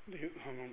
ദൈവനാമം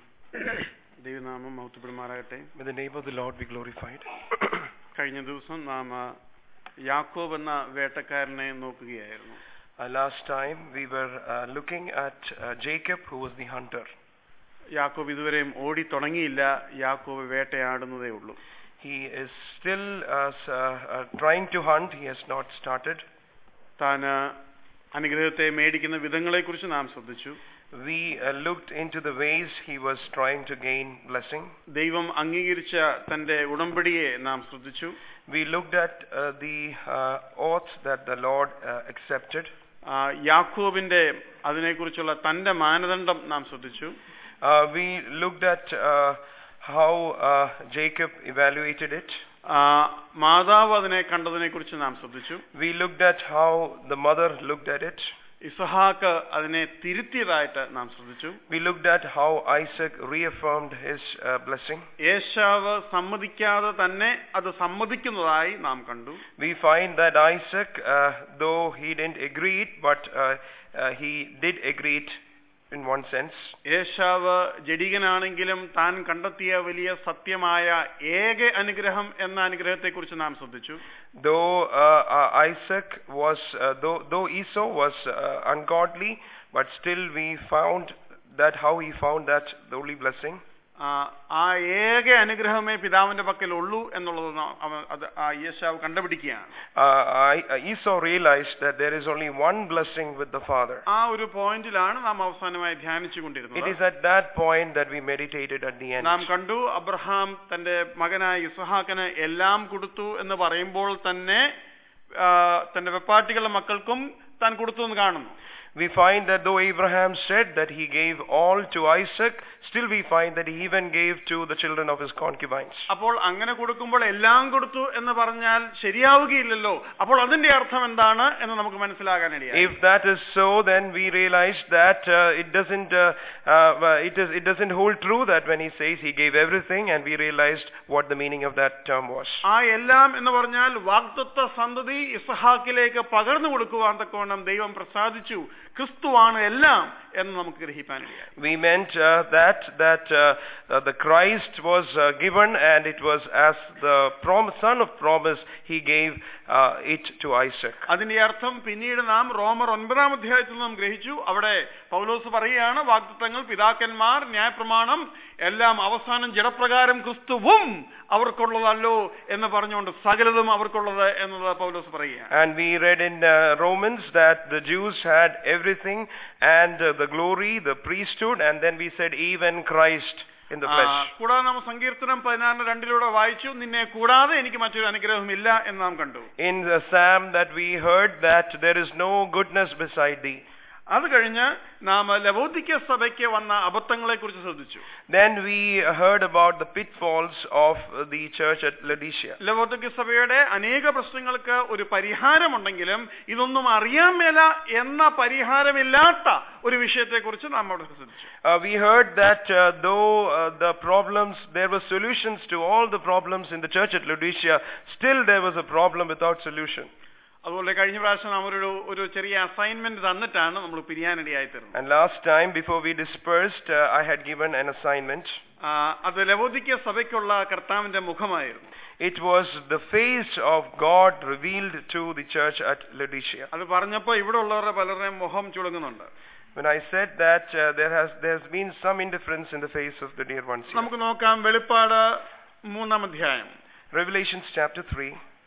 ദൈവനാമം മഹത്വപ്പെടുമാറാകട്ടെ May the name of the Lord be glorified. കഴിഞ്ഞ ദിവസം നാം ആ, യാക്കോബ് എന്ന വേട്ടക്കാരനെ നോക്കുകയായിരുന്നു Uh, last time we were uh, looking at uh, Jacob, who was the hunter. യാക്കോബ് ഇതുവരെയും ഓടി തുടങ്ങിയില്ല യാക്കോബ് വേട്ടയാടുന്നതേ ഉള്ളൂ He is still uh, s- uh, uh, trying to hunt. He has not started. താൻ ആ, അനുഗ്രഹത്തെ മേടിക്കുന്ന വിധങ്ങളെക്കുറിച്ച് നാം ശ്രദ്ധിച്ചു We uh, looked into the ways he was trying to gain blessing. ദൈവം അംഗീകരിച്ച തന്റെ ഉടമ്പടിയെ നാം ശ്രദ്ധിച്ചു We looked at uh, the uh, oath that the Lord uh, accepted. ആ, യാക്കോബിന്റെ അതിനെക്കുറിച്ചുള്ള തന്റെ മാനദണ്ഡം നാം ശ്രദ്ധിച്ചു Uh, we looked at uh, how uh, Jacob evaluated it. ആ, മാതാവ് അതിനെ കണ്ടതിനെ കുറിച്ച് നാം ശ്രദ്ധിച്ചു We looked at how the mother looked at it. ഇസഹാക്ക് അതിനെ തിരുത്തിയതായിട്ട് നാം ശ്രദ്ധിച്ചു We looked at how Isaac reaffirmed his uh, blessing. ഏശാവ് സമ്മതിക്കാതെ തന്നെ അത് സമ്മതിക്കുന്നതായി നാം കണ്ടു We find that Isaac, uh, though he didn't agree it, but uh, uh, he did agree it in one sense. ഏശാവ് ജഡികനാണെങ്കിലും താൻ കണ്ടെത്തിയ വലിയ സത്യമായ ഏക അനുഗ്രഹം എന്ന അനുഗ്രഹത്തെക്കുറിച്ച് നാം ശ്രദ്ധിച്ചു Though uh, uh, Isaac was, uh, though, though Esau was uh, ungodly, but still we found that how he found that the only blessing. ആ, ആ ഏക അനുഗ്രഹമേ പിതാവിന്റെ പക്കൽ ഉള്ളൂ എന്നുള്ളത് നാം- അവൻ അത് ആ യേശാവ് കണ്ടുപിടിക്കുകയാണ് Uh, I, uh, Esau realized that there is only one blessing with the father. ആ ഒരു പോയിന്റിലാണ് നാം അവസാനമായി ധ്യാനിച്ചു It കൊണ്ടിരുന്നത് is at that point that we meditated at the end. നാം കണ്ടു അബ്രഹാം തന്റെ മകനായ ഇസ്ഹാക്കിന് എല്ലാം കൊടുത്തു എന്ന് പറയുമ്പോൾ തന്നെ ആ, തന്റെ വെപ്പാട്ടികളുടെ മക്കൾക്കും താൻ കൊടുത്തു എന്ന് കാണുന്നു We find that though Abraham said that he gave all to Isaac, still we find that he even gave to the children of his concubines. അപ്പോൾ അങ്ങനെ കൊടുക്കുമ്പോൾ എല്ലാം കൊടുത്തു എന്ന് പറഞ്ഞാൽ ശരിയാവുകയില്ലല്ലോ അപ്പോൾ അതിന്റെ അർത്ഥം എന്താണ് എന്ന് നമുക്ക് മനസ്സിലാകാനിടയായി If that is so, then we realize that uh, it doesn't uh, uh, it is it doesn't hold true that when he says he gave everything, and we realized what the meaning of that term was. ആ എല്ലാം എന്ന് പറഞ്ഞാൽ വാഗ്ദത്ത സന്തതി ഇസ്ഹാക്കിലേക്ക് പകർന്നു കൊടുക്കുവാൻ തക്കവണ്ണം ദൈവം പ്രസാദിച്ചു ക്രിസ്തുവാണ് എല്ലാം എന്ന് നമുക്ക് ഗ്രഹിക്കാനിടയായി We meant uh, that that uh, uh, the Christ was uh, given, and it was as the prom- son of promise he gave uh, it to Isaac. അതിന്റെ അർത്ഥം പിന്നീട് നാം റോമർ ഒൻപതാം അധ്യായത്തിൽ നാം ഗ്രഹിച്ചു അവിടെ പൗലോസ് പറയുകയാണ് വാഗ്ദത്തങ്ങൾ പിതാക്കന്മാർ ന്യായപ്രമാണം എല്ലാം അവസാനം ജഡപ്രകാരം ക്രിസ്തുവും അവർക്കുള്ളതല്ലോ എന്ന് പറഞ്ഞുകൊണ്ട് സകലതും അവർക്കുള്ളത് എന്നത് പൗലോസ് പറയുകയാണ് And we read in uh, Romans that the Jews had everything and uh, the glory, the priesthood, and then we said even Christ in the ആ, flesh. കൂടാതെ നാം സങ്കീർത്തനം പതിനാറിന് രണ്ടിലൂടെ വായിച്ചു നിന്നെ കൂടാതെ എനിക്ക് മറ്റൊരു അനുഗ്രഹമില്ല എന്ന് നാം കണ്ടു In the psalm that we heard that there is no goodness beside thee. അത് കഴിഞ്ഞ് നാം ലവോദിക്ക സഭയ്ക്ക് വന്ന അബദ്ധങ്ങളെ കുറിച്ച് ശ്രദ്ധിച്ചു Then we heard about the pitfalls of the church at Laodicea. ലവോദിക്ക സഭയുടെ അനേക പ്രശ്നങ്ങൾക്ക് ഒരു പരിഹാരമുണ്ടെങ്കിലും ഇതൊന്നും അറിയാൻ മേല എന്ന പരിഹാരമില്ലാത്ത ഒരു വിഷയത്തെക്കുറിച്ച് നാം അവിടെ ശ്രദ്ധിച്ചു Uh, we heard that uh, though uh, the problems, there were solutions to all the problems in the church at Laodicea, still there was a problem without solution. അതുപോലെ കഴിഞ്ഞ പ്രാവശ്യം നാം ഒരു ഒരു ചെറിയ അസൈൻമെന്റ് തന്നിട്ടാണ് നമ്മൾ പിരിയാനിടയായി തീർന്നത് And last time, before we dispersed, uh, I had given an assignment. ആ, അത് ലവോദിക്ക സഭയ്ക്കുള്ള കർത്താവിന്റെ മുഖമായിരുന്നു It was the face of God revealed to the church at Laodicea. അത് പറഞ്ഞപ്പോൾ ഇവിടെ ഉള്ളവരുടെ പലരുടെയും മുഖം ചുളുങ്ങുന്നുണ്ട് When I said that, uh, there has there's been some indifference in the face of the dear ones here. നമുക്ക് നോക്കാം വെളിപ്പാട് മൂന്നാം അധ്യായം Revelations chapter 3.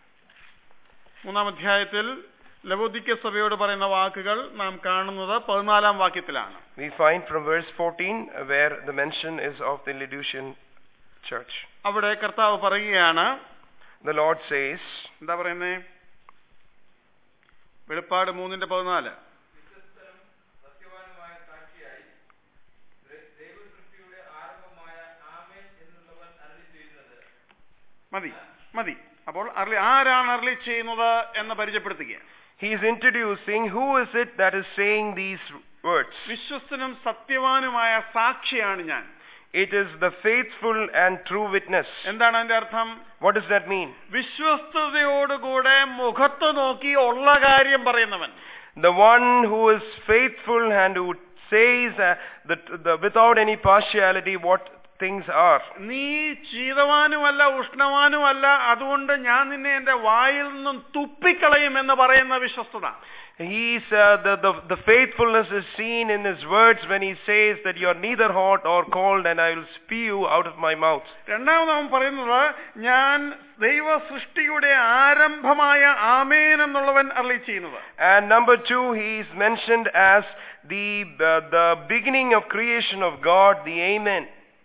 മൂന്നാം അധ്യായത്തിൽ ലവോദിക്ക സഭയോട് പറയുന്ന വാക്കുകൾ നാം കാണുന്നത് പതിനാലാം വാക്യത്തിലാണ് We find from verse 14 uh, where the mention is of the Laodicean church. അവിടെ കർത്താവ് പറയുകയാണ് The Lord says, എന്താ പറയുന്നേ വെളിപ്പാട് മൂന്നിന്റെ പതിനാല് വിശ്വസ്തനും സത്യവാനുമായ സാക്ഷിയായി ദൈ- ദൈവസൃഷ്ടിയുടെ ആരംഭമായ ആമേൻ എന്നുള്ളവൻ അരുളി ചെയ്യുന്നത് മതി മതി അപ്പോൾ അർലി ആരാണ് അർലി ചെയ്യുന്നത് എന്ന് പരിചയപ്പെടുത്തുക He is introducing who is it that is saying these words. വിശ്വസ്തനും സത്യവാനുമായ സാക്ഷിയാണ് ഞാൻ It is the faithful and true witness. എന്താണ് അതിന്റെ അർത്ഥം What does that mean? വിശ്വസ്തയോടുകൂടെ മുഖത്ത് നോക്കി ഉള്ള കാര്യം പറയുന്നവൻ the one who is faithful and who says uh, that the, without any partiality what things are. നീ ശീതവാനുമല്ല ഉഷ്ണവാനുമല്ല അതുകൊണ്ട് ഞാൻ നിന്നെ എന്റെ വായിൽ നിന്നും തുപ്പിക്കളയും എന്ന് പറയുന്ന വിശ്വസ്തത He's uh, the, the the faithfulness is seen in his words when he says that you are neither hot or cold, and I will spew you out of my mouth. രണ്ടാമത് അവൻ പറയുന്നത് ഞാൻ ദൈവ സൃഷ്ടിയുടെ ആരംഭമായ ആമേൻ എന്നുള്ളവൻ അർളി ചെയ്യുന്നത് And number two, he is mentioned as the uh, the beginning of creation of God, the Amen.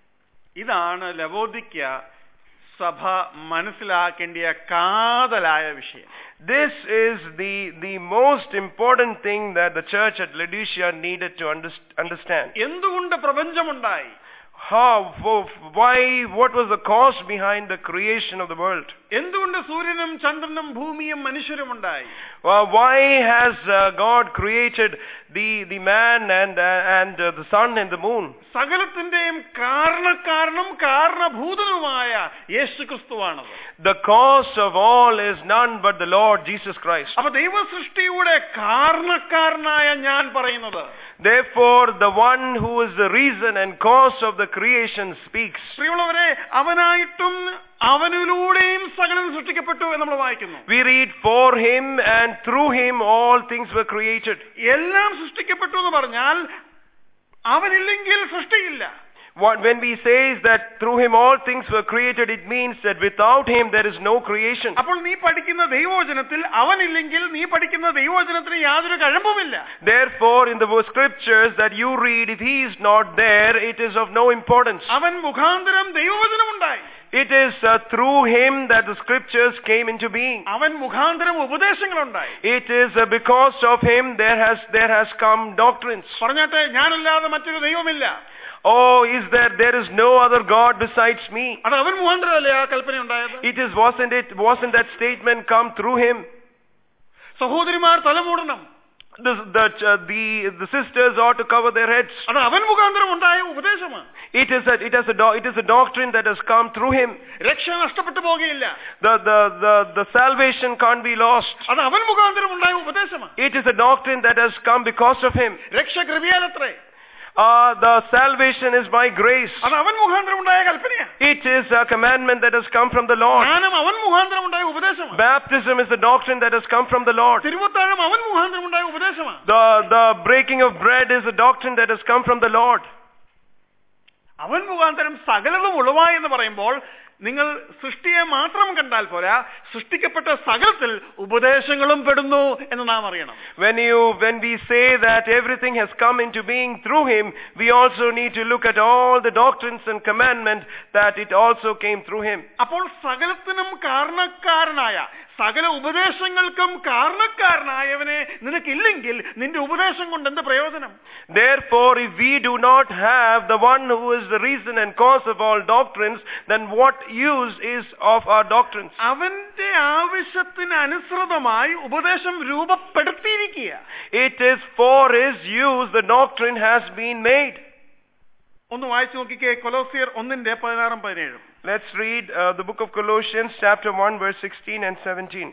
ഇതാണ് ലവോദിക്ക സഭ മനസ്സിലാക്കേണ്ടിയ കാതലായ വിഷയം This is the the most important thing that the church at Laodicea needed to underst- understand. എന്തുകൊണ്ട് പ്രപഞ്ചമുണ്ടായി How, wo- why, what was the cause behind the creation of the world? എന്തുകൊണ്ട് സൂര്യനും ചന്ദ്രനും ഭൂമിയും മനുഷ്യരും ഉണ്ടായി Well, why has uh, God created the the man and uh, and uh, the sun and the moon? സകലത്തിന്റെയും കാരണക്കാരനും കാരണഭൂതനുമായ യേശു ക്രിസ്തുവാണത് The cause of all is none but the Lord Jesus Christ. അപ്പൊ ദൈവ സൃഷ്ടിയുടെ കാരണക്കാരനായ ഞാൻ പറയുന്നത് Therefore, the one who is the reason and cause of the creation speaks. പ്രിയമുള്ളവരെ അവനായിട്ടും അവനിലൂടെയും സകലം സൃഷ്ടിക്കപ്പെട്ടു എന്ന് നമ്മൾ വായിക്കുന്നു We read, For him and through him all things were created. എല്ലാം സൃഷ്ടിക്കപ്പെട്ടു എന്ന് പറഞ്ഞാൽ അവനില്ലെങ്കിൽ സൃഷ്ടിയില്ല What, when we say that through him all things were created, it means that without him there is no creation. അപ്പോൾ നീ പഠിക്കുന്ന ദൈവവചനത്തിൽ അവനില്ലെങ്കിൽ നീ പഠിക്കുന്ന ദൈവവചനത്തിന് യാതൊരു കഴമ്പുമില്ല Therefore, in the scriptures that you read, if he is not there, it is of no importance. അവൻ മുഖാന്തരം ദൈവവചനമുണ്ടായി It is uh, through him that the scriptures came into being. അവൻ മുഖാന്തരം ഉപദേശങ്ങളുണ്ടായി It is uh, because of him there has there has come doctrines. പറഞ്ഞാട്ടെ ഞാനല്ലാതെ മറ്റൊരു ദൈവമില്ല Oh, is there there is no other God besides me? അത് അവൻ മുഖാന്തരമല്ലേ ആ കൽപ്പന ഉണ്ടായത് It is wasn't it wasn't that statement come through him? സഹോദരിമാർ തലമൂടണം The the uh, the, the sisters ought to cover their heads. അത് അവൻ മുഖാന്തരം ഉണ്ടായ ഉപദേശമാണ് It is a it is a do- it is a doctrine that has come through him. രക്ഷ നഷ്ടപ്പെട്ടു പോകുകയില്ല The the the the salvation can't be lost. അത് അവൻ മുഖാന്തരം ഉണ്ടായ ഉപദേശമാണ് It is a doctrine that has come because of him. രക്ഷ കൃപയാലത്രേ Uh, the salvation is by grace. അത് അവൻ മുഖാന്തരം ഉണ്ടായ കൽപ്പനയാണ് It is a commandment that has come from the Lord. ജ്ഞാനം അവൻ മുഖാന്തരം ഉണ്ടായ ഉപദേശമാണ് Baptism is the doctrine that has come from the Lord. തിരുവത്താഴം അവൻ മുഖാന്തരം ഉണ്ടായ ഉപദേശമാണ് The, the breaking of bread is a doctrine that has come from the Lord. അവൻ മുഖാന്തരം സകലതും ഉളവായി എന്ന് പറയുമ്പോൾ നിങ്ങൾ സൃഷ്ടിയെ മാത്രം കണ്ടാൽ പോരാ സൃഷ്ടിക്കപ്പെട്ട സകലത്തിൽ ഉപദേശങ്ങളും പെടുന്നു എന്ന് നാം അറിയണം When you, when we say that everything has come into being through Him, we also need to look at all the doctrines and commandments that it also came through Him. അപ്പോൾ സകലത്തിനും കാരണക്കാരനായ സകല ഉപദേശങ്ങൾക്കും കാരണക്കാരനായവനെ നിനക്കില്ലെങ്കിൽ നിന്റെ ഉപദേശം കൊണ്ട് എന്ത് പ്രയോജനം Therefore, if we do not have the one who is the reason and cause of all doctrines, then what use is of our doctrines? അവന്റെ ആവശ്യത്തിന് അനുസൃതമായി ഉപദേശം രൂപപ്പെടുത്തിയിരിക്കുക It is for His use the doctrine has been made. ഒന്ന് വായിച്ചു നോക്കിക്കേ കൊലോസിയർ ഒന്നിന്റെ പതിനാറും പതിനേഴും Let's read uh, the book of Colossians, chapter 1, verse 16 and 17.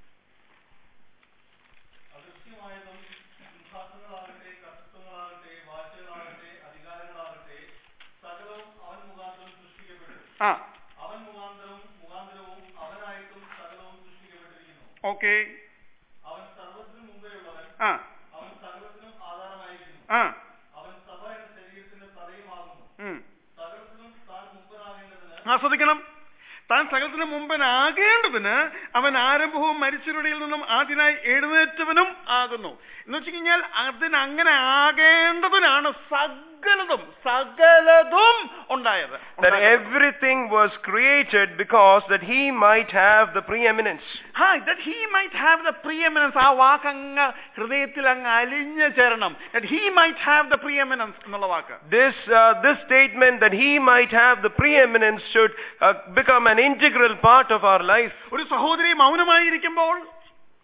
അദൃശ്യമായതും സിംഹാസനങ്ങളാകട്ടെ കർത്തൃത്വങ്ങളാകട്ടെ വാഴ്ചകളാകട്ടെ അധികാരങ്ങളാകട്ടെ സകലവും അവൻ മുഖാന്തരം സൃഷ്ടിക്കപ്പെട്ടു ആ അവൻ മുഖാന്തരവും മുഖാന്തരവും അവനായിട്ടും സകലവും സൃഷ്ടിക്കപ്പെട്ടിരിക്കുന്നു ഓക്കെ അവൻ സർവത്തിനും മുമ്പേയുള്ളവൻ ആ അവൻ സകലത്തിനും ആധാരമായിരിക്കുന്നു ആ അവൻ സഭ എന്ന ശരീരത്തിന്റെ തലയുമാകുന്നു ഉം. സകലത്തിനും താൻ മുമ്പനാകേണ്ടതിന് ആസ്വദിക്കണം താൻ സകലത്തിന് മുമ്പനാകേണ്ടതിന് അവൻ ആരംഭവും മരിച്ചവരുടെയിൽ നിന്നും ആദ്യനായി എഴുന്നേറ്റവനും ആകുന്നു എന്ന് വെച്ച് കഴിഞ്ഞാൽ അതിന് അങ്ങനെ ആകേണ്ടതിനാണ് സകലതും സകലതും ഉണ്ടായത് That everything was created because that He might have the preeminence. That he might have the preeminence ആ വാക്ക് അങ്ങ് ഹൃദയത്തിൽ അങ്ങ് അലിഞ്ഞു ചേരണം that he might have the preeminence എന്നുള്ള വാക്ക് This, uh, this statement that He might have the preeminence should uh, become an integral part of our life. ഒരു സഹോദരി മൗനമായിരിക്കുമ്പോൾ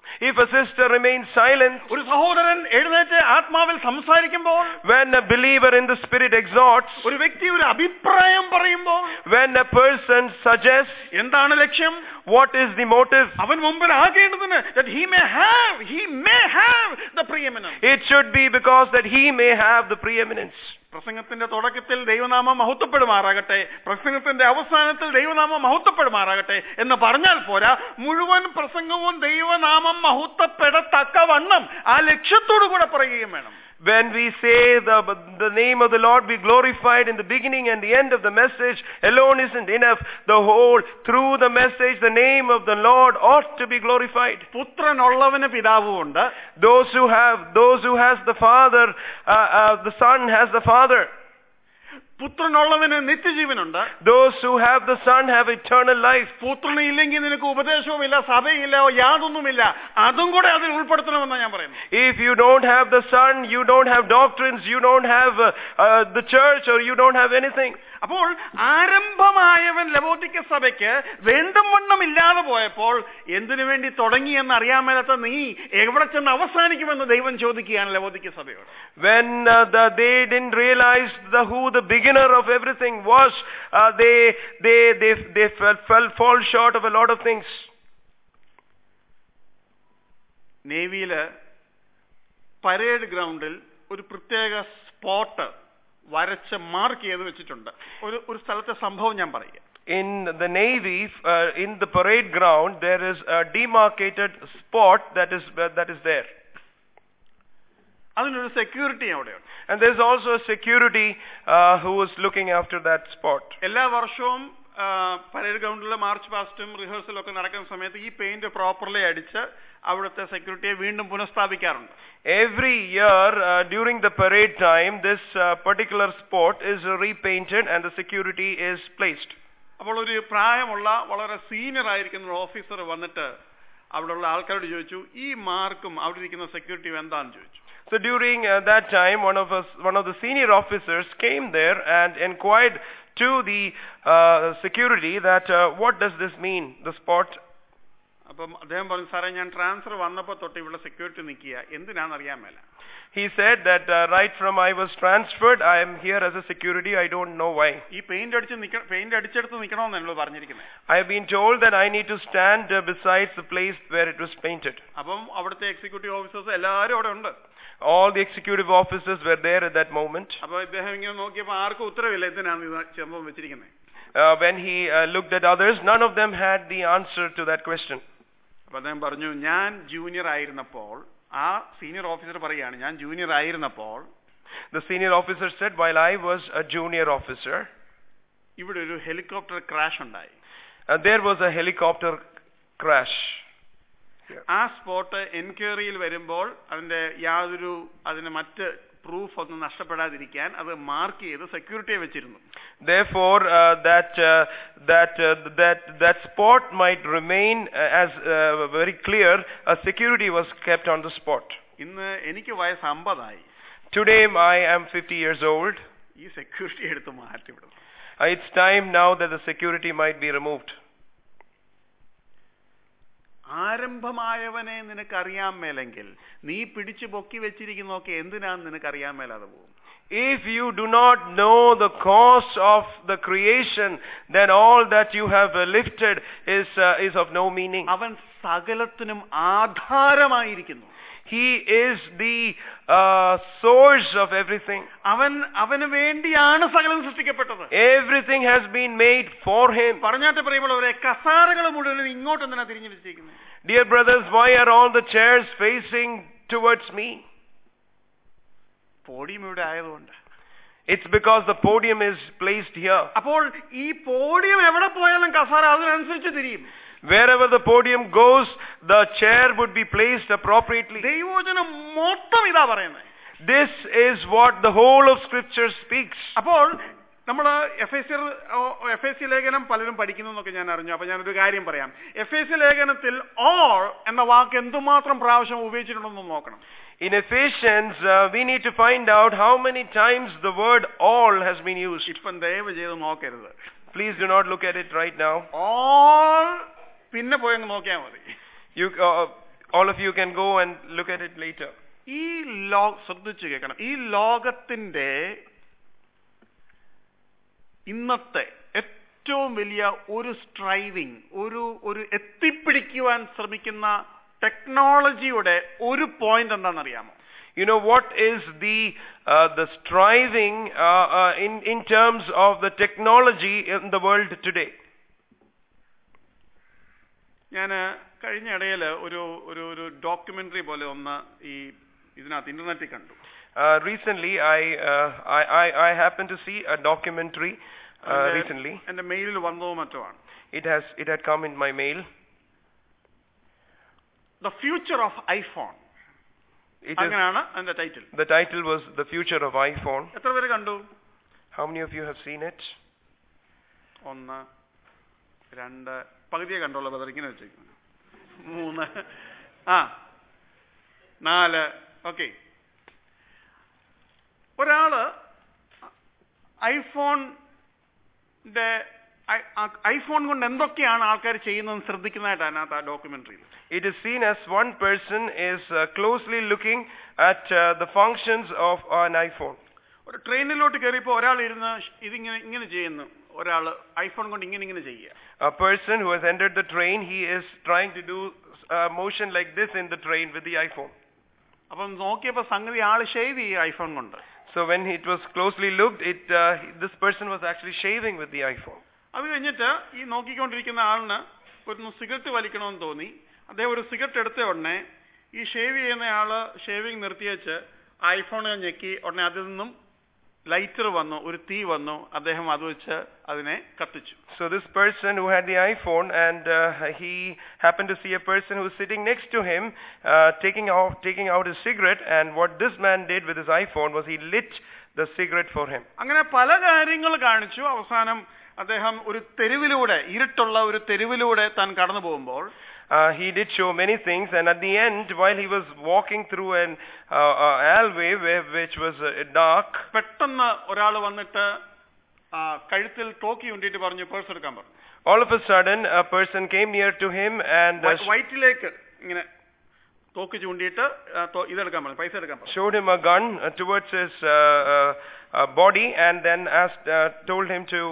If a sister remains silent, ഒരു സഹോദരൻ എഴുന്നേറ്റ് ആത്മാവിൽ സംസാരിക്കുമ്പോൾ when a believer in the Spirit exhorts, ഒരു വ്യക്തി ഒരു അഭിപ്രായം പറയുമ്പോൾ when a person suggests, എന്താണ് ലക്ഷ്യം what is the motive? അവൻ മുമ്പിൽ ആകേണ്ടതിന് that he may have he may have the preeminence It should be because that he may have the preeminence. പ്രസംഗത്തിന്റെ തുടക്കത്തിൽ ദൈവനാമം മഹത്വപ്പെടുമാറാകട്ടെ പ്രസംഗത്തിന്റെ അവസാനത്തിൽ ദൈവനാമം മഹത്വപ്പെടുമാറാകട്ടെ എന്ന് പറഞ്ഞാൽ പോരാ മുഴുവൻ പ്രസംഗവും ദൈവനാമം മഹത്വപ്പെടത്തക്കവണ്ണം ആ ലക്ഷ്യത്തോടു കൂടെ പറയുകയും വേണം When we say the, the name of the Lord be glorified in the beginning and the end of the message alone isn't enough. The whole, through the message, the name of the Lord ought to be glorified. പുത്രനുള്ളവന് പിതാവുമുണ്ട് Those who have, those who has the Father, uh, uh, the Son has the Father. പുത്രനുള്ളവന് നിത്യജീവനുണ്ട് Those who have the Son have eternal life. പുത്രന് ഇല്ലെങ്കിൽ നിനക്ക് ഉപദേശവുമില്ല സഭയില്ല യാതൊന്നുമില്ല അതും കൂടെ അതിൽ ഉൾപ്പെടുത്തണമെന്നാണ് ഞാൻ പറയുന്നത് If you don't have the Son, you don't have doctrines, you don't have uh, uh, the church, or you don't have anything. അപ്പോൾ ആരംഭമായവൻ ലബോദിക്ക സഭയ്ക്ക് വേണ്ടും വണ്ണം ഇല്ലാതെ പോയപ്പോൾ എന്തിനു വേണ്ടി തുടങ്ങിയെന്ന് അറിയാൻ മേലാത്ത നീ എവിടെ ചെന്ന് അവസാനിക്കുമെന്ന് ദൈവം ചോദിക്കുകയാണ് ലബോദിക്ക സഭയോട് When uh, the, they didn't realize the, who the beginner of everything was, uh, they, they, they, they fell, fell, fall short of a lot of things. നേവിയില് പരേഡ് ഗ്രൗണ്ടിൽ ഒരു പ്രത്യേക സ്പോട്ട് വരച്ച് മാർക്ക് ചെയ്ത് വെച്ചിട്ടുണ്ട് ഒരു ഒരു സ്ഥലത്തെ സംഭവം ഞാൻ പറയുക In the Navy, uh, in the parade ground, there is a demarcated spot that is, uh, that is there. അതിനൊരു സെക്യൂരിറ്റി അവിടെയുണ്ട് And there's also a security uh, who is looking after that spot. എല്ലാ വർഷവും parade ഗ്രൗണ്ടിലെ March പാസ്റ്റും റിഹേഴ്സലും ഒക്കെ നടക്കുന്ന സമയത്ത് ഈ paint properly അടിച്ച് അവിടുത്തെ സെക്യൂരിറ്റിയെ വീണ്ടും പുനഃസ്ഥാപിക്കാറുണ്ട് Every year uh, during the parade time, this uh, particular spot is repainted and the security is placed. അപ്പോൾ ഒരു പ്രായമുള്ള വളരെ സീനിയർ ആയിരിക്കുന്ന ഒരു ഓഫീസർ വന്നിട്ട് അവിടെയുള്ള ആൾക്കാരോട് ചോദിച്ചു ഈ മാർക്കും അവിടെ ഇരിക്കുന്ന സെക്യൂരിറ്റി എന്താണെന്ന് ചോദിച്ചു So during uh, that time, one of us, one of the senior officers came there and inquired to the uh, security that uh, what does this mean, the spot. അപ്പം അദ്ദേഹം പറഞ്ഞു സാറേ ഞാൻ ട്രാൻസ്ഫർ വന്നപ്പോൾ തൊട്ട് ഇവിടെ സെക്യൂരിറ്റി നിൽക്കുക എന്തിനാണെന്ന് അറിയാൻ മേല He said that uh, right from I was transferred, I am here as a security. I don't know why. ഈ പെയിന്റ് അടിച്ച് നിൽക്ക പെയിന്റ് അടിച്ചെടുത്ത് നിൽക്കണമെന്ന് എന്നോട് പറഞ്ഞിരിക്കുന്നത് I have been told that I need to stand uh, besides the place where it was painted. അപ്പം അവിടുത്തെ executive officers എല്ലാവരും അവിടെ ഉണ്ട് All the executive officers were there at that moment. അപ്പൊ ഇദ്ദേഹം ഇങ്ങനെ നോക്കിയപ്പോൾ ആർക്കും ഉത്തരവില്ല എന്തിനാണ് ഇത് സംഭവം വെച്ചിരിക്കുന്നത് Uh, when he uh, looked at others, none of them had the answer to that question. അപ്പൊ അദ്ദേഹം പറഞ്ഞു ഞാൻ ജൂനിയർ ആയിരുന്നപ്പോൾ ആ സീനിയർ ഓഫീസർ പറയാണ് ഞാൻ ജൂനിയർ ആയിരുന്നപ്പോൾ The senior officer said, while I was a junior officer, ഇവിടെ ഒരു ഹെലികോപ്റ്റർ ക്രാഷ് ഉണ്ടായി uh, there was a helicopter crash. ആ സ്പോട്ട് എൻക്വയറിയിൽ വരുമ്പോൾ അതിന്റെ യാതൊരു അതിന് മറ്റ് പ്രൂഫ് ഒന്നും നഷ്ടപ്പെടാതിരിക്കാൻ അത് മാർക്ക് ചെയ്ത് സെക്യൂരിറ്റിയെ വെച്ചിരുന്നു Therefore, uh, that uh, that uh, that that spot might remain uh, as uh, very clear. A security was kept on the spot. ഇന്ന് എനിക്ക് വയസ്സ് അമ്പതായി Today, I am 50 years old. ഈ സെക്യൂരിറ്റി എടുത്ത് മാറ്റിവിടുന്നു Uh, it's time now that the security might be removed. ആരംഭമായവനെ നിനക്കറിയാൻ മേലെങ്കിൽ നീ പിടിച്ചു പൊക്കി വെച്ചിരിക്കുന്നതൊക്കെ എന്തിനാന്ന് നിനക്കറിയാൻ മേലാതെ പോകും If you do not know the cause of the creation, then all that you have uh, lifted is uh, is of no meaning. അവൻ സകലത്തിനും ആധാരമായിരിക്കുന്നു He is the uh, source of everything. അവൻ അവന് വേണ്ടിയാണ് സകലം സൃഷ്ടിക്കപ്പെട്ടത് Everything has been made for him. പറഞ്ഞാട്ട് പറയുമ്പോഴവരെ കസാരകൾ മുഴുവനും ഇങ്ങോട്ട് എന്തിനാ തിരിഞ്ഞു വെച്ചിരിക്കുന്നത് Dear brothers, why are all the chairs facing towards me? Podium ഇവിടെ ആയതുകൊണ്ട് It's because the podium is placed here. അപ്പോൾ ഈ പോഡിയം എവിടെ പോയാലും കസാര അതിനനുസരിച്ച് തിരിയും Wherever the podium goes, the chair would be placed appropriately. ദൈവോചനം മൊത്തം ഇതാ പറയുന്നത് This is what the whole of Scripture speaks. അപ്പോൾ നമ്മൾ F S C F S C ലേഖനം പലരും പഠിക്കുന്നു എന്നൊക്കെ ഞാൻ അറിഞ്ഞു അപ്പൊ ഞാനൊരു കാര്യം പറയാം എഫ് എസ് സി ലേഖനത്തിൽ ഓൾ എന്ന വാക്ക് എന്തുമാത്രം പ്രാവശ്യം ഉപയോഗിച്ചിട്ടുണ്ടെന്ന് നോക്കണം In Ephesians, uh, we need to find out how many times the word all has been used. ഇപ്പം ദയവ് ചെയ്ത് നോക്കരുത് Please do not look at it right now. All പിന്നെ പോയങ്ങ് നോക്കിയാൽ മതി You, uh, All of you can go and look at it later. ഈ law ശ്രദ്ധിച്ചു കേൾക്കണം ഈ ലോകത്തിന്റെ ഇന്നത്തെ ഏറ്റവും വലിയ ഒരു സ്ട്രൈവിങ് ഒരു ഒരു എത്തിപ്പിടിക്കുവാൻ ശ്രമിക്കുന്ന ടെക്നോളജിയുടെ ഒരു പോയിന്റ് എന്താണെന്നറിയാമോ You know what is the uh, the striving uh, uh, in in terms of the technology in the world today? ഞാൻ കഴിഞ്ഞ ഇടയിൽ ഒരു ഒരു ഒരു ഡോക്യുമെന്ററി പോലെ ഒന്ന് ഈ ഇതിനകത്ത് ഇന്റർനെറ്റിൽ കണ്ടു Uh, recently, I, uh, I I I happened to see a documentary. Uh, അതിന്റെ- recently, എന്റെ മെയിലിൽ വന്നതോ മറ്റോ ആണ് it has it had come in my mail. The future of iPhone It is, അങ്ങനെയാണ് അതിന്റെ title the title was "The Future of iPhone." എത്ര പേര് കണ്ടു How many of you have seen it? ഒന്ന് രണ്ട് പകുതിയെ കണ്ടുള്ള ബദർ ഇങ്ങനെ വെച്ചേക്കുന്നു മൂന്ന് ആ നാല് ഓക്കെ ഒരാള് ഐഫോണിന്റെ ഐഫോൺ കൊണ്ട് എന്തൊക്കെയാണ് ആൾക്കാർ ചെയ്യുന്നതെന്ന് ശ്രദ്ധിക്കുന്നതായിട്ടാണ് അതിനകത്ത് ആ ഡോക്യുമെന്ററിയിൽ It is seen as one person is uh, closely looking at uh, the functions of an iPhone. ഒരു ട്രെയിനിലോട്ട് കയറിയപ്പോൾ ഒരാൾ ഇരുന്ന് ഇതിങ്ങനെ ഇങ്ങനെ ചെയ്യുന്നു ഒരാൾ ഐഫോൺ കൊണ്ട് ഇങ്ങനെ ഇങ്ങനെ ചെയ്യുക A person who has entered the train, he is trying to do a motion like this in the train with the iPhone. അപ്പം നോക്കിയപ്പോൾ സംഗതി ആൾ ഷേവ് ചെയ്യുക ഐഫോൺ കൊണ്ട് So when it was closely looked, it uh, this person was actually shaving with the iPhone. അത് കഴിഞ്ഞിട്ട് ഈ നോക്കിക്കൊണ്ടിരിക്കുന്ന ആളിന് ഒരു സിഗരറ്റ് വലിക്കണമെന്ന് തോന്നി അദ്ദേഹം ഒരു സിഗരറ്റ് എടുത്ത ഉടനെ ഈ ഷേവ് ചെയ്യുന്ന ആള് ഷേവിങ് നിർത്തിവെച്ച് ഐഫോൺ ഞെക്കി ഉടനെ അതിൽ നിന്നും ലൈറ്റർ വന്നു ഒരു തീ വന്നു അദ്ദേഹം അത് വെച്ച് അതിനെ കത്തിച്ചു So this person who had the iPhone and uh, he happened to see a person who was sitting next to him uh, taking out taking out his cigarette and what this man did with his iPhone was he lit the cigarette for him. അങ്ങനെ പല കാര്യങ്ങൾ കാണിച്ചു അവസാനം അദ്ദേഹം ഒരു തെരുവിലൂടെ ഇരുട്ടുള്ള ഒരു തെരുവിലൂടെ താൻ കടന്നു പോകുമ്പോൾ Uh, he did show many things and at the end while he was walking through an uh, uh, alleyway where, which was uh, dark പെട്ടെന്ന് ഒരാൾ വന്നിട്ട് ആ, കഴുത്തിൽ തോക്കി ഉണ്ടിട്ട് പറഞ്ഞു പേഴ്സ് എടുക്കാൻ പറഞ്ഞു all of a sudden a person came near to him and uh, വൈ- വയറ്റിലേക്ക് ഇങ്ങനെ തോക്ക് ചൂണ്ടിയിട്ട് ആ, തോ- ഇതെടുക്കാൻ പറഞ്ഞു പൈസ എടുക്കാൻ പറഞ്ഞു showed him a gun uh, towards his uh, uh, uh, body and then asked uh, told him to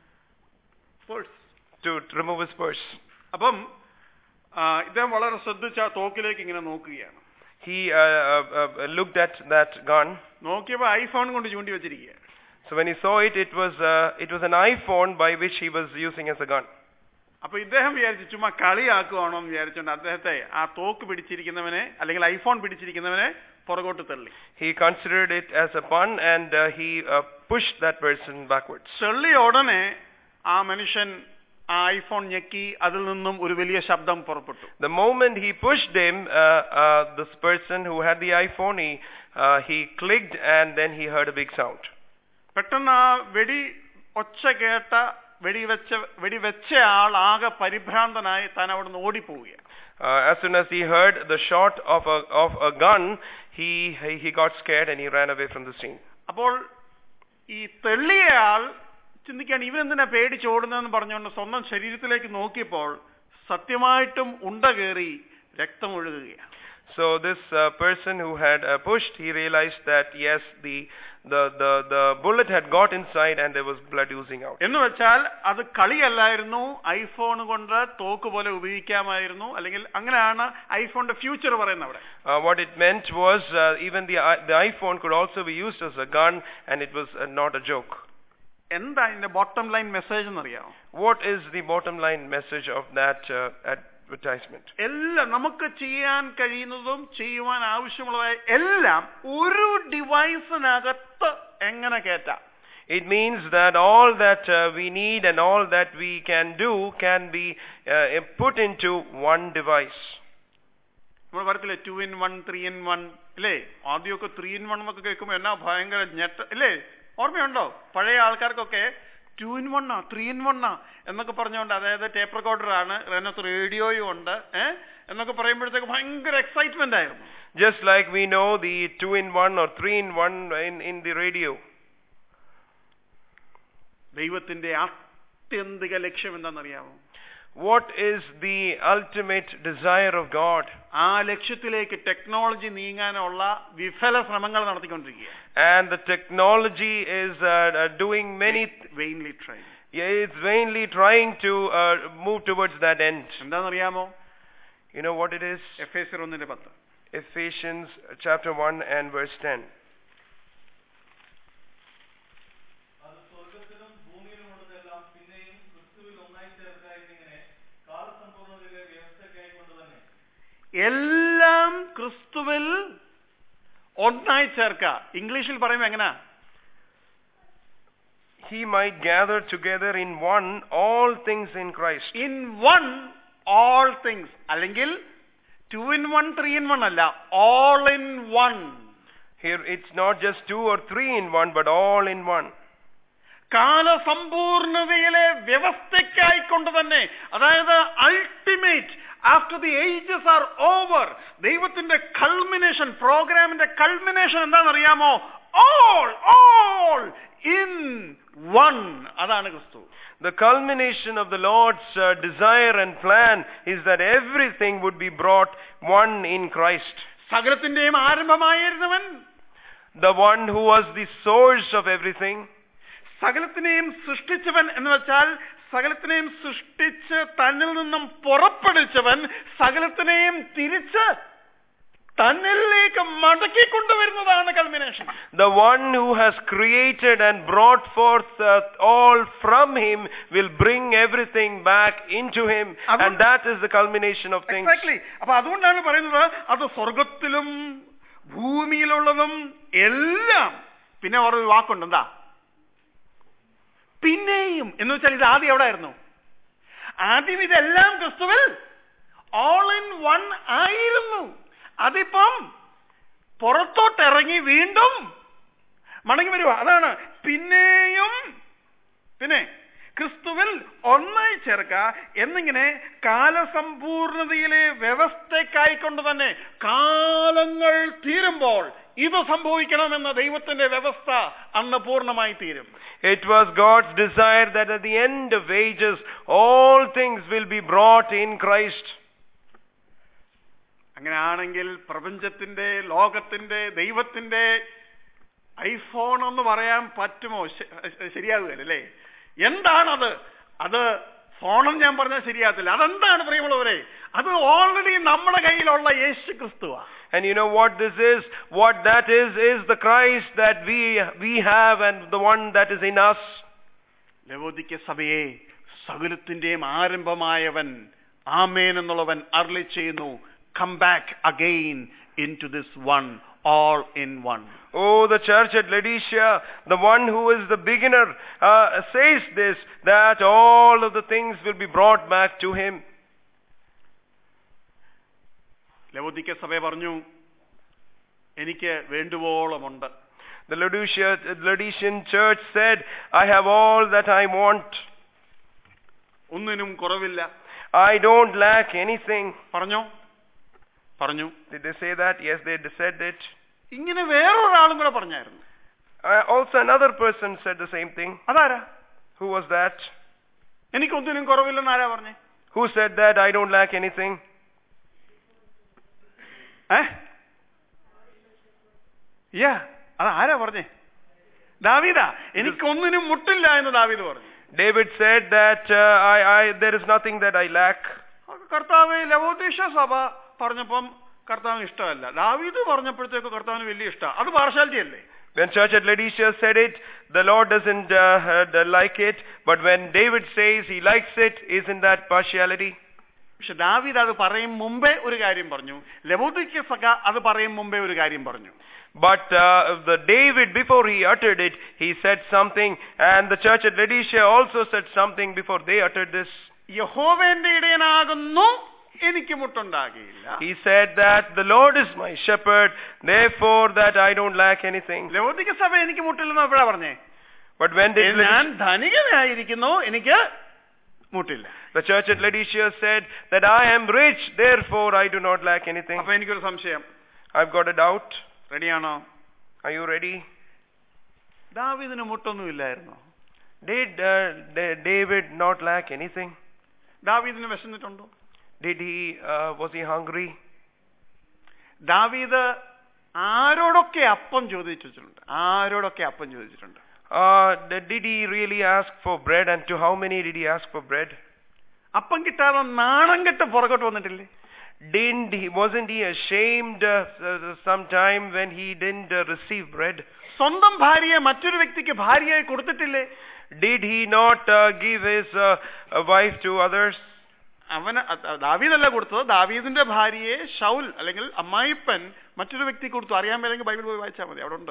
purse to, to remove his purse അപ്പം ആ, ഇദ്ദേഹം വളരെ ശ്രദ്ധിച്ച് ആ തോക്കിലേക്ക് ഇങ്ങനെ നോക്കുകയാണ് he uh, uh, uh, looked at that gun നോക്കിയപ്പോൾ iPhone കൊണ്ട് ചൂണ്ടി വെച്ചിരിക്കുക so when he saw it it was uh, it was an iphone by which he was using as a gun അപ്പൊ ഇദ്ദേഹം വിചാരിച്ചു ചുമ്മാ കളിയാക്കുവാണോ എന്ന് വിചാരിച്ചുകൊണ്ട് അദ്ദേഹത്തെ ആ തോക്ക് പിടിച്ചിരിക്കുന്നവനെ അല്ലെങ്കിൽ ഐഫോൺ പിടിച്ചിരിക്കുന്നവനെ പുറകോട്ട് തള്ളി he considered it as a pun and uh, he uh, pushed that person backwards തള്ളിയ ഉടനെ ആ മനുഷ്യൻ ആ ഐഫോൺ ഞെക്കി അതിൽ നിന്നും ഒരു വലിയ ശബ്ദം പുറപ്പെട്ടു the moment he pushed him uh, uh, this person who had the iphone he uh, he clicked and then he heard a big sound പെട്ടെന്ന് ആ വെടി ഒച്ച കേട്ട വെടിവെച്ച വെടിവെച്ച ആൾ ആകെ പരിഭ്രാന്തനായി താൻ അവിടെ നിന്ന് ഓടിപ്പോവുകയാണ് Uh, as soon as he heard the shot of a of a gun, he he he got scared and he ran away from the scene. അപ്പോൾ ഈ തെള്ളിയ ആൾ ചിന്തിക്കാൻ ഇവനെന്തിനാ പേടിച്ചോടുന്നതെന്ന് പറഞ്ഞുകൊണ്ട് സ്വന്തം ശരീരത്തിലേക്ക് നോക്കിയപ്പോൾ സത്യമായിട്ടും ഉണ്ട കയറി രക്തം ഒഴുകുകയാണ് So this uh, person who had uh, pushed, he realized that yes, the the the the bullet had got inside and there was blood oozing out. എന്ന് വെച്ചാൽ അത് കളിയല്ലായിരുന്നു ഐഫോൺ കൊണ്ട് തോക്ക് പോലെ ഉപയോഗിക്കാമായിരുന്നു അല്ലെങ്കിൽ അങ്ങനെയാണ് ഐഫോണിന്റെ ഫ്യൂച്ചർ പറയുന്നത് അവിടെ Uh, what it meant was uh, even the i- the iPhone could also be used as a gun, and it was uh, not a joke. എന്താ അതിന്റെ ബോട്ടം ലൈൻ മെസ്സേജ് എന്നറിയാമോ What is the bottom line message of that uh, advertisement? എല്ലാം നമുക്ക് ചെയ്യാൻ കഴിയുന്നതും ചെയ്യുവാൻ ആവശ്യമുള്ളതായ എല്ലാം ഒരു ഡിവൈസിനകത്ത് എങ്ങനെ കയറ്റാം It means that all that uh, we need and all that we can do can be uh, put into one device. നമ്മൾ പറയത്തില്ലേ two in one three in one അല്ലേ ആദ്യമൊക്കെ ത്രീ ഇൻ വൺ എന്നൊക്കെ കേൾക്കുമ്പോൾ എന്നാ ഭയങ്കര ഞെട്ട അല്ലേ ഓർമ്മയുണ്ടോ പഴയ ആൾക്കാർക്കൊക്കെ ടു ഇൻ വണ്ണാ ത്രീ ഇൻ വണ്ണാ എന്നൊക്കെ പറഞ്ഞുകൊണ്ട് അതായത് ടേപ്പ് റെക്കോർഡറാണ് അതിനകത്ത് റേഡിയോയും ഉണ്ട് ഏഹ് എന്നൊക്കെ പറയുമ്പോഴത്തേക്ക് ഭയങ്കര എക്സൈറ്റ്മെന്റ് ആയിരുന്നു Just like we know the two in one or three in one in, in the radio. ദൈവത്തിന്റെ ആത്യന്തിക ലക്ഷ്യം എന്താണെന്നറിയാമോ What is the ultimate desire of God? ആ ലക്ഷ്യത്തിലേക്ക് ടെക്നോളജി നീങ്ങാനുള്ള വിഫല ശ്രമങ്ങൾ നടത്തിക്കൊണ്ടിരിക്കുക And the technology is uh, uh, doing many, th- vainly try yeah, it's vainly trying to uh, move towards that end. എന്താണെന്നറിയാമോ You know what it is? F S ഒന്നിന്റെ പത്ത് Ephesians chapter 1 and verse 10. അത് സ്വർഗത്തിലും ഭൂമിയിലുമുള്ളതെല്ലാം പിന്നെയും ക്രിസ്തുവിൽ ഒന്നായി ചേർക്കുക എന്നിങ്ങനെ കാലസമ്പൂർണ്ണതയിലെ വ്യവസ്ഥയ്ക്കായിക്കൊണ്ട് തന്നെ എല്ലാം ക്രിസ്തുവിൽ ഒന്നായി ചേർക്ക ഇംഗ്ലീഷിൽ പറയുമ്പോൾ എങ്ങനാ He might gather together in one all things in Christ. In one all things അല്ലെങ്കിൽ two in one three in one അല്ല all in one Here it's not just two or three in one, but all in one. കാലസമ്പൂർണതയിലെ വ്യവസ്ഥയ്ക്കായിക്കൊണ്ട് തന്നെ അതായത് ultimate after the ages are over ദൈവത്തിന്റെ culmination പ്രോഗ്രാമിന്റെ culmination എന്താണെന്നറിയാമോ all all in one അതാണ് Christ The culmination of the Lord's uh, desire and plan is that everything would be brought one in Christ. സകലത്തിന്റെയും ആരംഭമായിരുന്നവൻ The one who was the source of everything, സകലത്തിനെയും സൃഷ്ടിച്ചവൻ എന്ന് വെച്ചാൽ സകലത്തിനെയും സൃഷ്ടിച്ച് തന്നിൽ നിന്നും പുറപ്പെടുവിച്ചവൻ സകലത്തിനെയും തിരിച്ച് തന്നിലേക്ക് മടക്കി കൊണ്ടുവരുന്നതാണ് culmination the one who has created and brought forth uh, all from him will bring everything back into him Adu- and that is the culmination of things. Exactly അപ്പൊ അതുകൊണ്ടാണ് പറയുന്നത് അത് സ്വർഗത്തിലും ഭൂമിയിലുള്ളതും എല്ലാം പിന്നെ വേറെ ഒരു വാക്കുണ്ട് എന്താ പിന്നെയും എന്ന് വെച്ചാൽ ഇത് ആദ്യം എവിടെ ആയിരുന്നു ആദ്യം ഇതെല്ലാം ക്രിസ്തുവിൽ ഓൾ ഇൻ വൺ ആയിരുന്നു അതിപ്പം പുറത്തോട്ടിറങ്ങി വീണ്ടും മടങ്ങി വരുക അതാണ് പിന്നെയും പിന്നെ ക്രിസ്തുവിൽ ഒന്നായി ചേർക്ക എന്നിങ്ങനെ കാലസമ്പൂർണതയിലെ വ്യവസ്ഥയ്ക്കായിക്കൊണ്ട് തന്നെ കാലങ്ങൾ തീരുമ്പോൾ ഇത് സംഭവിക്കണമെന്ന ദൈവത്തിന്റെ വ്യവസ്ഥ അന്ന് പൂർണ്ണമായി തീരും It was God's desire that at the end of ages all things will be brought in Christ. അങ്ങനെയാണെങ്കിൽ പ്രപഞ്ചത്തിന്റെ ലോകത്തിന്റെ ദൈവത്തിന്റെ ഐഫോൺ എന്ന് പറയാൻ പറ്റുമോ ശ- ശരിയാവുകയല്ല അല്ലേ എന്താണത് അത് ഫോണെന്ന് ഞാൻ പറഞ്ഞാൽ ശരിയാകത്തില്ല അതെന്താണ് പ്രിയമുള്ളവരെ അത് ഓൾറെഡി നമ്മുടെ കയ്യിലുള്ള യേശു ക്രിസ്തുവാ And you know what this is? What that is, is the Christ that we, we have and the one that is in us. ലവോദിക്ക സഭയെ സകലത്തിന്റെയും ആരംഭമായവൻ ആമേൻ എന്നുള്ളവൻ അർളി ചെയ്യുന്നു come back again into this one all in one Oh, the church at Laodicea, the one who is the beginner, uh, says this, that all of the things will be brought back to him. ലവോദിക്ക സഭ പറഞ്ഞു എനിക്ക് വേണ്ടുവോളമുണ്ട് The Laodicea, Laodicean church said, I have all that I want. ഒന്നിനും കുറവില്ല I don't lack anything. പറഞ്ഞോ പറഞ്ഞു Did they say that? Yes, they said it. ഇങ്ങനെ വേറൊരാളും കൂടെ പറഞ്ഞായിരുന്നു Uh, also, another person said the same thing. അതാരാ Who was that? എനിക്കൊന്നിനും കുറവില്ലെന്ന് ആരാ പറഞ്ഞേ Who said that? I don't lack anything. ഏ യാ അത് ആരാ പറഞ്ഞേ ദാവീദാ എനിക്കൊന്നിനും മുട്ടില്ല എന്ന് ദാവീദ് പറഞ്ഞു David said that uh, I, I, there is nothing that I lack. അത് കർത്താവ് ലവോദേശ സഭ പറഞ്ഞപ്പം കർത്താവിന് ഇഷ്ടമല്ല ദാവീദ് പറഞ്ഞപ്പോഴത്തേക്ക് കർത്താവിന് വലിയ ഇഷ്ടമാണ് അത് പാർശാലിറ്റി അല്ലേ When church at Laodicea said it, the Lord doesn't uh, uh, like it. But when David says he likes it, isn't that partiality? പക്ഷെ ദാവീദ് അത് പറയും മുമ്പേ ഒരു കാര്യം പറഞ്ഞു ലവോദിക്ക സഭ അത് പറയും മുമ്പേ ഒരു കാര്യം പറഞ്ഞു But uh, the David, before he uttered it, he said something, and the church at Laodicea also said something before they uttered this. യഹോവേന്റെ ഇടയനാകുന്നു എനിക്ക് മുട്ടുണ്ടാകിയില്ല He said that the Lord is my shepherd, therefore that I don't lack anything. ലവോദിക്ക സഭ എനിക്ക് മുട്ടില്ലെന്ന് എപ്പോഴാ പറഞ്ഞേ But when did ഞാൻ Laodicea- ധനികനായിരിക്കുന്നു എനിക്ക് മുട്ടില്ല the church at Laodicea said that I am rich, therefore I do not lack anything? അപ്പൊ എനിക്കൊരു സംശയം I've got a doubt. റെഡിയാണോ Are you ready? ദാവീദിന് മുട്ടൊന്നും ഇല്ലായിരുന്നോ Did uh, Da- David not lack anything? ദാവീദിന് വിശന്നിട്ടുണ്ടോ Did he, uh, was he hungry? ദാവീദ് ആരോടൊക്കെ അപ്പം ചോദിച്ചിട്ടുണ്ട് ആരോടൊക്കെ അപ്പം ചോദിച്ചിട്ടുണ്ട് Uh, d- did he really ask for bread and to how many did he ask for bread? അപ്പം കിട്ടാതെ നാണം കെട്ട് പുറകോട്ട് വന്നിട്ടില്ലേ Didn't he, wasn't he ashamed uh, uh, sometime when he didn't uh, receive bread? സ്വന്തം ഭാര്യയെ മറ്റൊരു വ്യക്തിക്ക് ഭാര്യയായി കൊടുത്തിട്ടില്ലേ Did he not uh, give his uh, uh, wife to others? അവന് അ- അ- ദാവീദല്ല കൊടുത്തത് ദാവീദിന്റെ ഭാര്യയെ ഷൗൽ അല്ലെങ്കിൽ അമ്മായിപ്പൻ മറ്റൊരു വ്യക്തി കൊടുത്തു അറിയാൻ മേലെങ്കിൽ ബൈബിൾ പോയി വായിച്ചാൽ മതി അവിടെ ഉണ്ട്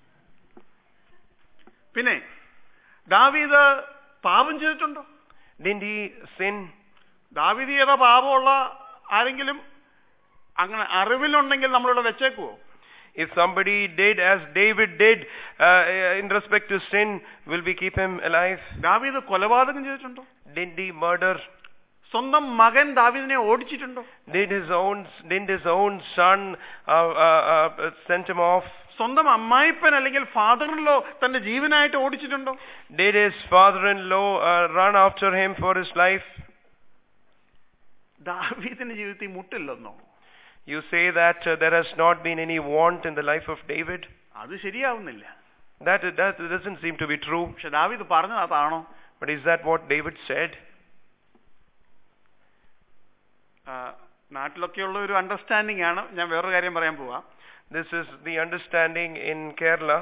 പിന്നെ ദാവീദ് പാപം ചെയ്തിട്ടുണ്ടോ Didn't he sin? ദാവീദ് ചെയ്ത പാപമുള്ള ആരെങ്കിലും അങ്ങനെ അറിവിലുണ്ടെങ്കിൽ നമ്മളിവിടെ വെച്ചേക്കുവോ If somebody did as David did uh, in respect to sin, will we keep him alive? ദാവീദ് കൊലപാതകം ചെയ്തിട്ടുണ്ടോ Didn't he murder? സ്വന്തം മകൻ ദാവീദിനെ ഓടിച്ചിട്ടുണ്ടോ Did his own didn't his own son uh, uh, uh, sent him off? സ്വന്തം അമ്മായിപ്പൻ അല്ലെങ്കിൽ ഫാദറിലോ തന്റെ ജീവനായിട്ട് ഓടിച്ചിട്ടുണ്ടോ Did his father-in-law uh, run after him for his life? ദാവീദിന്റെ ജീവിതത്തിൽ മുട്ടില്ലെന്നോ You say that uh, there has not been any want in the life of David. അത് ശരിയാവുന്നില്ല That that doesn't seem to be true. പക്ഷെ ദാവീദ് പറഞ്ഞത് അതാണോ But is that what David said? ആ, നാട്ടിലൊക്കെയുള്ള ഒരു understanding ആണ് ഞാൻ വേറൊരു കാര്യം പറയാൻ പോവാം This is the understanding in Kerala.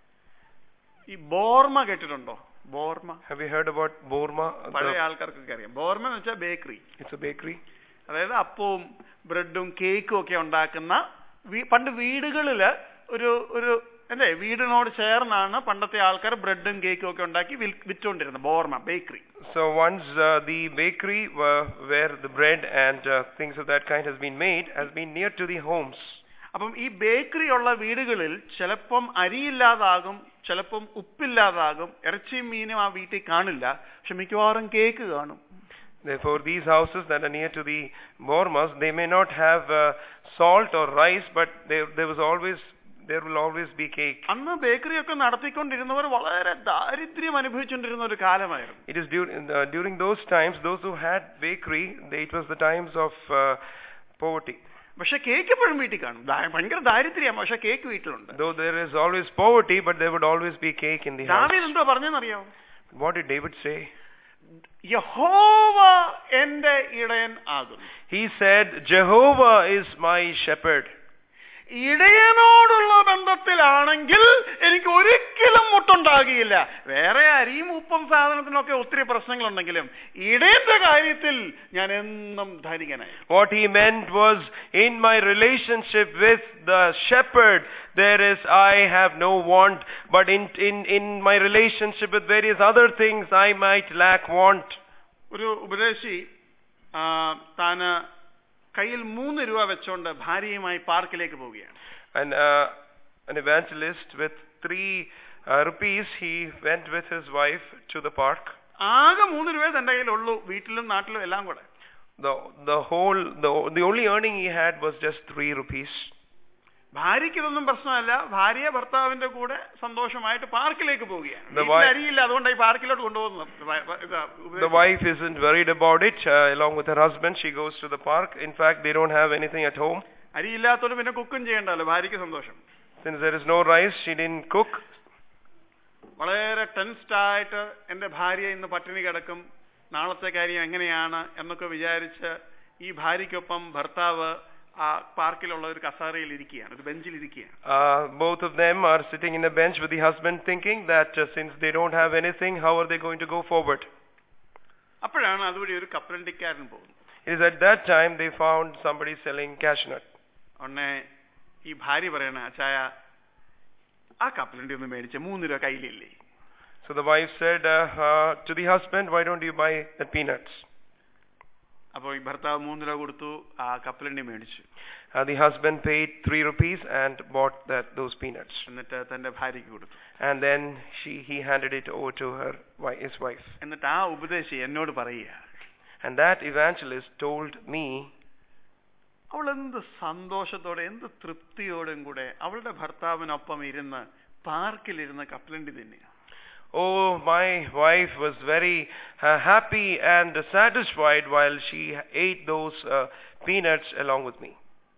ഈ ബോർമ കേട്ടിട്ടുണ്ടോ ബോർമ Have you heard about Borma? പഴയ The, ആൾക്കാർക്കൊക്കെ അറിയാം ബോർമ എന്ന് വെച്ചാൽ ബേക്കറി it's a bakery. അതായത് അപ്പവും ബ്രെഡും കേക്കും ഒക്കെ ഉണ്ടാക്കുന്ന വീ- പണ്ട് വീടുകളില് ഒരു ഒരു അല്ലേ വീടിനോട് ചേർന്നാണ് പണ്ടത്തെ ആൾക്കാർ ബ്രെഡും കേക്കും ഒക്കെ ഉണ്ടാക്കി വിൽ- വിറ്റുകൊണ്ടിരുന്നത് ബോർമ bakery So once uh, the bakery uh, where the bread and uh, things of that kind has been made has been near to the homes. അപ്പം ഈ ബേക്കറി ഉള്ള വീടുകളിൽ ചിലപ്പം അരിയില്ലാതാകും ചിലപ്പം ഉപ്പില്ലാതാകും ഇറച്ചിയും മീനും ആ വീട്ടിൽ കാണില്ല പക്ഷെ മിക്കവാറും കേക്ക് കാണും Therefore, these houses that are near to the Bormas, they may not have uh, salt or rice, but there, there was always there will always be cake. അന്ന് ബേക്കറി ഒക്കെ നടത്തിക്കൊണ്ടിരുന്നവർ വളരെ ദാരിദ്ര്യം അനുഭവിച്ചുകൊണ്ടിരുന്ന ഒരു കാലമായിരുന്നു It is during uh, during those times, those who had bakery, they, it was the times of uh, poverty. പക്ഷെ cake എപ്പോഴും വീട്ടിൽ കാണും ദാ- ഭയങ്കര ദാരിദ്ര്യമാണ് പക്ഷെ കേക്ക് വീട്ടിലുണ്ട് Though there is always poverty, but there would always be cake in the house. ദാവീദ് എന്തോ പറഞ്ഞെന്നറിയാമോ What did David say? യഹോവ എന്റെ ഇടയൻ ആകുന്നു He said, Jehovah is my shepherd. ഇടയനോടുള്ള ബന്ധത്തിലാണെങ്കിൽ എനിക്ക് ഒരിക്കലും മുട്ടുണ്ടാകുകയില്ല വേറെ അരിയും ഉപ്പും സാധനത്തിനൊക്കെ ഒത്തിരി പ്രശ്നങ്ങളുണ്ടെങ്കിലും ഇടയന്റെ കാര്യത്തിൽ ഞാൻ എന്നും ധനികനായി What he meant was, in my relationship with the shepherd, there is, I have no want, but in, in, in my relationship with various other things, I might lack want. ഒരു ഉപദേശി ആ, താന് കയ്യിൽ മൂന്ന് രൂപ വെച്ചോണ്ട് ഭാര്യയുമായി പാർക്കിലേക്ക് പോവുകയാണ് And uh, an evangelist with three uh, rupees, he went with his wife to the park. ആകെ മൂന്ന് രൂപ തന്റെ കയ്യിലുള്ളൂ വീട്ടിലും നാട്ടിലും എല്ലാം കൂടെ The, the whole, the, the only earning he had was just three rupees. ഭാര്യയ്ക്ക് ഇതൊന്നും പ്രശ്നമല്ല ഭാര്യ ഭർത്താവിന്റെ കൂടെ സന്തോഷമായിട്ട് പാർക്കിലേക്ക് പോവുകയാണ് The വീട്ടിൽ wife- അരിയില്ല അതുകൊണ്ട് ഈ പാർക്കിലോട്ട് കൊണ്ടുപോകുന്നത് വ- വ- ഇതാ, The ഉപദേശി. wife isn't worried about it. Uh, along with her husband, she goes to the park. In fact, they don't have anything at home. അരിയില്ലാത്തോണ്ട് പിന്നെ കുക്കും ചെയ്യണ്ടല്ലോ ഭാര്യയ്ക്ക് സന്തോഷം Since there is no rice, she didn't cook. വളരെ tensed ആയിട്ട് എന്റെ ഭാര്യ ഇന്ന് പട്ടിണി കിടക്കും നാളത്തെ കാര്യം എങ്ങനെയാണ് എന്നൊക്കെ വിചാരിച്ച് ഈ ഭാര്യയ്ക്കൊപ്പം ഭർത്താവ് ആ പാർക്കിലുള്ള ഒരു കസാരയിൽ ഇരിക്കുകയാണ് ഒരു ബെഞ്ചിൽ ഇരിക്കുകയാണ് Uh, both of them are sitting in a bench with the husband thinking that uh, since they don't have anything, how are they going to go forward? അപ്പോഴാണ് അതുവഴി ഒരു കപ്പലണ്ടിക്കാരൻ പോകുന്നത് It is at that time they found somebody selling cashew nut. ഉടനെ ഈ ഭാര്യ പറയണ അച്ചായ ആ കപ്പലണ്ടി ഒന്ന് മേടിച്ച മൂന്ന് രൂപ കയ്യിലില്ലേ So the wife said uh, uh, to the husband, why don't you buy the peanuts? അപ്പോൾ ഈ ഭർത്താവ് മൂന്ന് രൂപ കൊടുത്തു ആ കപ്പലണ്ടി മേടിച്ചു Uh, the husband paid three rupees and bought that those peanuts. എന്നിട്ട് തന്റെ ഭാര്യയ്ക്ക് കൊടുത്തു And then she he handed it over to her wi- his wife. എന്നിട്ട് ആ ഉപദേശി എന്നോട് പറയുക And that evangelist told me അവൾ എന്ത് സന്തോഷത്തോടെ എന്ത് തൃപ്തിയോടും കൂടെ അവളുടെ ഭർത്താവിനൊപ്പം ഇരുന്ന് പാർക്കിലിരുന്ന് കപ്പലണ്ടി തിന്നുക Oh, my wife was very uh, happy and satisfied while she ate those uh, peanuts along with me.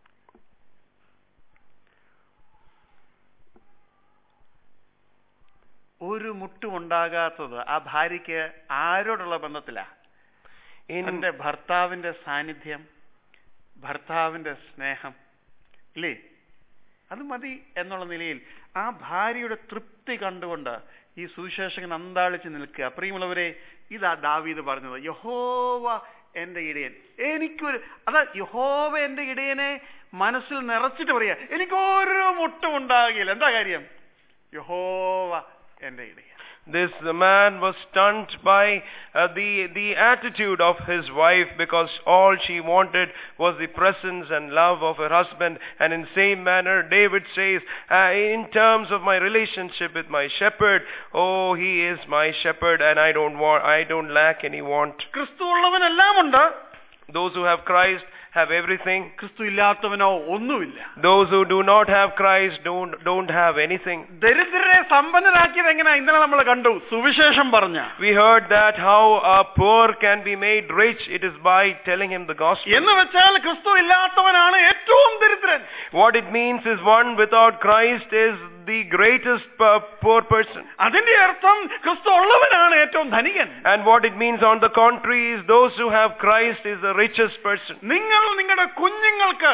ഒരു മുട്ടും ഉണ്ടാകാത്തത് ആ ഭാര്യയ്ക്ക് ആരോടുള്ള ബന്ധത്തിലാ In, തന്റെ ഭർത്താവിന്റെ സാന്നിധ്യം ഭർത്താവിന്റെ സ്നേഹം ഇല്ലേ അത് മതി എന്നുള്ള നിലയിൽ ആ ഭാര്യയുടെ തൃപ്തി കണ്ടുകൊണ്ട് ഈ സുവിശേഷകൻ അന്താളിച്ച് നിൽക്കുക പ്രിയമുള്ളവരെ ഇതാ ദാവീദ് പറഞ്ഞത് യഹോവ എന്റെ ഇടയൻ എനിക്കൊരു അതാ യഹോവ എന്റെ ഇടയനെ മനസ്സിൽ നിറച്ചിട്ട് പറയാ എനിക്കൊരു മുട്ടും ഉണ്ടാകില്ല എന്താ കാര്യം യഹോവ എന്റെ ഇടയൻ This man was stunned by uh, the the attitude of his wife because all she wanted was the presence and love of her husband. And in same manner, David says, uh, in terms of my relationship with my shepherd, oh, he is my shepherd, and I don't want, I don't lack any want. ക്രിസ്തു ഉള്ളവനെല്ലാം ഉണ്ട് Those who have Christ have everything. ക്രിസ്തു ഇല്ലാത്തവനോ ഒന്നുമില്ല Those who do not have Christ don't don't have anything. ദരിദ്രരെ സമ്പന്നരാക്കിയത് എങ്ങനെയാ ഇന്നലെ നമ്മൾ കണ്ടു സുവിശേഷം പറഞ്ഞ We heard that how a poor can be made rich. It is by telling him the gospel. എന്ന് വെച്ചാൽ ക്രിസ്തു ഇല്ലാത്തവനാണ് ഏറ്റവും ദരിദ്രൻ What it means is one without Christ is the greatest uh, poor person. അതിന്റെ അർത്ഥം ക്രിസ്തു ഉള്ളവനാണ് ഏറ്റവും ധനികൻ And what it means on the contrary is those who have Christ is the richest person. നിങ്ങൾ നിങ്ങളുടെ കുഞ്ഞുങ്ങൾക്ക്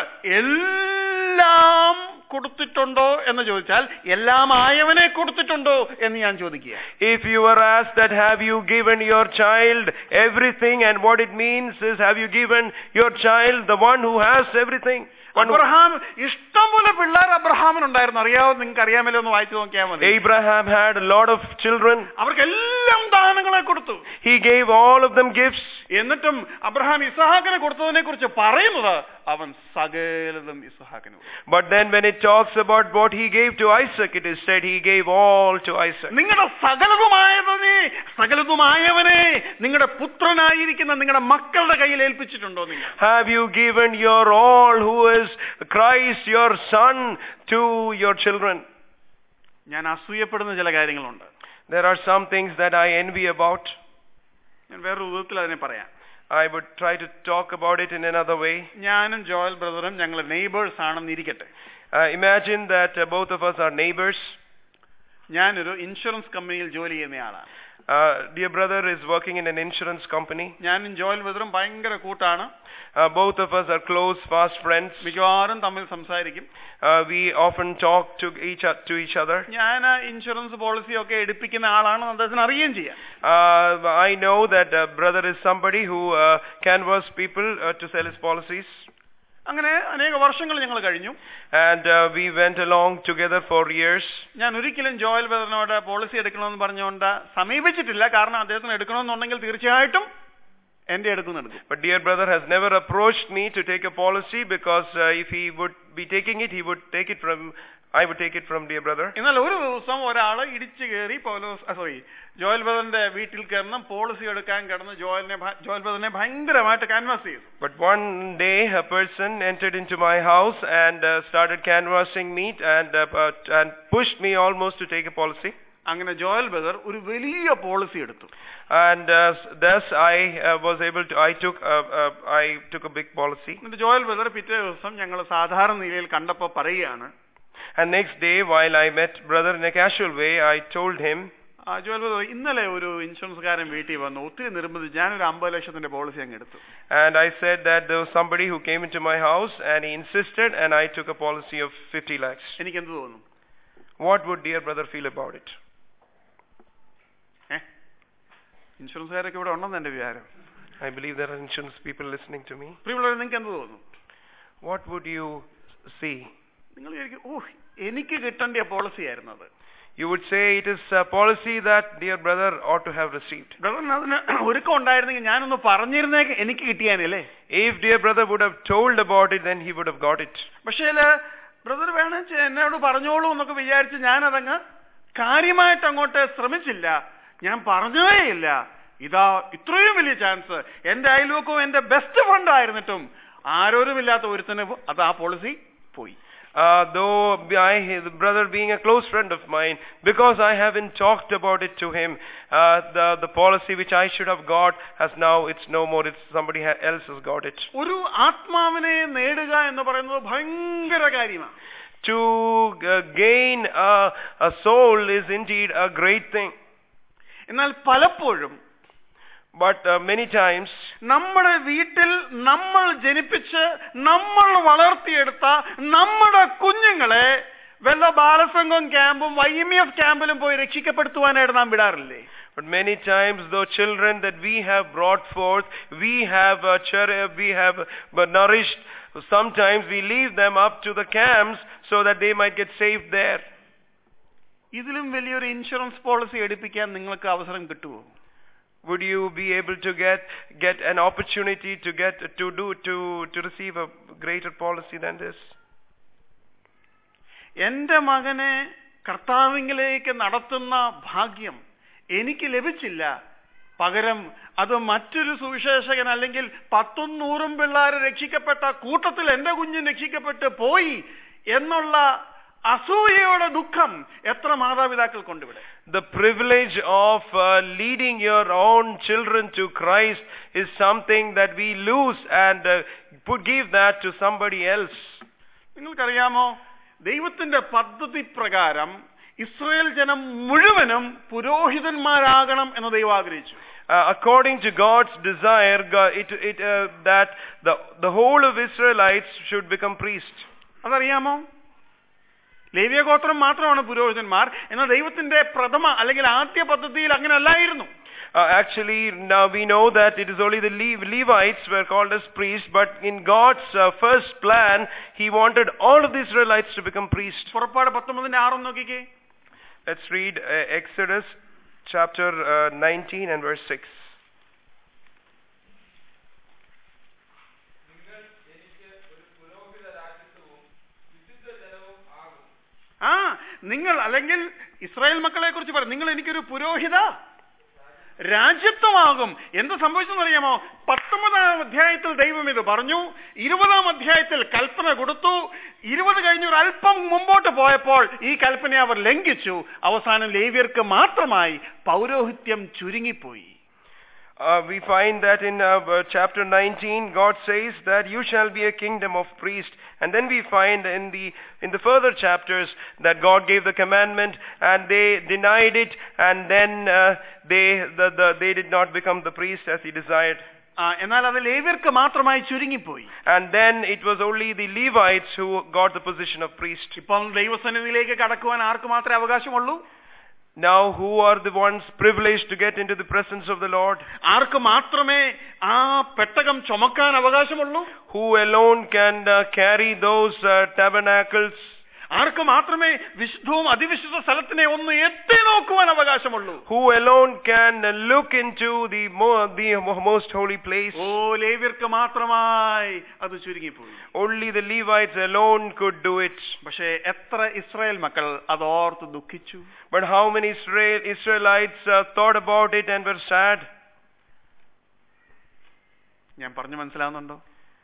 എല്ലാം കൊടുത്തിട്ടുണ്ടോ എന്ന് ചോദിച്ചാൽ എല്ലാം ആയവനെ കൊടുത്തിട്ടുണ്ടോ എന്ന് ഞാൻ ചോദിക്കുക If you were asked that have you given your child everything and what it means is have you given your child the one who has everything? One who- Abraham ഇഷ്ടം പോലെ പിള്ളേർ അബ്രഹാമിനുണ്ടായിരുന്നു അറിയാവോ നിങ്ങൾക്ക് അറിയാമല്ലോ ഒന്ന് വായിച്ചു നോക്കിയാൽ മതി Abraham had a lot of children. അവർക്കെല്ലാം ദാനങ്ങളെ കൊടുത്തു He gave all of them gifts. എന്നിട്ടും അബ്രഹാം ഇസഹാക്കിനെ കൊടുത്തതിനെ കുറിച്ച് പറയുന്നത് അവൻ സകലതും ഇസഹാക്കിന് കൊടുത്തു. But then when it talks about what he gave to Isaac, it is said he gave all to Isaac. നിങ്ങളുടെ സകലതുമായവനെ സകലതുമായവനെ നിങ്ങളുടെ പുത്രനായിരിക്കുന്ന നിങ്ങളുടെ മക്കളുടെ കയ്യിൽ ഏൽപ്പിച്ചിട്ടുണ്ടോ നിങ്ങൾ Have you given your all, who is Christ, your son, to your children? ഞാൻ അസൂയപ്പെടുന്ന ചില കാര്യങ്ങളുണ്ട് There are some things that I envy about. ഞാൻ വേറൊരു വിധത്തിൽ അതിനെ പറയാം I would try to talk about it in another way. ഞാനും Joel ബ്രദറും ഞങ്ങൾ നെയ്ബേഴ്സ് ആണെന്ന് ഇരിക്കട്ടെ Uh, imagine that uh, both of us are neighbors. ഞാനൊരു ഇൻഷുറൻസ് കമ്പനിയിൽ ജോലി ചെയ്യുന്ന ആളാണ് Uh, dear brother is working in an insurance company. ഞാനും ജോയൽ ബ്രദറും ഭയങ്കര കൂട്ടാണ് Uh, both of us are close, fast friends. മിക്കവാറും തമ്മിൽ സംസാരിക്കും Uh, we often talk to each o- to each other. ഞാൻ ഇൻഷുറൻസ് പോളിസി ഒക്കെ എടുപ്പിക്കുന്ന ആളാണെന്ന് അദ്ദേഹത്തിന് അറിയുകയും ചെയ്യാം Uh, I know that uh, brother is somebody who uh, canvass people uh, to sell his policies. അങ്ങനെ അനേക വർഷങ്ങൾ ഞങ്ങൾ കഴിഞ്ഞു And uh, we went along together for years. ഞാൻ ഒരിക്കലും ജോയൽ ബ്രദറിനോട് പോളിസി എടുക്കണമെന്ന് പറഞ്ഞുകൊണ്ട് സമീപിച്ചിട്ടില്ല കാരണം അദ്ദേഹത്തിന് എടുക്കണമെന്നുണ്ടെങ്കിൽ തീർച്ചയായിട്ടും എന്റെ എടുക്കുന്ന എടുക്കും But dear brother has never approached me to take a policy because uh, if he would be taking it, he would take it from, I would take it from dear brother. എന്നാൽ ഒരു ദിവസം ഒരാൾ ഇടിച്ചു കയറി പൗലോസ് sorry Joel ബ്രദറിന്റെ വീട്ടിൽ കയറണം policy എടുക്കാൻ കിടന്ന് ജോയലിനെ ഭ- ജോയൽ ബ്രദറിനെ ഭയങ്കരമായിട്ട് കാൻവാസ് ചെയ്തു But one day a person entered into my house and uh, started canvassing me and, uh, uh, and pushed me almost to take a policy. അങ്ങനെ ജോയൽ ബ്രദർ ഒരു വലിയ പോളിസി എടുത്തു And uh, thus I uh, was able to, I took, uh, uh, I took a big policy. എന്നിട്ട് Joel brother പിറ്റേ ദിവസം ഞങ്ങൾ സാധാരണ നിലയിൽ കണ്ടപ്പോൾ പറയുകയാണ് And next day while I met brother in a casual way, I told him, ആ Joel brother ഇന്നലെ ഒരു ഇൻഷുറൻസുകാരൻ വീട്ടിൽ വന്നു ഒത്തിരി നിർബന്ധിച്ച് ഞാനൊരു അമ്പത് ലക്ഷത്തിന്റെ പോളിസി അങ്ങ് എടുത്തു and I said that there was somebody who came into my house and he insisted and I took a policy of 50 lakhs. എനിക്ക് എന്ത് തോന്നുന്നു What would dear brother feel about it? ഏ ഇൻഷുറൻസുകാരൊക്കെ ഇവിടെ ഉണ്ടെന്ന് എന്റെ വിചാരം I believe there are insurance people listening to me. പ്രിയമുള്ളവർ നിങ്ങൾക്ക് എന്ത് തോന്നുന്നു What would you see? നിങ്ങൾ വിചാരിക്കും ഓ എനിക്ക് കിട്ടേണ്ട പോളിസി ആയിരുന്നു അത് You would say it is a policy that dear brother ought to have received. ബ്രദറിന് അതിന് ഒരുക്കം ഉണ്ടായിരുന്നെങ്കിൽ ഞാനൊന്ന് പറഞ്ഞിരുന്നേ എനിക്ക് കിട്ടിയാനല്ലേ If dear brother would have told about it, then he would have got it. പക്ഷേ ബ്രദർ വേണമെന്ന് എന്നോട് പറഞ്ഞോളൂ എന്നൊക്കെ വിചാരിച്ച് ഞാനതങ്ങ് കാര്യമായിട്ട് അങ്ങോട്ട് ശ്രമിച്ചില്ല ഞാൻ പറഞ്ഞതേയില്ല ഇതാ ഇത്രയും വലിയ ചാൻസ് എന്റെ അയൽവക്കവും എന്റെ ബെസ്റ്റ് ഫ്രണ്ട് ആയിരുന്നിട്ടും ആരോരുമില്ലാത്ത ഒരുത്തന് അത് ആ പോളിസി പോയി uh, though I, the brother being a close friend of mine, because I haven't talked about it to him, uh, the, the policy which I should have got has now, it's no more, it's somebody ha- else has got it. ഒരു ആത്മാവിനെ നേടുക എന്ന് പറയുന്നത് ഭയങ്കര കാര്യമാണ് To uh, gain a, a soul is indeed a great thing. എന്നാൽ പലപ്പോഴും But uh, many times, നമ്മുടെ വീട്ടിൽ നമ്മൾ ജനിപ്പിച്ച് നമ്മൾ വളർത്തിയെടുത്ത നമ്മുടെ കുഞ്ഞുങ്ങളെ വല്ല ബാലസംഘം ക്യാമ്പും വൈ എം എഫ് ക്യാമ്പിലും പോയി രക്ഷിക്കപ്പെടുത്തുവാനായിട്ട് നാം വിടാറില്ലേ but many times, though children that we have brought forth, we have uh, cher- we have uh, nourished. Sometimes we leave them up to the camps so that they might get saved there. ഇതിലും വലിയൊരു insurance policy എടുപ്പിക്കാൻ നിങ്ങൾക്ക് അവസരം കിട്ടുമോ Would you be able to get get an opportunity to get to do to to receive a greater policy than this? എന്റെ മകനെ കർത്താവിങ്കിലേക്ക് നടത്തുന്ന ഭാഗ്യം എനിക്ക് ലഭിച്ചില്ല പകരം അത് മറ്റൊരു സുവിശേഷകൻ അല്ലെങ്കിൽ പത്തും നൂറും പിള്ളേർ രക്ഷിക്കപ്പെട്ട കൂട്ടത്തിൽ എന്റെ കുഞ്ഞ് രക്ഷിക്കപ്പെട്ട് പോയി എന്നുള്ള അസൂയയുടെ ദുഃഖം എത്ര മാതാപിതാക്കൾ കൊണ്ടിവിടെ The privilege of uh, leading your own children to Christ is something that we lose and uh, put, give that to somebody else. നിങ്ങൾക്കറിയാമോ ദൈവത്തിന്റെ പദ്ധതി പ്രകാരം ഇസ്രയേൽ ജനം മുഴുവനും പുരോഹിതന്മാരാകണം എന്ന് ദൈവം ആഗ്രഹിച്ചു Uh, according to God's desire, God, it, it, uh, that the, the whole of Israelites should become priests. അതറിയാമോ ലേവിയ ഗോത്രം മാത്രമാണ് പുരോഹിതന്മാർ എന്നാൽ ദൈവത്തിന്റെ പ്രഥമ അല്ലെങ്കിൽ ആദ്യ പദ്ധതിയിൽ അങ്ങനെ അല്ലായിരുന്നു Uh, actually, now we know that it is only the Le- Levites were called as priests, but in God's uh, first plan, He wanted all of the Israelites to become priests. പുറപ്പാട് പത്തൊമ്പതിന്റെ ആറൊന്ന് നോക്കിക്കേ Let's read uh, Exodus chapter uh, 19 and verse 6. നിങ്ങൾ എനിക്ക് ഒരു പുരോഹിത രാജ്യത്വവും വിശുദ്ധ ജനവും ആകും ആ നിങ്ങൾ അല്ലെങ്കിൽ ഇസ്രായേൽ മക്കളെ കുറിച്ച് പറയും നിങ്ങൾ എനിക്കൊരു പുരോഹിത രാജ്യത്വമാകും എന്ത് സംഭവിച്ചെന്ന് അറിയാമോ പത്തൊമ്പതാം അധ്യായത്തിൽ ദൈവം ഇത് പറഞ്ഞു ഇരുപതാം അധ്യായത്തിൽ കൽപ്പന കൊടുത്തു ഇരുപത് കഴിഞ്ഞ് ഒരു അല്പം മുമ്പോട്ട് പോയപ്പോൾ ഈ കൽപ്പന അവർ ലംഘിച്ചു അവസാനം ലേവ്യർക്ക് മാത്രമായി പൗരോഹിത്യം ചുരുങ്ങിപ്പോയി Uh, we find that in uh, uh, chapter 19, God says that you shall be a kingdom of priests. And then we find in the in the further chapters that God gave the commandment and they denied it, and then uh, they the, the, they did not become the priest as He desired. ആ, എന്നാൽ അത് ലേവ്യർക്ക് മാത്രമായി ചുരുങ്ങിപ്പോയി And then it was only the Levites who got the position of priest. ഇപ്പം ദൈവസന്നിധിയിലേക്ക് കടക്കുവാൻ ആർക്ക് മാത്രമേ അവകാശമുള്ളൂ Now, who are the ones privileged to get into the presence of the Lord? ആർക്ക് മാത്രമേ ആ പെട്ടകം ചുമക്കാൻ അവകാശമുള്ളൂ Who alone can uh, carry those uh, tabernacles? ആർക്ക് മാത്രമേ വിശുദ്ധവും അതിവിശുദ്ധ സ്ഥലത്തിനെ ഒന്ന് എത്തി നോക്കുവാൻ അവകാശമുള്ളൂ Who alone can uh, look into the, mo- the mo- most holy place? ഓ ലേവ്യർക്ക് മാത്രമായി അത് ചുരുങ്ങിപ്പോയി Only the Levites alone could do it. പക്ഷേ എത്ര ഇസ്രായേൽ മക്കൾ അതോർത്ത് ദുഃഖിച്ചു But how many Israel, Israelites uh, thought about it and were sad? ഞാൻ പറഞ്ഞു മനസ്സിലാവുന്നുണ്ടോ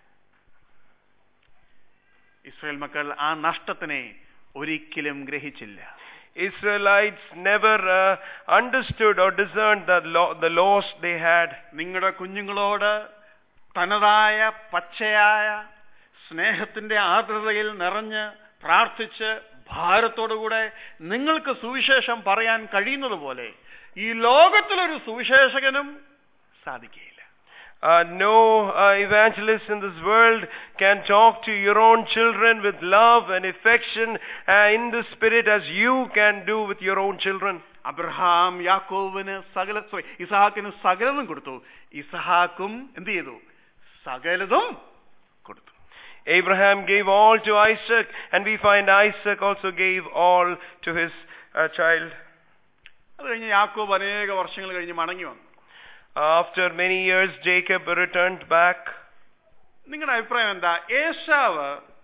Israel മക്കൾ ആ നഷ്ടത്തിനെ ഒരിക്കലും ഗ്രഹിച്ചില്ല Israelites never uh, understood or discerned the, lo- the loss they had. നിങ്ങളുടെ കുഞ്ഞുങ്ങളോട് തനതായ പച്ചയായ സ്നേഹത്തിന്റെ ആർദ്രതയിൽ നിറഞ്ഞ് പ്രാർത്ഥിച്ച് ഭാരത്തോടുകൂടെ നിങ്ങൾക്ക് സുവിശേഷം പറയാൻ കഴിയുന്നത് പോലെ ഈ ലോകത്തിലൊരു സുവിശേഷകനും സാധിക്കുകയില്ല Uh, no uh, evangelist in this world can talk to your own children with love and affection uh, in the spirit as you can do with your own children. Abraham യാക്കോവിന് സകല sorry, ഇസഹാക്കിന് സകലതും കൊടുത്തു ഇസഹാക്കും എന്ത് ചെയ്തു സകലതും കൊടുത്തു Abraham gave all to Isaac, and we find Isaac also gave all to his uh, child. അത് കഴിഞ്ഞ് യാക്കോബ് അനേക വർഷങ്ങൾ കഴിഞ്ഞ് മടങ്ങി വന്നു After many years, Jacob returned back. നിങ്ങളുടെ അഭിപ്രായം എന്താ ഏശാവ്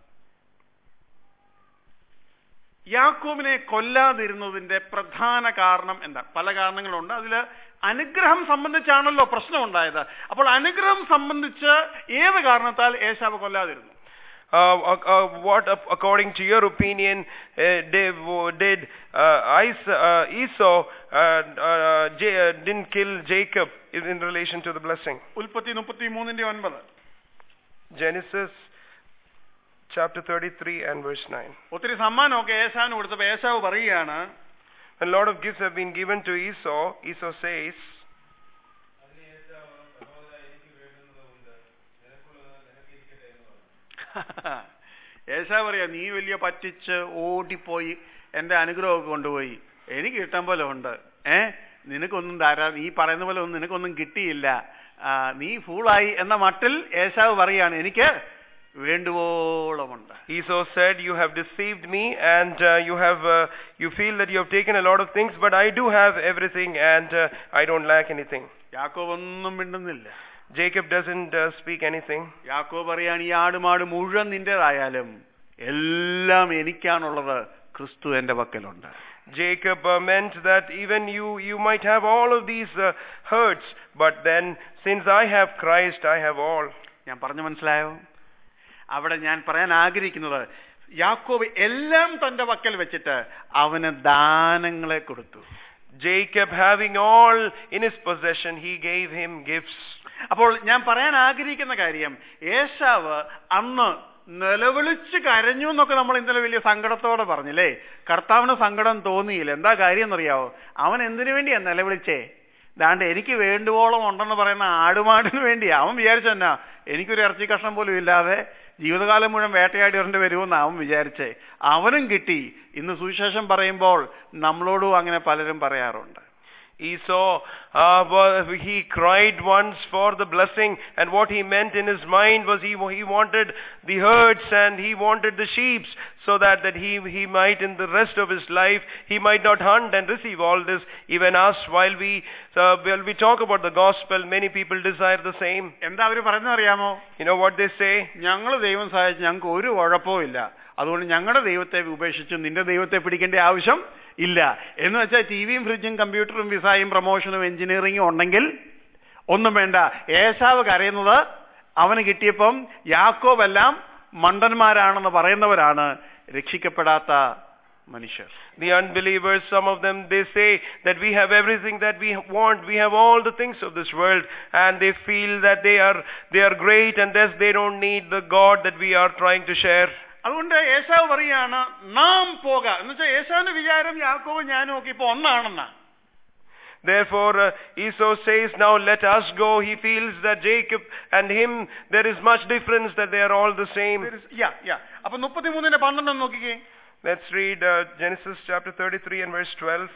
യാക്കോബിനെ കൊല്ലാതിരുന്നതിന്റെ പ്രധാന കാരണം എന്താ പല കാരണങ്ങളുണ്ട് അതിൽ അനുഗ്രഹം സംബന്ധിച്ചാണല്ലോ പ്രശ്നം ഉണ്ടായത് അപ്പോൾ അനുഗ്രഹം സംബന്ധിച്ച് ഏത് കാരണത്താൽ ഏശാവ് കൊല്ലാതിരുന്നു uh, uh, uh, what ap- according to your opinion uh, did, did uh, Is- uh, Esau uh, uh, J- uh, didn't kill Jacob in, in relation to the blessing? ഉൽപ്പത്തി മുപ്പത്തി മൂന്നിന്റെ ഒൻപത് Genesis chapter 33 and verse 9. ഒത്തിരി സമ്മാനമൊക്കെ ഏശാവിന് കൊടുത്തപ്പോ ഏശാവ് പറയുകയാണ് A lot of gifts have been given to Esau. Esau says, അതിന് ഏശാവ് സഹോദരാ എനിക്ക് വേണ്ടുന്നതുണ്ട് നിനക്കുള്ളത് നിനക്കിരിക്കട്ടെ എന്ന് പറഞ്ഞു ഏശാവ് പറയാ നീ വലിയ പറ്റിച്ച് ഓടിപ്പോയി എന്റെ അനുഗ്രഹമൊക്കെ കൊണ്ടുപോയി എനിക്ക് കിട്ടാൻ പോലെ ഉണ്ട് ഏ നിനക്കൊന്നും തരാ നീ പറയുന്ന പോലെ ഒന്നും നിനക്കൊന്നും കിട്ടിയില്ല ആ, നീ ഫൂളായി എന്ന മട്ടിൽ ഏശാവ് പറയാണ് എനിക്ക് വേണ്ടുവോളമുണ്ട് Esau said, You have deceived me, and uh, you have uh, you feel that you have taken a lot of things, but I do have everything, and uh, I don't lack anything. യാക്കോബ് ഒന്നും മിണ്ടുന്നില്ല Jacob doesn't uh, speak anything. യാക്കോബ് പറയാണ് ഈ ആടുമാട് മുഴുവൻ നിന്റേതായാലും എല്ലാം എനിക്കാണുള്ളത് ക്രിസ്തു എന്റെ പക്കലുണ്ട് Jacob uh, meant that even you you might have all of these uh, hurts, but then since I have Christ, I have all. ഞാൻ പറഞ്ഞു മനസ്സിലായോ അവിടെ ഞാൻ പറയാൻ ആഗ്രഹിക്കുന്നത് യാക്കോബ് എല്ലാം തന്റെ പക്കൽ വെച്ചിട്ട് അവന് ദാനങ്ങളെ കൊടുത്തു Jacob, having all in his possession, he gave him gifts. അപ്പോൾ ഞാൻ പറയാൻ ആഗ്രഹിക്കുന്ന കാര്യം ഏശാവ് അന്ന് നിലവിളിച്ച് കരഞ്ഞു എന്നൊക്കെ നമ്മൾ ഇന്നലെ വലിയ സങ്കടത്തോടെ പറഞ്ഞില്ലേ കർത്താവിന് സങ്കടം തോന്നിയില്ല എന്താ കാര്യം എന്നറിയാവോ അവൻ എന്തിനു വേണ്ടിയാ നിലവിളിച്ചേ ദാണ്ട് എനിക്ക് വേണ്ടുവോളം ഉണ്ടെന്ന് പറയുന്ന ആടുമാടിന് വേണ്ടിയാ അവൻ വിചാരിച്ചെന്നാ എനിക്കൊരു ഇറച്ചി കഷ്ണം പോലും ഇല്ലാതെ ജീവിതകാലം മുഴുവൻ വേട്ടയാടി വരേണ്ടി വരുമെന്ന് അവൻ വിചാരിച്ചേ അവനും കിട്ടി ഇന്ന് സുവിശേഷം പറയുമ്പോൾ നമ്മളോടും അങ്ങനെ പലരും പറയാറുണ്ട് Esau, uh, wa- he cried once for the blessing, and what he meant in his mind was he, he wanted the herds and he wanted the sheep, so that, that he, he might in the rest of his life, he might not hunt and receive all this. Even us, while we, uh, while we talk about the gospel, many people desire the same. എന്താ അവര് പറയുന്നത് അറിയാമോ You know what they say? ഞങ്ങൾ ദൈവം സഹായിച്ച് ഞങ്ങൾക്ക് ഒരു കുഴപ്പവും ഇല്ല അതുകൊണ്ട് ഞങ്ങളുടെ ദൈവത്തെ ഉപേക്ഷിച്ച് നിന്റെ ദൈവത്തെ പിടിക്കേണ്ട ആവശ്യം ഇല്ല എന്ന് വെച്ചാൽ ടി വിയും ഫ്രിഡ്ജും കമ്പ്യൂട്ടറും വിസായും പ്രൊമോഷനും എഞ്ചിനീയറിംഗും ഉണ്ടെങ്കിൽ ഒന്നും വേണ്ട ഏശാവ് കരയുന്നത് അവന് കിട്ടിയപ്പം യാക്കോബെല്ലാം മണ്ടന്മാരാണെന്ന് പറയുന്നവരാണ് രക്ഷിക്കപ്പെടാത്ത മനുഷ്യർ The unbelievers, some of them, they say that we have everything that we want, we have all the things of this world, and they feel that they are, they are great and thus they don't need the God that we are trying to share. അതുകൊണ്ട് ഏശാവ് പറയാണ് നാം പോക എന്ന് വെച്ചാൽ ഏശാവിന്റെ വിചാരം യാക്കോവും ഞാനും ഒക്കെ ഇപ്പൊ ഒന്നാണെന്നാ Therefore, uh, Esau says, now let us go. He feels that Jacob and him, there is much difference that they are all the same. യാ യാ അപ്പൊ മുപ്പത്തിമൂന്നിന്റെ പന്ത്രണ്ട് നോക്കിക്കേ Let's read uh, Genesis chapter 33 and verse 12.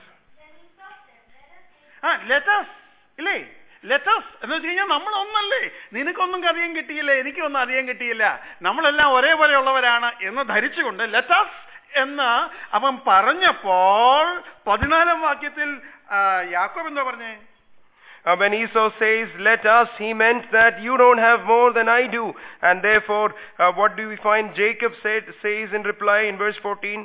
ആ let's ഇല്ലേ let's എന്ന് വെച്ച് കഴിഞ്ഞാൽ നമ്മൾ ഒന്നല്ലേ നിനക്കൊന്നും അധികം കിട്ടിയില്ല എനിക്കൊന്നും അധികം കിട്ടിയില്ല നമ്മളെല്ലാം ഒരേപോലെ ഉള്ളവരാണ് എന്ന് ധരിച്ചുകൊണ്ട് ലെറ്റസ് എന്ന് അവൻ പറഞ്ഞപ്പോൾ പതിനാലാം വാക്യത്തിൽ ആ, യാക്കോബ് എന്താ പറഞ്ഞേ Uh, when Esau says, let us, he meant that you don't have more than I do. And therefore, uh, what do we find Jacob said, says in reply in verse 14?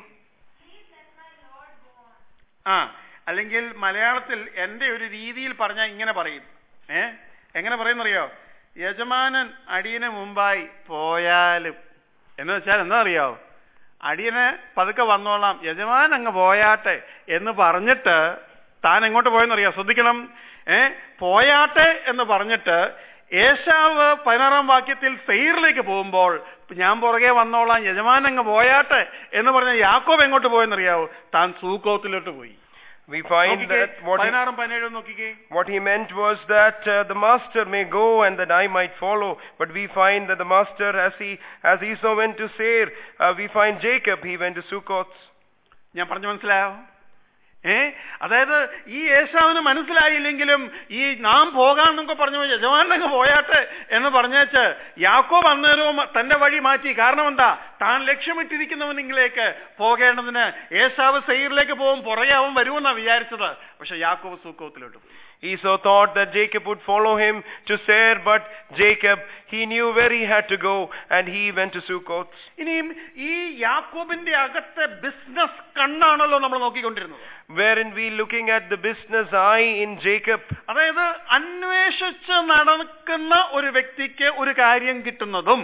ആ അല്ലെങ്കിൽ മലയാളത്തിൽ എൻ്റെ ഒരു രീതിയിൽ പറഞ്ഞാൽ ഇങ്ങനെ പറയും ഏ എങ്ങനെ പറയുന്നറിയോ യജമാനൻ അടിയന് മുമ്പായി പോയാലും എന്ന് വെച്ചാൽ എന്താ അറിയോ അടിയന് പതുക്കെ വന്നോളാം യജമാൻ അങ്ങ് പോയാട്ടെ എന്ന് പറഞ്ഞിട്ട് താൻ എങ്ങോട്ട് പോയെന്നറിയോ ശ്രദ്ധിക്കണം ഏ പോയാട്ടെ എന്ന് പറഞ്ഞിട്ട് ഏശാവ് പതിനാറാം വാക്യത്തിൽ സെയിറിലേക്ക് പോകുമ്പോൾ ഞാൻ പുറകെ വന്നോളാം യജമാൻ അങ്ങ് പോയാട്ടെ എന്ന് പറഞ്ഞ യാക്കോബ് എങ്ങോട്ട് പോയെന്നറിയാവോ താൻ സൂക്കോത്തിലോട്ട് പോയി We find നോക്കിക്കേ, that what he, പതിനാറും പതിനേഴും നോക്കിക്കേ what he meant was that uh, the master may go and that I might follow. But we find that the master, as he as Esau went to Seir, uh, we find Jacob, he went to Sukkoth. ഞാൻ പറഞ്ഞു മനസ്സിലായോ ഏ അതായത് ഈ യേശാവിന് മനസ്സിലായില്ലെങ്കിലും ഈ നാം പോകാന്നൊക്കെ പറഞ്ഞു യജമാനങ്ങ് പോയാട്ടെ എന്ന് പറഞ്ഞേച്ച് യാക്കോബ് അന്നേരവും തന്റെ വഴി മാറ്റി കാരണം എന്താ താൻ ലക്ഷ്യമിട്ടിരിക്കുന്നവനിലേക്ക് പോകേണ്ടതിന് ഏശാവ് സെയ്റിലേക്ക് പോകും പുറകെ അവൻ വരുമെന്നാ വിചാരിച്ചത് പക്ഷെ യാക്കോബ് സൂക്കോത്തിലോട്ട് പോയി Esau thought that Jacob would follow him to Seir, but Jacob, he knew where he had to go, and he went to Sukkoth. ഇനിയും ഈ യാക്കോബിന്റെ അകത്തെ ബിസിനസ് കണ്ണാണല്ലോ നമ്മൾ നോക്കിക്കൊണ്ടിരുന്നത് Wherein we looking at the business eye in Jacob. അതായത് അന്വേഷിച്ച് നടക്കുന്ന ഒരു വ്യക്തിക്ക് ഒരു കാര്യം കിട്ടുന്നതും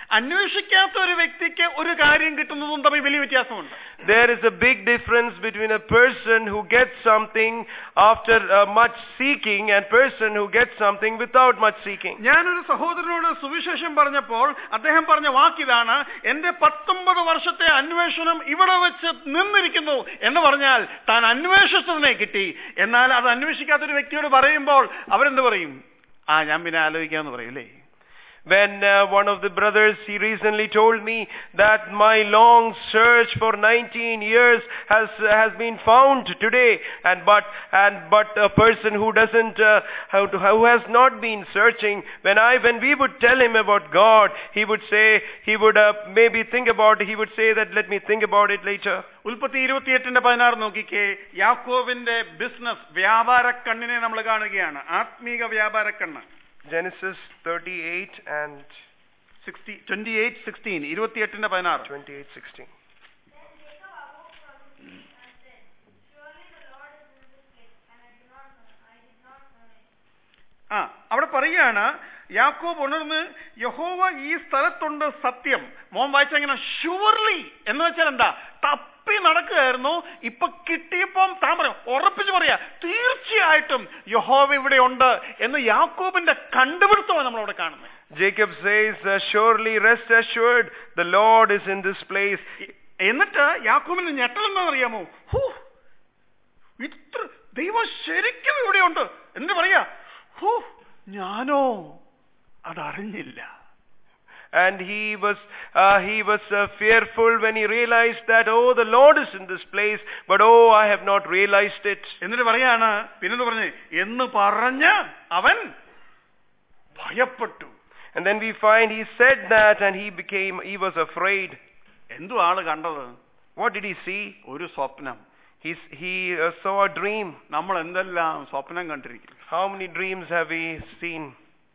അന്വേഷിക്കാത്ത ഒരു വ്യക്തിക്ക് ഒരു കാര്യം കിട്ടുന്നതും തമ്മിൽ വലിയ വ്യത്യാസമുണ്ട് There is a big difference between a person who gets something after uh, much seeking and person who gets something without much seeking. ഞാനൊരു സഹോദരനോട് സുവിശേഷം പറഞ്ഞപ്പോൾ അദ്ദേഹം പറഞ്ഞ വാക്കിതാണ് എന്റെ പത്തൊമ്പത് വർഷത്തെ അന്വേഷണം ഇവിടെ വെച്ച് നിന്നിരിക്കുന്നു എന്ന് പറഞ്ഞാൽ താൻ അന്വേഷിച്ചതിനെ കിട്ടി എന്നാൽ അത് അന്വേഷിക്കാത്ത ഒരു വ്യക്തിയോട് പറയുമ്പോൾ അവരെന്ത് പറയും ആ ഞാൻ പിന്നെ ആലോചിക്കാന്ന് പറയും അല്ലേ When uh, one of the brothers, he recently told me that my long search for 19 years has has been found today, and but and but a person who doesn't uh, who, who has not been searching, when I when we would tell him about God, he would say he would uh, maybe think about he would say that let me think about it later. ഉൽപ്പത്തി ഇരുപത്തിയെട്ടിന്റെ പതിനാറ് നോക്കിക്കേ യാക്കോവിന്റെ business വ്യാപാര കണ്ണിനെ നമ്മൾ കാണുകയാണ് ആത്മീക വ്യാപാര കണ്ണ് Genesis 38 and sixty twenty eight sixteen ഇരുപത്തിയെട്ടിന്റെ പതിനാറ് 28 16. Then Jacob awoke from his sleep and said, Surely the Lord is in this place, and I do not know, I did not know it. ആ അവിടെ പറയാണ് യാക്കോബ് ഉണർന്ന് യഹോവ ഈ സ്ഥലത്തുണ്ട് സത്യം മോൻ വായിച്ച എങ്ങനെ ഷുവർലി എന്ന് വെച്ചാൽ എന്താ തപ്പി നടക്കുകയായിരുന്നു ഇപ്പൊ കിട്ടിയപ്പം താൻ പറയാം ഉറപ്പിച്ച് പറയാ തീർച്ചയായിട്ടും യഹോവ ഇവിടെ ഉണ്ട് എന്ന് യാക്കോബിന്റെ കണ്ടുപിടുത്തമാണ് നമ്മളവിടെ കാണുന്നത് Jacob says, uh, Surely rest assured, the Lord is in this place. എന്നിട്ട് യാക്കോബിന്റെ ഞെട്ടൽ എന്താണെന്നറിയാമോ ഹൂ ഇത്ര ദൈവം ശരിക്കും ഇവിടെയുണ്ട് എന്ന് പറയാ ഹൂ ഞാനോ അതറിഞ്ഞില്ല And he was, uh, he was uh, fearful when he realized that, oh, the Lord is in this place, but oh, I have not realized it. എന്നിട്ട് പറയാണ് പിന്നെന്ത് പറഞ്ഞ് എന്ന് പറഞ്ഞ് അവൻ ഭയപ്പെട്ടു And then we find he said that and he became, he was afraid. എന്തു ആള് കണ്ടത് What did he see? ഒരു സ്വപ്നം He, s- he uh, saw a dream. നമ്മൾ എന്തെല്ലാം സ്വപ്നം കണ്ടിരിക്കും How many dreams have we seen?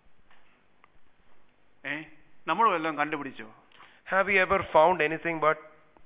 ഏ നമ്മൾ വല്ലതും കണ്ടുപിടിച്ചോ Have we ever found anything but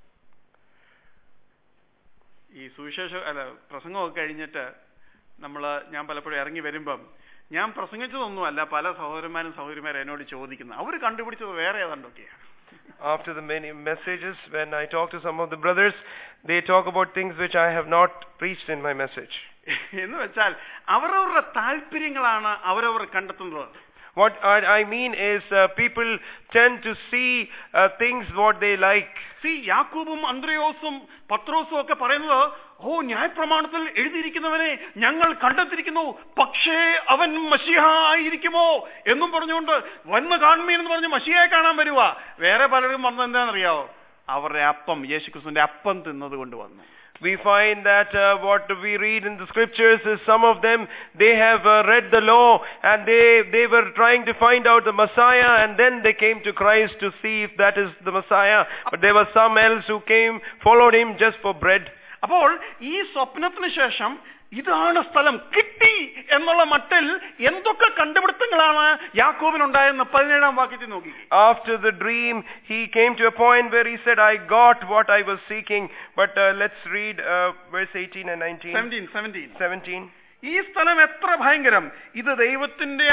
ഈ സുവിശേഷ അല്ല പ്രസംഗമൊക്കെ കഴിഞ്ഞിട്ട് നമ്മൾ ഞാൻ പലപ്പോഴും ഇറങ്ങി വരുമ്പം ഞാൻ പ്രസംഗിച്ചതൊന്നുമല്ല പല സഹോദരന്മാരും സഹോദരിമാരും എന്നോട് ചോദിക്കുന്നത് അവർ കണ്ടുപിടിച്ചത് വേറെ ഏതാണ്ടൊക്കെയാണ് after the many messages, when I talk to some of the brothers, they talk about things which I have not preached in my message. എന്ന് വെച്ചാൽ അവരവരുടെ താല്പര്യങ്ങളാണ് അവരവർ കണ്ടെത്തുന്നത് What I, I mean is uh, people tend to see uh, things what they like. സി യാക്കൂബും അന്ത്രയോസും പത്രോസും ഒക്കെ പറയുന്നത് ഓ ന്യായപ്രമാണത്തിൽ എഴുതിയിരിക്കുന്നവനെ ഞങ്ങൾ കണ്ടെത്തിയിരിക്കുന്നു പക്ഷേ അവൻ മഷിഹ ആയിരിക്കുമോ എന്നും പറഞ്ഞുകൊണ്ട് വന്ന് കാണുമീൻ എന്ന് പറഞ്ഞ് മഷിയെ കാണാൻ വരുക വേറെ പലരും വന്നത് എന്താണെന്നറിയാവോ അവരുടെ അപ്പം യേശുക്രിസ്തുവിന്റെ അപ്പം തിന്നത് കൊണ്ട് വന്നു We find that uh, what we read in the scriptures is some of them, they have uh, read the law and they, they were trying to find out the Messiah and then they came to Christ to see if that is the Messiah. But there was some else who came, followed him just for bread. അപ്പോൾ ഈ സ്വപ്നത്തിന് ശേഷം ഇതാണ് സ്ഥലം കിട്ടി എന്നുള്ള മട്ടിൽ എന്തൊക്കെ കണ്ടുപിടുത്തങ്ങളാണ് യാക്കോബിനുണ്ടായെന്ന് പതിനേഴാം വാക്യത്തിൽ നോക്കി After the dream, he came to a point where he said, I got what I was seeking. But uh, let's read uh, verse 18 and 19. Seventeen seventeen 17. ഈ സ്ഥലം എത്ര ഭയങ്കരം ഇത് ദൈവത്തിന്റെ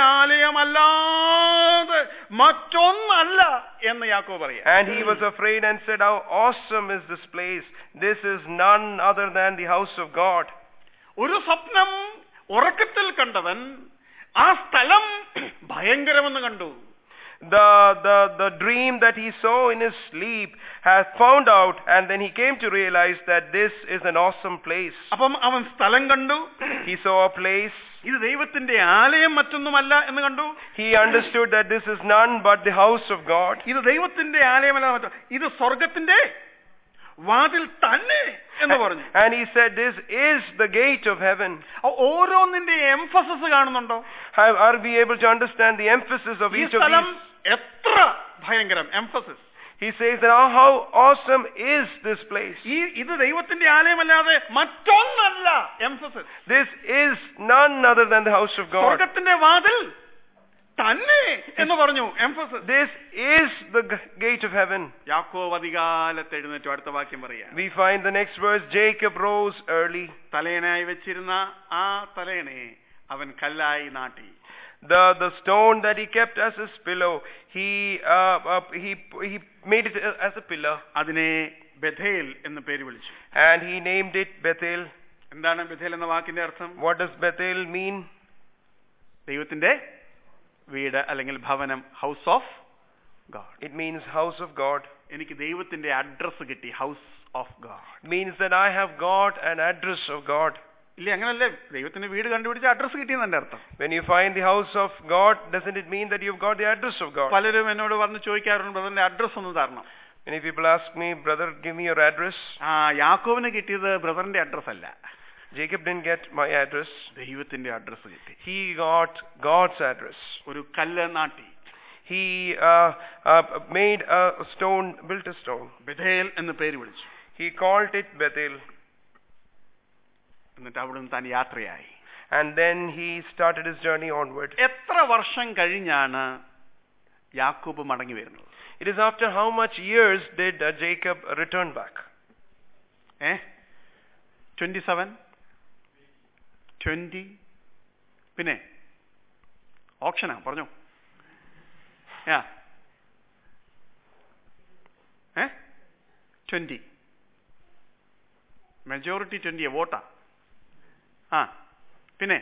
ആലയമല്ലാതെ മറ്റൊന്നല്ല എന്ന് യാക്കോ പറയാം And he was afraid and said, How awesome is this place! This is none other than the house of God. ഒരു സ്വപ്നം ഉറക്കത്തിൽ കണ്ടവൻ ആ സ്ഥലം ഭയങ്കരമെന്ന് കണ്ടു The, the, the dream that he saw in his sleep has found out, and then he came to realize that this is an awesome place. അപ്പം അവൻ സ്ഥലം കണ്ടു He saw a place. ഇത് ദൈവത്തിന്റെ ആലയം മറ്റൊന്നുമല്ല എന്ന് കണ്ടു He understood that this is none but the house of God. ഇത് ദൈവത്തിന്റെ ആലയമല്ല മറ്റോ ഇത് സ്വർഗത്തിന്റെ വാതിൽ തന്നെ എന്ന് പറഞ്ഞു And he said, This is the gate of heaven. അപ്പൊ ഓരോന്നിന്റെ എംഫസിസ് കാണുന്നുണ്ടോ Have, are we able to understand the emphasis of ഈ each of സ്ഥലം these? എത്ര ഭയങ്കരം emphasis He says that oh, how awesome is this place. ഈ ഇത് ദൈവത്തിന്റെ ആലയമല്ലാതെ മറ്റൊന്നല്ല emphasis This is none other than the house of God. സ്വർഗത്തിന്റെ വാതിൽ തന്നെ എന്ന് പറഞ്ഞു emphasis This is the g- gate of heaven. യാക്കോവ് അധികാലത്ത് എഴുന്നേറ്റു അടുത്ത വാക്യം പറയാ We find the next verse Jacob rose early. തലയണയായി വെച്ചിരുന്ന ആ തലയണയെ അവൻ കല്ലായി നാട്ടി The, the stone that he kept as his pillow, he, uh, uh, he, he made it as a pillar അതിനെ ബഥേൽ എന്ന് പേര് വിളിച്ചു and he named it Bethel. എന്താണ് Bethel എന്ന വാക്കിന്റെ അർത്ഥം What does Bethel mean? ദൈവത്തിന്റെ വീട് അല്ലെങ്കിൽ ഭവനം house of God It means house of God. എനിക്ക് ദൈവത്തിന്റെ അഡ്രസ്സ് കിട്ടി house of God It means that I have got an address of God. ഇല്ല അങ്ങനല്ലേ ദൈവത്തിന്റെ വീട് കണ്ടുപിടിച്ച അഡ്രസ്സ് കിട്ടിയെന്ന് എന്റെ അർത്ഥം When you find the house of God, doesn't it mean that you've got the address of God? പലരും എന്നോട് വന്ന് ചോദിക്കാറുണ്ട് ബ്രദറിന്റെ അഡ്രസ്സ് ഒന്ന് തരണം Many people ask me, brother, give me your address. ആ യാക്കോവിന് കിട്ടിയത് ബ്രദറിന്റെ അഡ്രസ് അല്ല Jacob didn't get my address. ദൈവത്തിന്റെ അഡ്രസ്സ് കിട്ടി He got God's address. ഒരു കല്ല് നാട്ടി He uh, uh, made a stone, built a stone. Bethel എന്ന് പേര് വിളിച്ചു He called it Bethel. എന്നിട്ട് അവിടുന്ന് താൻ യാത്രയായി And then he started his journey onward. എത്ര വർഷം കഴിഞ്ഞാണ് യാക്കോബ് മടങ്ങി വരുന്നത് It is after how much years did uh, Jacob return back? ഏ ട്വന്റി സെവൻ ട്വന്റി പിന്നെ ഓപ്ഷനാ പറഞ്ഞു യാ ഏ ട്വന്റി മെജോറിറ്റി ട്വന്റിയെ വോട്ടാ ആ പിന്നെ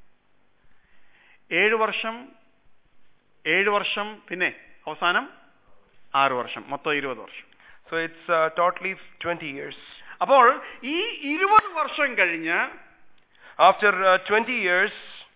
ഏഴ് വർഷം ഏഴ് വർഷം പിന്നെ അവസാനം ആറ് വർഷം മൊത്തം ഇരുപത് വർഷം So it's uh, totally 20 years. അപ്പോൾ ഈ ഇരുപത് വർഷം കഴിഞ്ഞ് After uh, 20 years,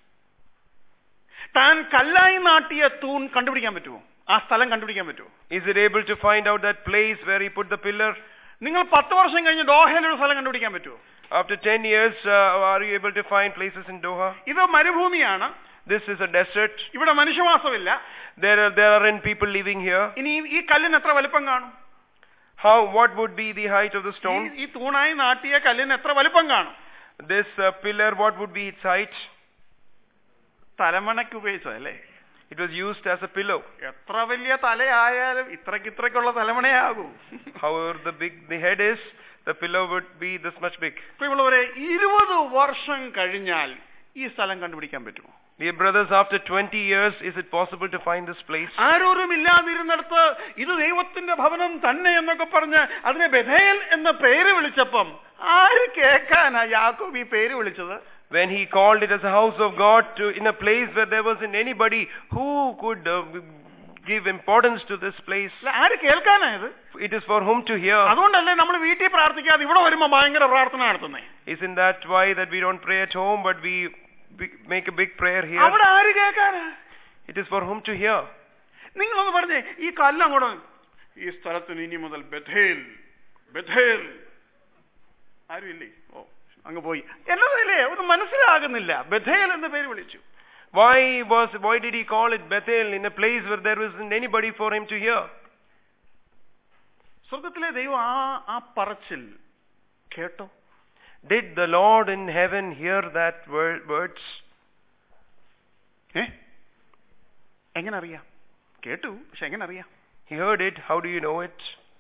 താൻ കല്ലായി നാട്ടിയ തൂൺ കണ്ടുപിടിക്കാൻ പറ്റുമോ ആ സ്ഥലം കണ്ടുപിടിക്കാൻ പറ്റുമോ is it able to find out that place where he put the pillar? നിങ്ങൾ പത്ത് വർഷം കഴിഞ്ഞ് ദോഹയിൽ ഒരു സ്ഥലം കണ്ടുപിടിക്കാൻ patumo After 10 years, uh, are you able to find places in Doha? ഇത് മരുഭൂമിയാണ് This is a desert. ഇവിടെ മനുഷ്യവാസമില്ല There, are, there aren't people living here. ഇനി ഈ- ഈ കല്ലിന് എത്ര വലിപ്പം കാണും How? What would be the height of the ഈ- stone? ഈ തൂണായി നാട്ടിയ കല്ലിന് എത്ര വലിപ്പം കാണും This uh, pillar, what would be its height? തലമണയ്ക്ക് ഉപയോഗിച്ചതല്ലേ It was used as a pillow. എത്ര വലിയ തലയായാലും ഇത്രയ്ക്ക് ഇത്രയ്ക്കുള്ള തലമണയാകൂ However, the big the head is, the pillow would be this much big. പ്രിയമുള്ളവരെ ഇരുപത് വർഷം കഴിഞ്ഞാൽ ഈ സ്ഥലം കണ്ടുപിടിക്കാൻ പറ്റുമോ Dear brothers, after 20 years, is it possible to find this place? ആരോരും ഇല്ലാതിരുന്നിടത്ത് ഇത് ദൈവത്തിന്റെ ഭവനം തന്നെ എന്നൊക്കെ പറഞ്ഞ് അതിനെ ബഥേൽ എന്ന പേര് വിളിച്ചപ്പം ആര് കേൾക്കാനാ യാക്കോബ് ഈ പേര് വിളിച്ചത് When he called it as a house of God to in a place where there wasn't anybody who could uh, give importance to this place, അല്ല, ആര് കേൾക്കാനാ ഇത് it is for whom to hear. അതുകൊണ്ടല്ലേ നമ്മൾ വീട്ടിൽ പ്രാർത്ഥിക്കാതെ ഇവിടെ വരുമ്പോ ഭയങ്കര പ്രാർത്ഥന നടത്തുന്നേ Isn't that why that we don't pray at home, but we we make a big prayer here? അവിടെ ആര് കേൾക്കാനാ It is for whom to hear. നിങ്ങളൊന്ന് പറഞ്ഞേ ഈ കല്ല് അങ്ങോട്ട് ഈ സ്ഥലത്തിന് ഇനി മുതൽ ബഥേൽ ബഥേൽ ആരും ഇല്ലേ ഓ അങ്ങ് പോയി എന്നതല്ലേ ഒന്നും മനസ്സിലാകുന്നില്ല ബഥേൽ എന്ന പേര് വിളിച്ചു Why was why did he call it Bethel in a place where there wasn't anybody for him to hear? സ്വർഗത്തിലെ ദൈവം ആ ആ പറച്ചിൽ കേട്ടോ Did the Lord in heaven hear that word, words? ഏ എങ്ങനെ അറിയാം കേട്ടു പക്ഷെ എങ്ങനെ അറിയാം He heard it. How do you know it?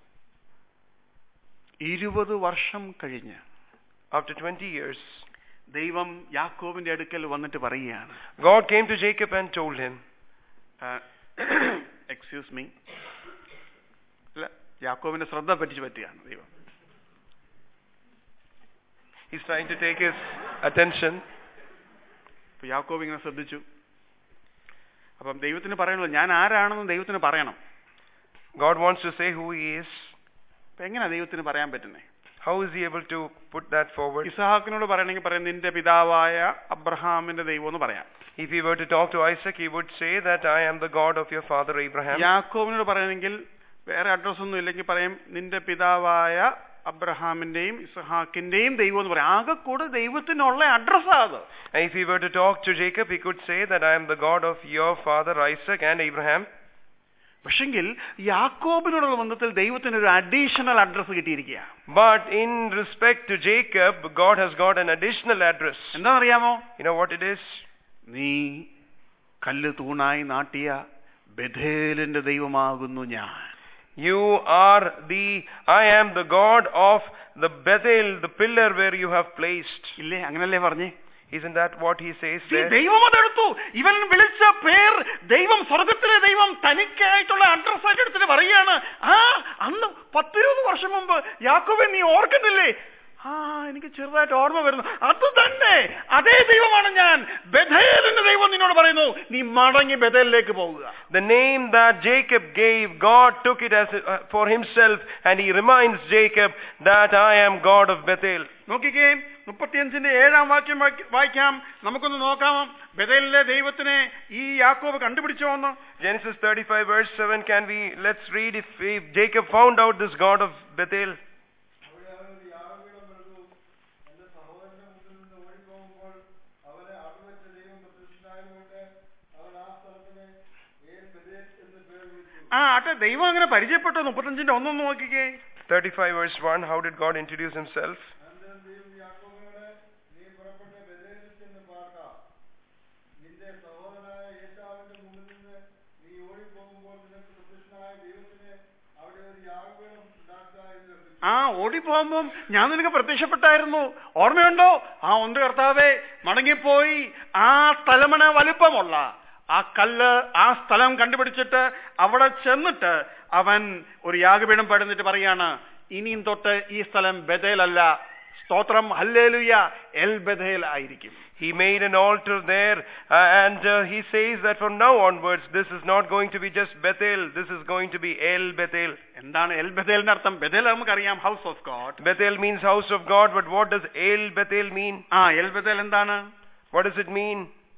ഇരുപത് വർഷം കഴിഞ്ഞ് After 20 years, ദൈവം യാക്കോബിന്റെ അടുക്കൽ വന്നിട്ട് പറയുകയാണ് God came to Jacob and told him, excuse me അല്ല യാക്കോബിന്റെ ശ്രദ്ധ പറ്റിച്ച് പറ്റുകയാണ് ദൈവം He's trying to take his attention. അപ്പൊ യാക്കോബ് ഇങ്ങനെ ശ്രദ്ധിച്ചു അപ്പം ദൈവത്തിന് പറയണല്ലോ ഞാൻ ആരാണെന്ന് ദൈവത്തിന് പറയണം God wants to say who he is. അപ്പൊ എങ്ങനെയാ ദൈവത്തിന് പറയാൻ പറ്റുന്നേ How is he able to put that forward? ഇസഹാക്കിനോട് പറയണമെങ്കിൽ പറയാം നിന്റെ പിതാവായ അബ്രഹാമിന്റെ ദൈവം എന്ന് പറയാം If he were to talk to Isaac, he would say that I am the God of your father Abraham. യാക്കോബിനോട് പറയണമെങ്കിൽ വേറെ അഡ്രസ് ഒന്നും ഇല്ലെങ്കിൽ പറയും നിന്റെ പിതാവായ അബ്രഹാമിന്റെയും ഇസഹാക്കിന്റെയും ദൈവം എന്ന് പറയാം ആകെ കൂടെ ദൈവത്തിനുള്ള അഡ്രസ്സാ അത് And if he were to talk to Jacob, he could say that I am the God of your father Isaac and Abraham. പക്ഷെങ്കിൽ യാക്കോബിനോടുള്ള ബന്ധത്തിൽ ദൈവത്തിന് ഒരു അഡീഷണൽ അഡ്രസ്സ് കിട്ടിയിരിക്കുക But in respect to Jacob, God has got an additional address. എന്താണെന്നറിയാമോ You know what it is? നീ കല്ല് തൂണായി നാട്ടിയ ബഥേലിന്റെ ദൈവമാകുന്നു ഞാൻ You are the, I am the God of the Bethel, the pillar where you have placed. ഇല്ലേ അങ്ങനല്ലേ പറഞ്ഞേ Isn't that what he says See, there? ദൈവം അതെടുത്തു ഇവൻ വിളിച്ച പേർ ദൈവം സ്വർഗത്തിലെ ദൈവം തനിക്കായിട്ടുള്ള അഡ്രസ് ആയിട്ട് എടുത്തിട്ട് പറയാണ് ആ അന്ന് പത്തിരുപത് വർഷം മുമ്പ് യാക്കോബെ നീ ഓർക്കുന്നില്ലേ ആ എനിക്ക് ചെറുതായിട്ട് ഓർമ്മ വരുന്നു അത് തന്നെ അതേ ദൈവമാണ് ഞാൻ ബഥേലിന്റെ ദൈവം നിന്നോട് പറയുന്നു നീ മടങ്ങി ബഥേലിലേക്ക് പോവുക The name that Jacob gave, God took it as uh, for himself, and he reminds Jacob that I am God of Bethel. നോക്കിക്കേ മുപ്പത്തിയഞ്ചിന്റെ ഏഴാം വാക്യം വായിക്ക- വായിക്കാം നമുക്കൊന്ന് നോക്കാം ബഥേലിലെ ദൈവത്തിനെ ഈ യാക്കോബ് കണ്ടുപിടിച്ചോ എന്ന് Genesis 35 verse 7, can we, let's read if, if Jacob found out this God of Bethel. അവിടെ അവൻ ഒരു യാഗപീഠം പണിതു എന്റെ സഹോദരന്റെ മുമ്പിൽ നിന്ന് ഓടിപ്പോകുമ്പോൾ അവനെ അവിടുവെച്ച ദൈവം പ്രത്യക്ഷനായതുകൊണ്ട് അവൻ ആ സ്ഥലത്തിന് ഏൽ ബെഥേൽ എന്ന് പേർ വിളിച്ചു ആ ആട്ടെ ദൈവം അങ്ങനെ പരിചയപ്പെട്ടോ മുപ്പത്തഞ്ചിന്റെ ഒന്നൊന്ന് നോക്കിക്കേ 35 verse 1, how did God introduce himself? അനന്തരം ദൈവം യാക്കോബിനോട് നീ പുറപ്പെട്ട് ബെഥേലിൽ ചെന്ന് പാർക്ക നിന്റെ സഹോദരനായ ഏശാവിന്റെ മുമ്പിൽ നിന്ന് നീ ഓടിപ്പോകുമ്പോൾ നിനക്ക് പ്രത്യക്ഷനായ ദൈവത്തിന് അവിടെ ഒരു യാഗപീഠം ഉണ്ടാക്കുക എന്ന് കൽപ്പിച്ചു ആ ഓടിപ്പോകുമ്പം ഞാൻ നിനക്ക് പ്രത്യക്ഷപ്പെട്ടായിരുന്നു ഓർമ്മയുണ്ടോ ആ ഉണ്ട് കർത്താവേ മടങ്ങിപ്പോയി ആ സ്ഥലമന വലുപ്പമുള്ള ആ കല്ല് ആ സ്ഥലം കണ്ടുപിടിച്ചിട്ട് അവിടെ ചെന്നിട്ട് അവൻ ഒരു യാഗപീഠം പടുന്നിട്ട് പറയാണ് ഇനിയും തൊട്ട് ഈ സ്ഥലം ബഥേലല്ല സ്തോത്രം ഹല്ലേലുയ എൽ ബഥേൽ ആയിരിക്കും He made an altar there, uh, and uh, he says that from now onwards, this is not going to be just Bethel, this is going to be El Bethel. എന്താണ് El ബഥേലിന്റെ അർത്ഥം Bethel നമുക്കറിയാം house of God Bethel means house of God, but what does El Bethel mean? ആ El Bethel എന്താണ് What does it mean?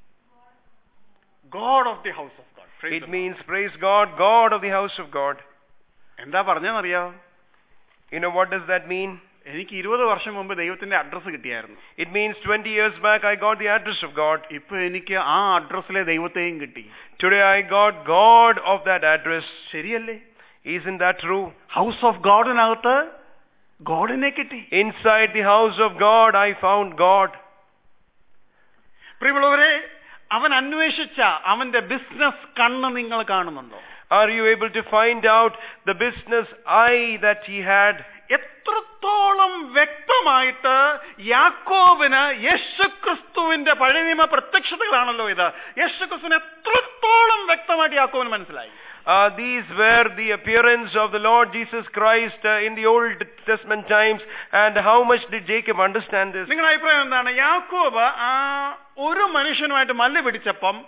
God of the house of God It means, praise God, God of the house of God. എന്താ പറഞ്ഞെന്നറിയാമോ You know what does that mean? എനിക്ക് ഇരുപത് വർഷം മുമ്പ് ദൈവത്തിന്റെ address കിട്ടിയായിരുന്നു It means 20 years back I got the address of God. ഇപ്പൊ എനിക്ക് ആ അഡ്രസ്സിലെ ദൈവത്തെയും കിട്ടി Today I got God of that address. ശരിയല്ലേ Isn't that true? House of ഗോഡിനകത്ത് ഗോഡിനെ കിട്ടി Inside the house of God I found God. പ്രിയമുള്ളവരെ അവൻ അന്വേഷിച്ച അവന്റെ ബിസിനസ് കണ്ണ് നിങ്ങൾ കാണുന്നുണ്ടോ Are you able to find out the business eye that he had? എത്രത്തോളം വ്യക്തമായിട്ട് യാക്കോബിന് യേശുക്രിസ്തുവിന്റെ പഴയ നിയമ പ്രത്യക്ഷതകളാണല്ലോ ഇത് യേശുക്രിസ്തുവിന് എത്രത്തോളം വ്യക്തമായിട്ട് യാക്കോബിന് മനസ്സിലായി Uh, these were the appearance of the Lord Jesus Christ uh, in the Old Testament times. And how much did Jacob understand this? നിങ്ങളുടെ അഭിപ്രായം എന്താണ് യാക്കോബ് ആ ഒരു മനുഷ്യനുമായിട്ട് മല്ല് പിടിച്ചപ്പം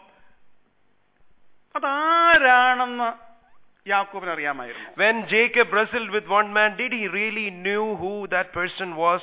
അതാരാണെന്ന് യാക്കോബിന് അറിയാമായിരുന്നു When Jacob wrestled with one man, did he really knew who that person was?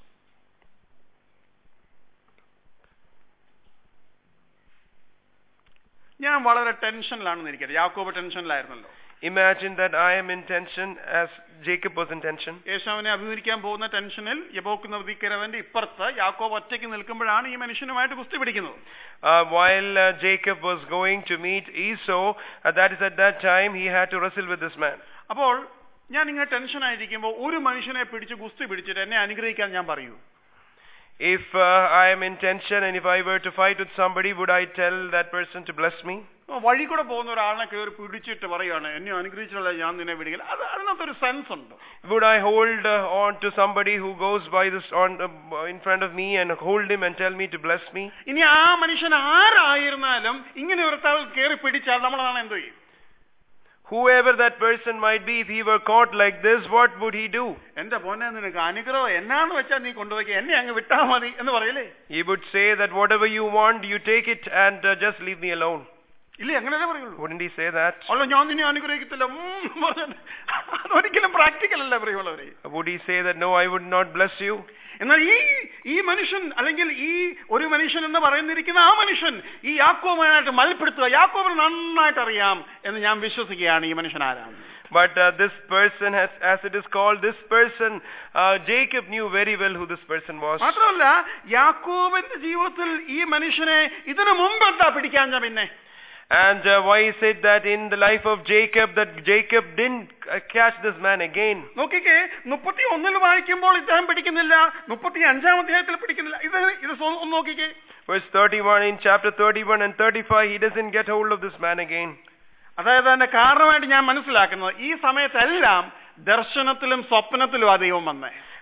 ഞാൻ വളരെ ടെൻഷനിലാണെന്ന് ഇരിക്കട്ടെ യാക്കോബ് ടെൻഷനിലായിരുന്നല്ലോ Imagine that I am in tension as Jacob was in tension. യേശാവിനെ അഭിമുഖിക്കാൻ പോകുന്ന ടെൻഷനിൽ യബോക്ക് നദിക്കരവന്റെ ഇപ്പുറത്ത് യാക്കോബ് ഒറ്റയ്ക്ക് നിൽക്കുമ്പോഴാണ് ഈ മനുഷ്യനുമായിട്ട് കുസ്തി പിടിക്കുന്നത് Uh, while uh, Jacob was going to meet Esau, uh, that is at that time he had to wrestle with this man. അപ്പോൾ ഞാൻ ഇങ്ങനെ ടെൻഷൻ ആയിരിക്കുമ്പോൾ ഒരു മനുഷ്യനെ പിടിച്ച് കുസ്തി പിടിച്ചിട്ട് എന്നെ അനുഗ്രഹിക്കാൻ ഞാൻ പറയൂ If uh, I am in tension and if I were to fight with somebody, would I tell that person to bless me? അപ്പൊ വഴി കൂടെ പോകുന്ന ഒരാളിനെ കയറി പിടിച്ചിട്ട് പറയുകയാണ് എന്നെ അനുഗ്രഹിച്ചുള്ള ഞാൻ നിന്നെ വിടുകില്ല അത് അതിനകത്തൊരു സെൻസ് ഉണ്ട് Would I hold uh, on to somebody who goes by this on uh, in front of me and hold him and tell me to bless me? ഇനി ആ മനുഷ്യൻ ആരായിരുന്നാലും ഇങ്ങനെ ഒരുത്താൾ കയറി പിടിച്ചാൽ നമ്മളാണ് എന്ത് ചെയ്യും Whoever that person might be, if he were caught like this, what would he do? എന്റെ പോന്നെ നിനക്ക് അനുഗ്രഹം എന്നാന്ന് വെച്ചാൽ നീ കൊണ്ടുപോയി എന്നെ അങ്ങ് വിട്ടാ മതി എന്ന് പറയല്ലേ He would say that whatever you want, you take it and uh, just leave me alone. ഇല്ലേ അങ്ങനെയല്ലേ പറയുള്ളൂ Wouldn't he say that? അല്ല ഞാൻ നിന്നെ അനുഗ്രഹിക്കത്തില്ല ഉം പറഞ്ഞ് അതൊരിക്കലും പ്രാക്ടിക്കൽ അല്ല പ്രിയമുള്ളവരെ Would he say that no, I would not bless you? എന്നാൽ ഈ ഈ മനുഷ്യൻ അല്ലെങ്കിൽ ഈ ഒരു മനുഷ്യൻ എന്ന് പറയുന്നിരിക്കുന്ന ആ മനുഷ്യൻ ഈ യാക്കോബിനായിട്ട് മൽപ്പെടുത്തുക യാക്കോബിന് നന്നായിട്ട് അറിയാം എന്ന് ഞാൻ വിശ്വസിക്കുകയാണ് ഈ മനുഷ്യൻ ആരാണ് But uh, this person, has, as it is called, this person, uh, Jacob knew very well who this person was. മാത്രമല്ല യാക്കോബിന്റെ ജീവിതത്തിൽ ഈ മനുഷ്യനെ ഇതിനു മുമ്പ് എന്താ പിടിക്കാൻ ഞാൻ പിന്നെ And uh, why is it that in the life of Jacob, that Jacob didn't uh, catch this man again? നോക്കിക്കേ മുപ്പത്തി ഒന്നിൽ വായിക്കുമ്പോൾ ഇദ്ദേഹം പിടിക്കുന്നില്ല മുപ്പത്തി അഞ്ചാം അധ്യായത്തിൽ പിടിക്കുന്നില്ല ഇത് ഇത് സ്വ- ഒന്ന് നോക്കിക്കേ Verse 31, in chapter 31 and 35, he doesn't get hold of this man again. അതായത് അതിന്റെ കാരണമായിട്ട് ഞാൻ മനസ്സിലാക്കുന്നത് ഈ സമയത്തെല്ലാം ദർശനത്തിലും സ്വപ്നത്തിലും ആ ദൈവം വന്നേ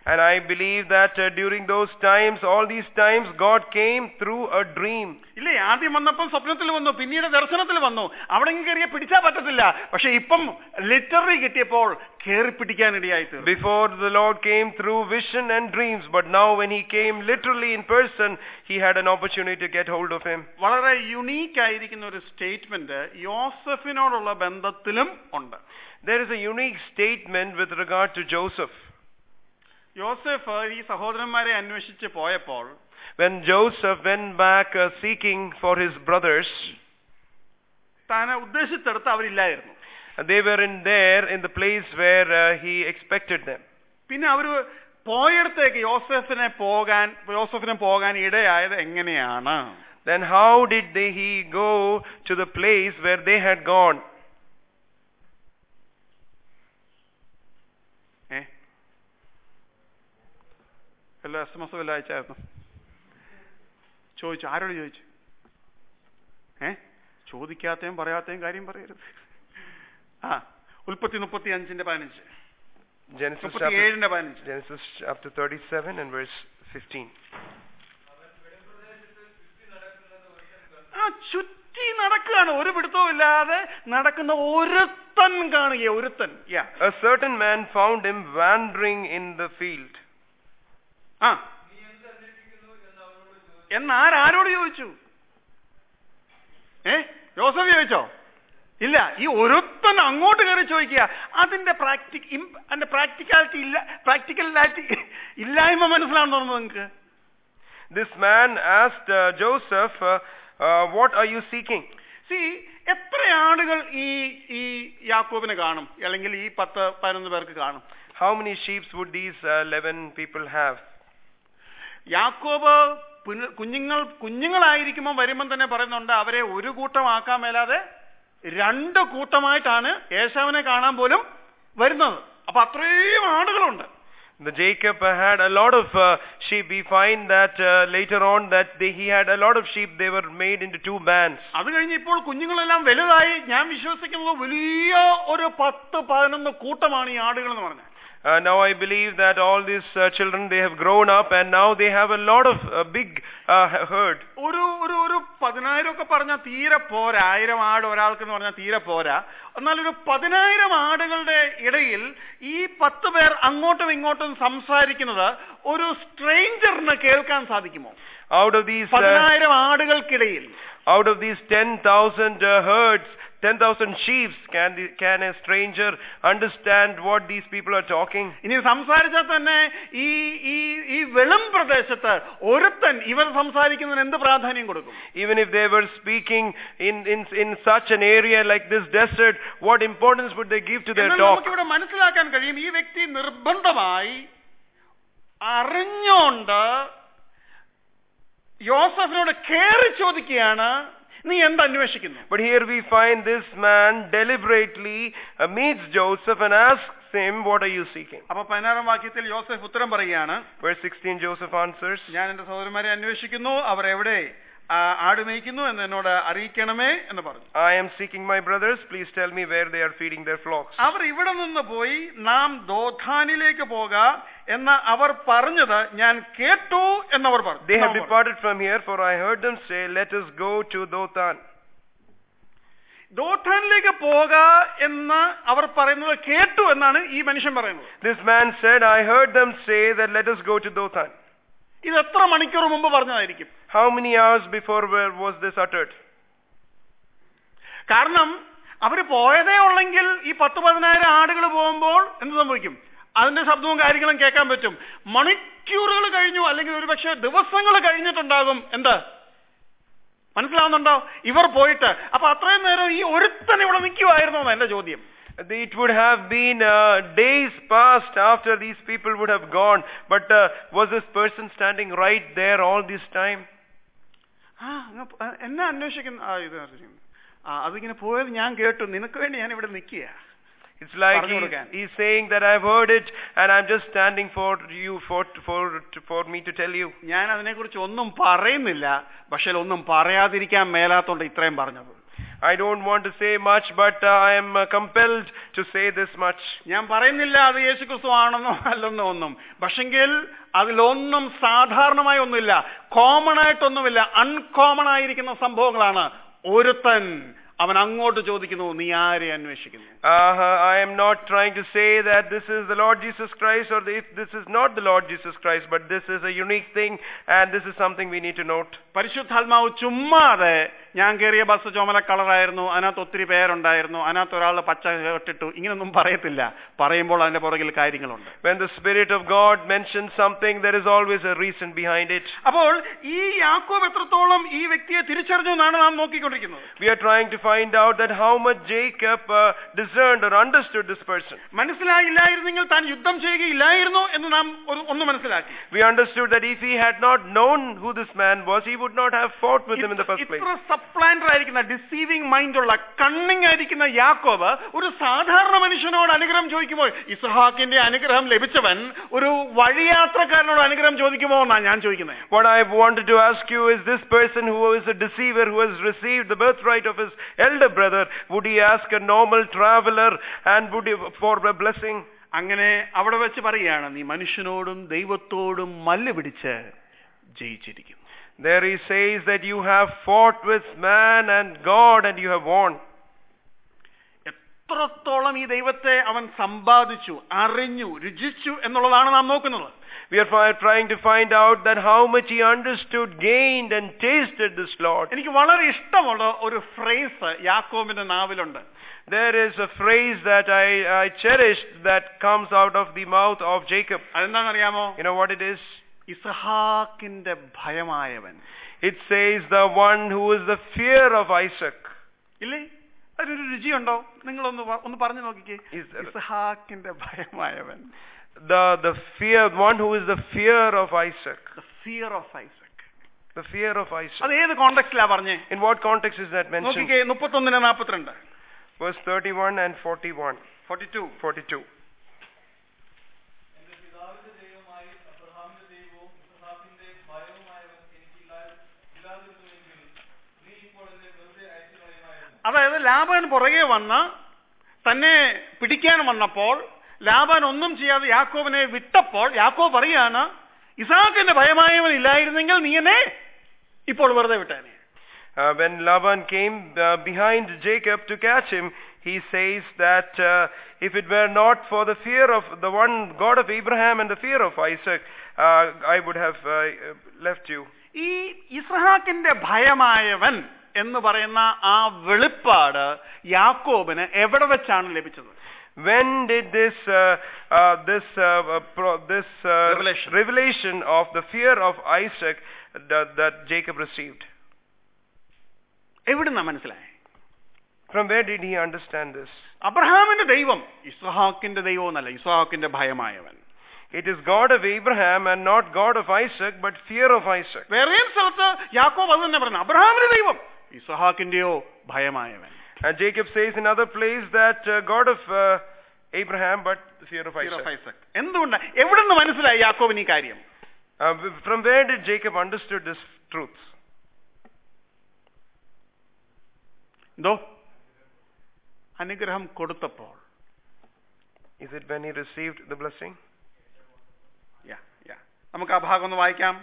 And I believe that uh, during those times, all these times, God came through a dream. ഇല്ലേ ആദ്യം വന്നപ്പം സ്വപ്നത്തിൽ വന്നു പിന്നീട് ദർശനത്തിൽ വന്നു അവിടെ കയറിയ പിടിച്ചാൽ പറ്റത്തില്ല പക്ഷെ ഇപ്പം ലിറ്റററി കിട്ടിയപ്പോൾ കയറി പിടിക്കാനിടയായി തീർന്നു Before the Lord came through vision and dreams, but now when He came literally in person, He had an opportunity to get hold of Him. വളരെ യുണീക്ക് ആയിരിക്കുന്ന ഒരു സ്റ്റേറ്റ്മെന്റ് യോസഫിനോടുള്ള ബന്ധത്തിലും ഉണ്ട് There is a unique statement with regard to Joseph. യോസഫ് ഈ സഹോദരന്മാരെ അന്വേഷിച്ച് പോയപ്പോൾ When Joseph went back uh, seeking for his brothers, താൻ ഉദ്ദേശിച്ചെടുത്ത് അവരില്ലായിരുന്നു they were in there in the place where uh, he expected them. പിന്നെ അവര് പോയടത്തേക്ക് യോസഫിനെ പോകാൻ യോസഫിനെ പോകാൻ ഇടയായത് എങ്ങനെയാണ് Then how did they, he go to the place where they had gone? ഏ എല്ലാ S M S വല്ല അയച്ചായിരുന്നു ചോദിച്ചു ആരോട് ചോദിച്ചു ഏ ചോദിക്കാത്തയും പറയാത്തയും കാര്യം പറയരുത് ആ ഉൽപ്പത്തി മുപ്പത്തി അഞ്ചിന്റെ പതിനഞ്ച് Genesis മുപ്പത്തി chapter, ഏഴിന്റെ പതിനഞ്ച് Genesis chapter 37 and verse 15. ആ ചുറ്റി നടക്കുകയാണ് ഒരു പിടുത്തവും ഇല്ലാതെ നടക്കുന്ന ഒരുത്തൻ കാണുക ഒരുത്തൻ യാ A certain man found him wandering in the field. ആ എന്നാരാരോട് ചോദിച്ചു ഏ ജോസഫ് ചോദിച്ചോ ഇല്ല ഈ ഒരുത്തൻ അങ്ങോട്ട് കയറി ചോദിക്കുക അതിന്റെ പ്രാക്ടിക് അതിന്റെ പ്രാക്ടിക്കാലിറ്റി ഇല്ല പ്രാക്ടിക്കലാറ്റി ഇല്ലായ്മ മനസ്സിലാണെന്ന് തോന്നുന്നു നിങ്ങൾക്ക് This man asked uh, Joseph, uh, uh, What are you seeking? See എത്ര ആളുകൾ ഈ ഈ യാക്കോബിന് കാണും അല്ലെങ്കിൽ ഈ പത്ത് പതിനൊന്ന് പേർക്ക് കാണും How many sheep would these uh, 11 people have? യാക്കോബ് പുന- കുഞ്ഞുങ്ങൾ കുഞ്ഞുങ്ങളായിരിക്കുമ്പോൾ വരുമ്പം തന്നെ പറയുന്നുണ്ട് അവരെ ഒരു കൂട്ടമാക്കാൻ മേലാതെ രണ്ട് കൂട്ടമായിട്ടാണ് ഏശാവിനെ കാണാൻ പോലും വരുന്നത് അപ്പൊ അത്രയും ആളുകളുണ്ട് The Jacob uh, had a lot of uh, sheep. We find that uh, later on that they, he had a lot of sheep. They were made into two bands. അത് കഴിഞ്ഞ് ഇപ്പോൾ കുഞ്ഞുങ്ങളെല്ലാം വലുതായി ഞാൻ വിശ്വസിക്കുന്നത് വലിയ ഒരു പത്ത് പതിനൊന്ന് കൂട്ടമാണ് ഈ ആടുകൾ എന്ന് പറഞ്ഞത് Uh, now I believe that all these uh, children they have grown up and now they have a lot of uh, big uh, herd. ഒരു ഒരു ഒരു പതിനായിരം ഒക്കെ പറഞ്ഞാൽ തീരെ പോരാ ആയിരം ആട് ഒരാൾക്ക് എന്ന് പറഞ്ഞാൽ തീരെ പോരാ എന്നാൽ ഒരു പതിനായിരം ആടുകളുടെ ഇടയിൽ ഈ പത്ത് പേർ അങ്ങോട്ടും ഇങ്ങോട്ടും സംസാരിക്കുന്നത് ഒരു സ്ട്രേഞ്ചറിന് കേൾക്കാൻ സാധിക്കുമോ Out of these uh, പതിനായിരം ആടുകൾക്കിടയിൽ out of these 10,000 uh, herds, 10,000 sheep, can the, can a stranger understand what these people are talking? ഇനി സംസാരിച്ചാൽ തന്നെ ഈ ഈ ഈ വെളും പ്രദേശത്ത് ഒരുത്തൻ ഇവർ സംസാരിക്കുന്നതിന് എന്ത് പ്രാധാന്യം കൊടുക്കും Even if they were speaking in, in, in such an area like this desert, what importance would they give to their എന്നാൽ talk? നമുക്കിവിടെ മനസ്സിലാക്കാൻ കഴിയും ഈ വ്യക്തി നിർബന്ധമായി അറിഞ്ഞോണ്ട് യോസഫിനോട് കയറി ചോദിക്കുകയാണ് നീ എന്ത് അന്വേഷിക്കുന്നു But here we find this man deliberately uh, meets Joseph and asks him, What are you seeking? അപ്പൊ പതിനാറാം വാക്യത്തിൽ യോസഫ് ഉത്തരം പറയുകയാണ് Verse 16, Joseph answers, ഞാൻ എന്റെ സഹോദരന്മാരെ അന്വേഷിക്കുന്നു അവർ എവിടെ ആ, ആട് മേയ്ക്കുന്നു എന്ന് എന്നോട് അറിയിക്കണമേ എന്ന് പറഞ്ഞു I am seeking my brothers. Please tell me where they are feeding their flocks. അവർ ഇവിടെ നിന്ന് പോയി നാം ദോധാനിലേക്ക് പോകാം എന്ന് അവർ പറഞ്ഞത് ഞാൻ കേട്ടു എന്നവർ പറഞ്ഞു They have എന്നവർ പറഞ്ഞു. departed from here, for I heard them say, Let us go to Dothan. ദോഥാനിലേക്ക് പോക എന്ന് അവർ പറയുന്നത് കേട്ടു എന്നാണ് ഈ മനുഷ്യൻ പറയുന്നത് This man said, I heard them say that let us go to Dothan. ഇത് എത്ര മണിക്കൂർ മുമ്പ് പറഞ്ഞതായിരിക്കും How many hours before were, was this uttered? കാരണം അവർ പോയതേ ഉള്ളെങ്കിൽ ഈ പത്ത് പതിനായിരം ആടുകൾ പോകുമ്പോൾ എന്ത് സംഭവിക്കും അതിന്റെ ശബ്ദവും കാര്യങ്ങളും കേൾക്കാൻ പറ്റും മണിക്കൂറുകൾ കഴിഞ്ഞു അല്ലെങ്കിൽ ഒരുപക്ഷെ ദിവസങ്ങൾ കഴിഞ്ഞിട്ടുണ്ടാകും എന്ത് മനസ്സിലാവുന്നുണ്ടോ ഇവർ പോയിട്ട് അപ്പൊ അത്രയും നേരം ഈ ഒരുത്തൻ ഇവിടെ നിൽക്കുമായിരുന്നു എന്നാ എന്റെ ചോദ്യം It would have been uh, days past after these people would have gone. But uh, was this person standing right there all this time? ആ അങ്ങ് പ- ആ, എന്നെ അന്വേഷിക്കുന്ന ആ ഇത് അറിയിക്കുന്നു. ആ അതിങ്ങനെ പോയത് ഞാൻ കേട്ടു നിനക്ക് വേണ്ടി ഞാൻ ഇവിടെ നിൽക്കുക It's like പറഞ്ഞു he's, കൊടുക്കാൻ. he's saying that I've heard it and I'm just standing for you, for, for, for me to tell you. ഞാൻ അതിനെക്കുറിച്ച് ഒന്നും പറയുന്നില്ല പക്ഷെ ഒന്നും പറയാതിരിക്കാൻ മേലാത്തോണ്ട് ഇത്രയും പറഞ്ഞത് I don't want to say much, but uh, I am uh, compelled to say this much. ഞാൻ പറയുന്നില്ല അത് യേശുക്രിസ്തു ആണെന്നോ അല്ലെന്നോ ഒന്നും പക്ഷെങ്കിൽ അതിലൊന്നും സാധാരണമായി ഒന്നുമില്ല കോമൺ ആയിട്ടൊന്നുമില്ല അൺകോമൺ ആയിരിക്കുന്ന സംഭവങ്ങളാണ് ഒരുത്തൻ അവൻ അങ്ങോട്ട് ചോദിക്കുന്നു നീ ആരെ അന്വേഷിക്കുന്നു Uh, I am not trying to say that this is the Lord Jesus Christ or if this is not the Lord Jesus Christ, but this is a unique thing and this is something we need to note. പരിശുദ്ധാത്മാവ് ചുമ്മാതെ ഞാൻ കയറിയ bus ചുമല കളറായിരുന്നു അതിനകത്ത് ഒത്തിരി പേരുണ്ടായിരുന്നു അതിനകത്ത് ഒരാൾ പച്ച ഇട്ടിട്ടു ഇങ്ങനൊന്നും പറയത്തില്ല പറയുമ്പോൾ അതിന്റെ പുറകിൽ കാര്യങ്ങളുണ്ട് When the Spirit of God mentions something, there is always a reason behind it. അപ്പോൾ ഈ യാക്കോബ് എത്രത്തോളം ഈ വ്യക്തിയെ തിരിച്ചറിഞ്ഞു എന്നാണ് നാം നോക്കിക്കൊണ്ടിരിക്കുന്നത് We are trying to find out that how much Jacob uh, discerned or understood this person. മനസ്സിലായില്ലായിരുന്നെങ്കിൽ താൻ യുദ്ധം ചെയ്യുകയില്ലായിരുന്നു എന്ന് നാം ഒരു ഒന്ന് മനസ്സിലാക്കി We understood that if he had not known who this man was, he would not have fought with him in the first place. ഇത്ര സപ്ലാൻഡർ ആയിരിക്കുന്ന deceiving mind ഉള്ള കണ്ണിങ് ആയിരിക്കുന്ന യാക്കോബ് ഒരു സാധാരണ മനുഷ്യനോട് അനുഗ്രഹം ചോദിക്കുമ്പോൾ ഇസ്ഹാക്കിന്റെ അനുഗ്രഹം ലഭിച്ചവൻ ഒരു വഴിയാത്രക്കാരനോട് അനുഗ്രഹം ചോദിക്കുമോ എന്നാണ് ഞാൻ ചോദിക്കുന്നത് What I wanted to ask you is this person who is a deceiver, who has received the birthright of his elder brother, would he ask a normal traveler and would he, for a blessing? അങ്ങനെ അവിടെ വെച്ച് പറയുകയാണ് നീ മനുഷ്യനോടും ദൈവത്തോടും മല്ല് പിടിച്ച് ജയിച്ചിരിക്കുന്നു There he says that you have fought with man and God and you have won. എത്രത്തോളം ഈ ദൈവത്തെ അവൻ സമ്പാദിച്ചു അറിഞ്ഞു രുചിച്ചു എന്നുള്ളതാണ് നാം നോക്കുന്നത് We are fi- trying to find out that how much he understood, gained and tasted this Lord. എനിക്ക് വളരെ ഇഷ്ടമുള്ള ഒരു ഫ്രേസ് യാക്കോബിന്റെ നാവിലുണ്ട് There is a phrase that I, I cherished that comes out of the mouth of Jacob. അതെന്താണെന്നറിയാമോ You know what it is? ഇസഹാക്കിന്റെ ഭയമായവൻ It says the one who is the fear of Isaac. ഇല്ലേ അതിനൊരു രുചിയുണ്ടോ നിങ്ങളൊന്ന് പ- ഒന്ന് പറഞ്ഞു നോക്കിക്കേ Is there- ഇസഹാക്കിന്റെ ഭയമായവൻ The, the fear, one who is the fear of Isaac. Fear of Isaac The fear of Isaac. അത് ഏത് കോണ്ടെക്സ്റ്റിലാ പറഞ്ഞേ In what context is that mentioned? നോക്കിക്കേ മുപ്പത്തൊന്നിന് നാപ്പത്തിരണ്ട് Verse 31 and 41. Forty two 42. എന്റെ പിതാവിന്റെ ദൈവമായി അബ്രഹാമിന്റെ ദൈവവും ഇസ്ഹാക്കിന്റെ ഭയവുമായവൻ എനിക്കില്ലാ- ഇല്ലാതിരുന്നുവെങ്കിൽ നീ ഇപ്പോൾ എന്നെ വെറുതെ അയച്ചു കളയുമായിരുന്നു അതായത് ലാബാൻ പുറകെ വന്ന് തന്നെ പിടിക്കാൻ വന്നപ്പോൾ ലാബാൻ ഒന്നും ചെയ്യാതെ യാക്കോബിനെ വിട്ടപ്പോൾ യാക്കോബ് പറയാണ് ഇസാക്കിന്റെ ഭയമായവൻ ഇല്ലായിരുന്നെങ്കിൽ നീ എന്നെ ഇപ്പോൾ വെറുതെ വിട്ടേനെ Uh, when Laban came uh, behind Jacob to catch him, he says that uh, if it were not for the fear of the one God of Abraham and the fear of Isaac, uh, I would have uh, left you. ഈ ഇസ്ഹാക്കിന്റെ ഭയമായവൻ എന്ന് പറയുന്ന ആ വെളിപ്പാട് യാക്കോബിന് എവിടെ വെച്ചാണ് ലഭിച്ചത് When did this uh, uh, this uh, uh, pro- this uh, Revelation. revelation of the fear of Isaac that, that Jacob received? എവിടുന്നാ മനസ്സിലായേ From where did he understand this? അബ്രഹാമിന്റെ ദൈവം ഇസ്ഹാക്കിന്റെ ദൈവം എന്നല്ല ഇസ്ഹാക്കിന്റെ ഭയമായവൻ It is God of Abraham and not God of Isaac, but fear of Isaac. വേറെയും സ്ഥലത്ത് യാക്കോബ് അത് തന്നെ പറഞ്ഞു അബ്രഹാമിന്റെ ദൈവം ഇസ്ഹാക്കിന്റെയോ ഭയമായവൻ And Jacob says in other place that uh, God of uh, Abraham, but the fear of Fear of Isaac. Isaac. എന്തുകൊണ്ട് എവിടുന്ന് മനസ്സിലായി യാക്കോബിന് ഈ കാര്യം Uh, w- from where did Jacob understood this truth? എന്തോ അനുഗ്രഹം കൊടുത്തപ്പോൾ Is it when he received the blessing? യാ യാ നമുക്ക് ആ ഭാഗം ഒന്ന് വായിക്കാം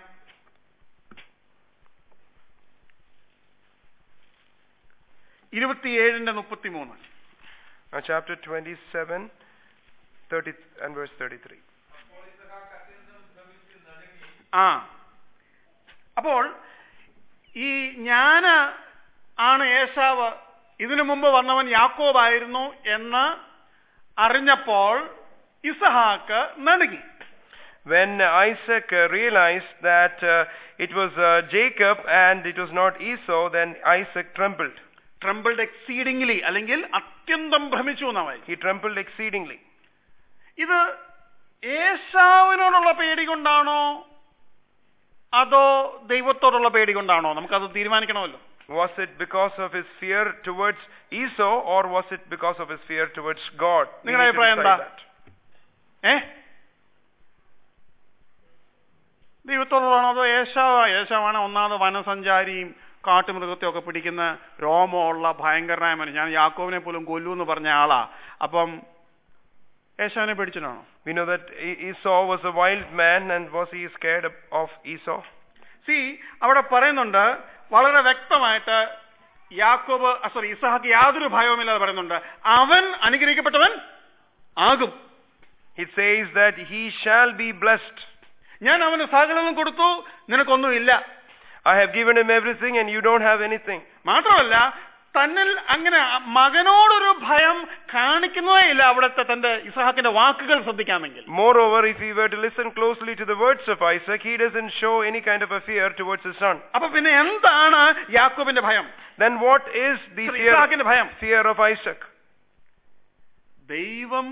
ഇരുപത്തിയേഴിന്റെ മുപ്പത്തിമൂന്ന് Uh, chapter 27, 30 and verse 33. അപ്പോൾ ഇസ്ഹാക്ക് അത്യന്തം ഭ്രമിച്ച് നടുങ്ങി ആ അപ്പോൾ ഈ ഞാന് ആണ് ഏശാവ് ഇതിനു മുമ്പ് വന്നവൻ യാക്കോബായിരുന്നു എന്ന് അറിഞ്ഞപ്പോൾ ഇസഹാക്ക് നടുങ്ങി When Isaac uh, realized that uh, it was uh, Jacob and it was not Esau, then Isaac trembled. Trembled exceedingly അല്ലെങ്കിൽ അത്യന്തം ഭ്രമിച്ചു എന്നായി He trembled exceedingly. ഇത് ഏശാവിനോടുള്ള പേടി കൊണ്ടാണോ അതോ ദൈവത്തോടുള്ള പേടി കൊണ്ടാണോ നമുക്കത് തീരുമാനിക്കണമല്ലോ Was it because of his fear towards Esau or was it because of his fear towards God? We നിങ്ങളുടെ need to അഭിപ്രായം decide എന്താ? that. ഏ ദൈവത്തോടുള്ളതാണോ അതോ ഏശാവ് ഏശാവാണ് ഒന്നാമത് വനസഞ്ചാരിയും കാട്ടുമൃഗത്തെ ഒക്കെ പിടിക്കുന്ന രോമമുള്ള ഭയങ്കരനായ മനുഷ്യൻ ഞാൻ യാക്കോവിനെ പോലും കൊല്ലൂ എന്ന് പറഞ്ഞ ആളാ അപ്പം ഏശാവിനെ പേടിച്ചിട്ടാണോ We know that E- Esau was a wild man and was he scared of- of Esau? See അവിടെ പറയുന്നുണ്ട് വളരെ വ്യക്തമായിട്ട് യാക്കോബ് സോറി ഇസഹാക്ക് യാതൊരു ഭയവുമില്ലാതെ പറയുന്നുണ്ട് അവൻ അനുഗ്രഹിക്കപ്പെട്ടവൻ ആകും It says that he shall be blessed. ഞാൻ അവന് സകലവും കൊടുത്തു നിനക്കൊന്നുമില്ല I have given him everything and you don't have anything. മാത്രമല്ല തന്നിൽ അങ്ങനെ മകനോടൊരു ഭയം കാണിക്കുന്നതേ ഇല്ല അവിടുത്തെ തന്റെ ഇസഹാക്കിന്റെ വാക്കുകൾ ശ്രദ്ധിക്കാമെങ്കിൽ Moreover, if we were to listen closely to the words of Isaac, he doesn't show any kind of a fear towards his son. അപ്പൊ പിന്നെ എന്താണ് യാക്കോബിന്റെ ഭയം Then what is the Sorry, fear, ഇസഹാക്കിന്റെ ഭയം fear of Isaac? ദൈവം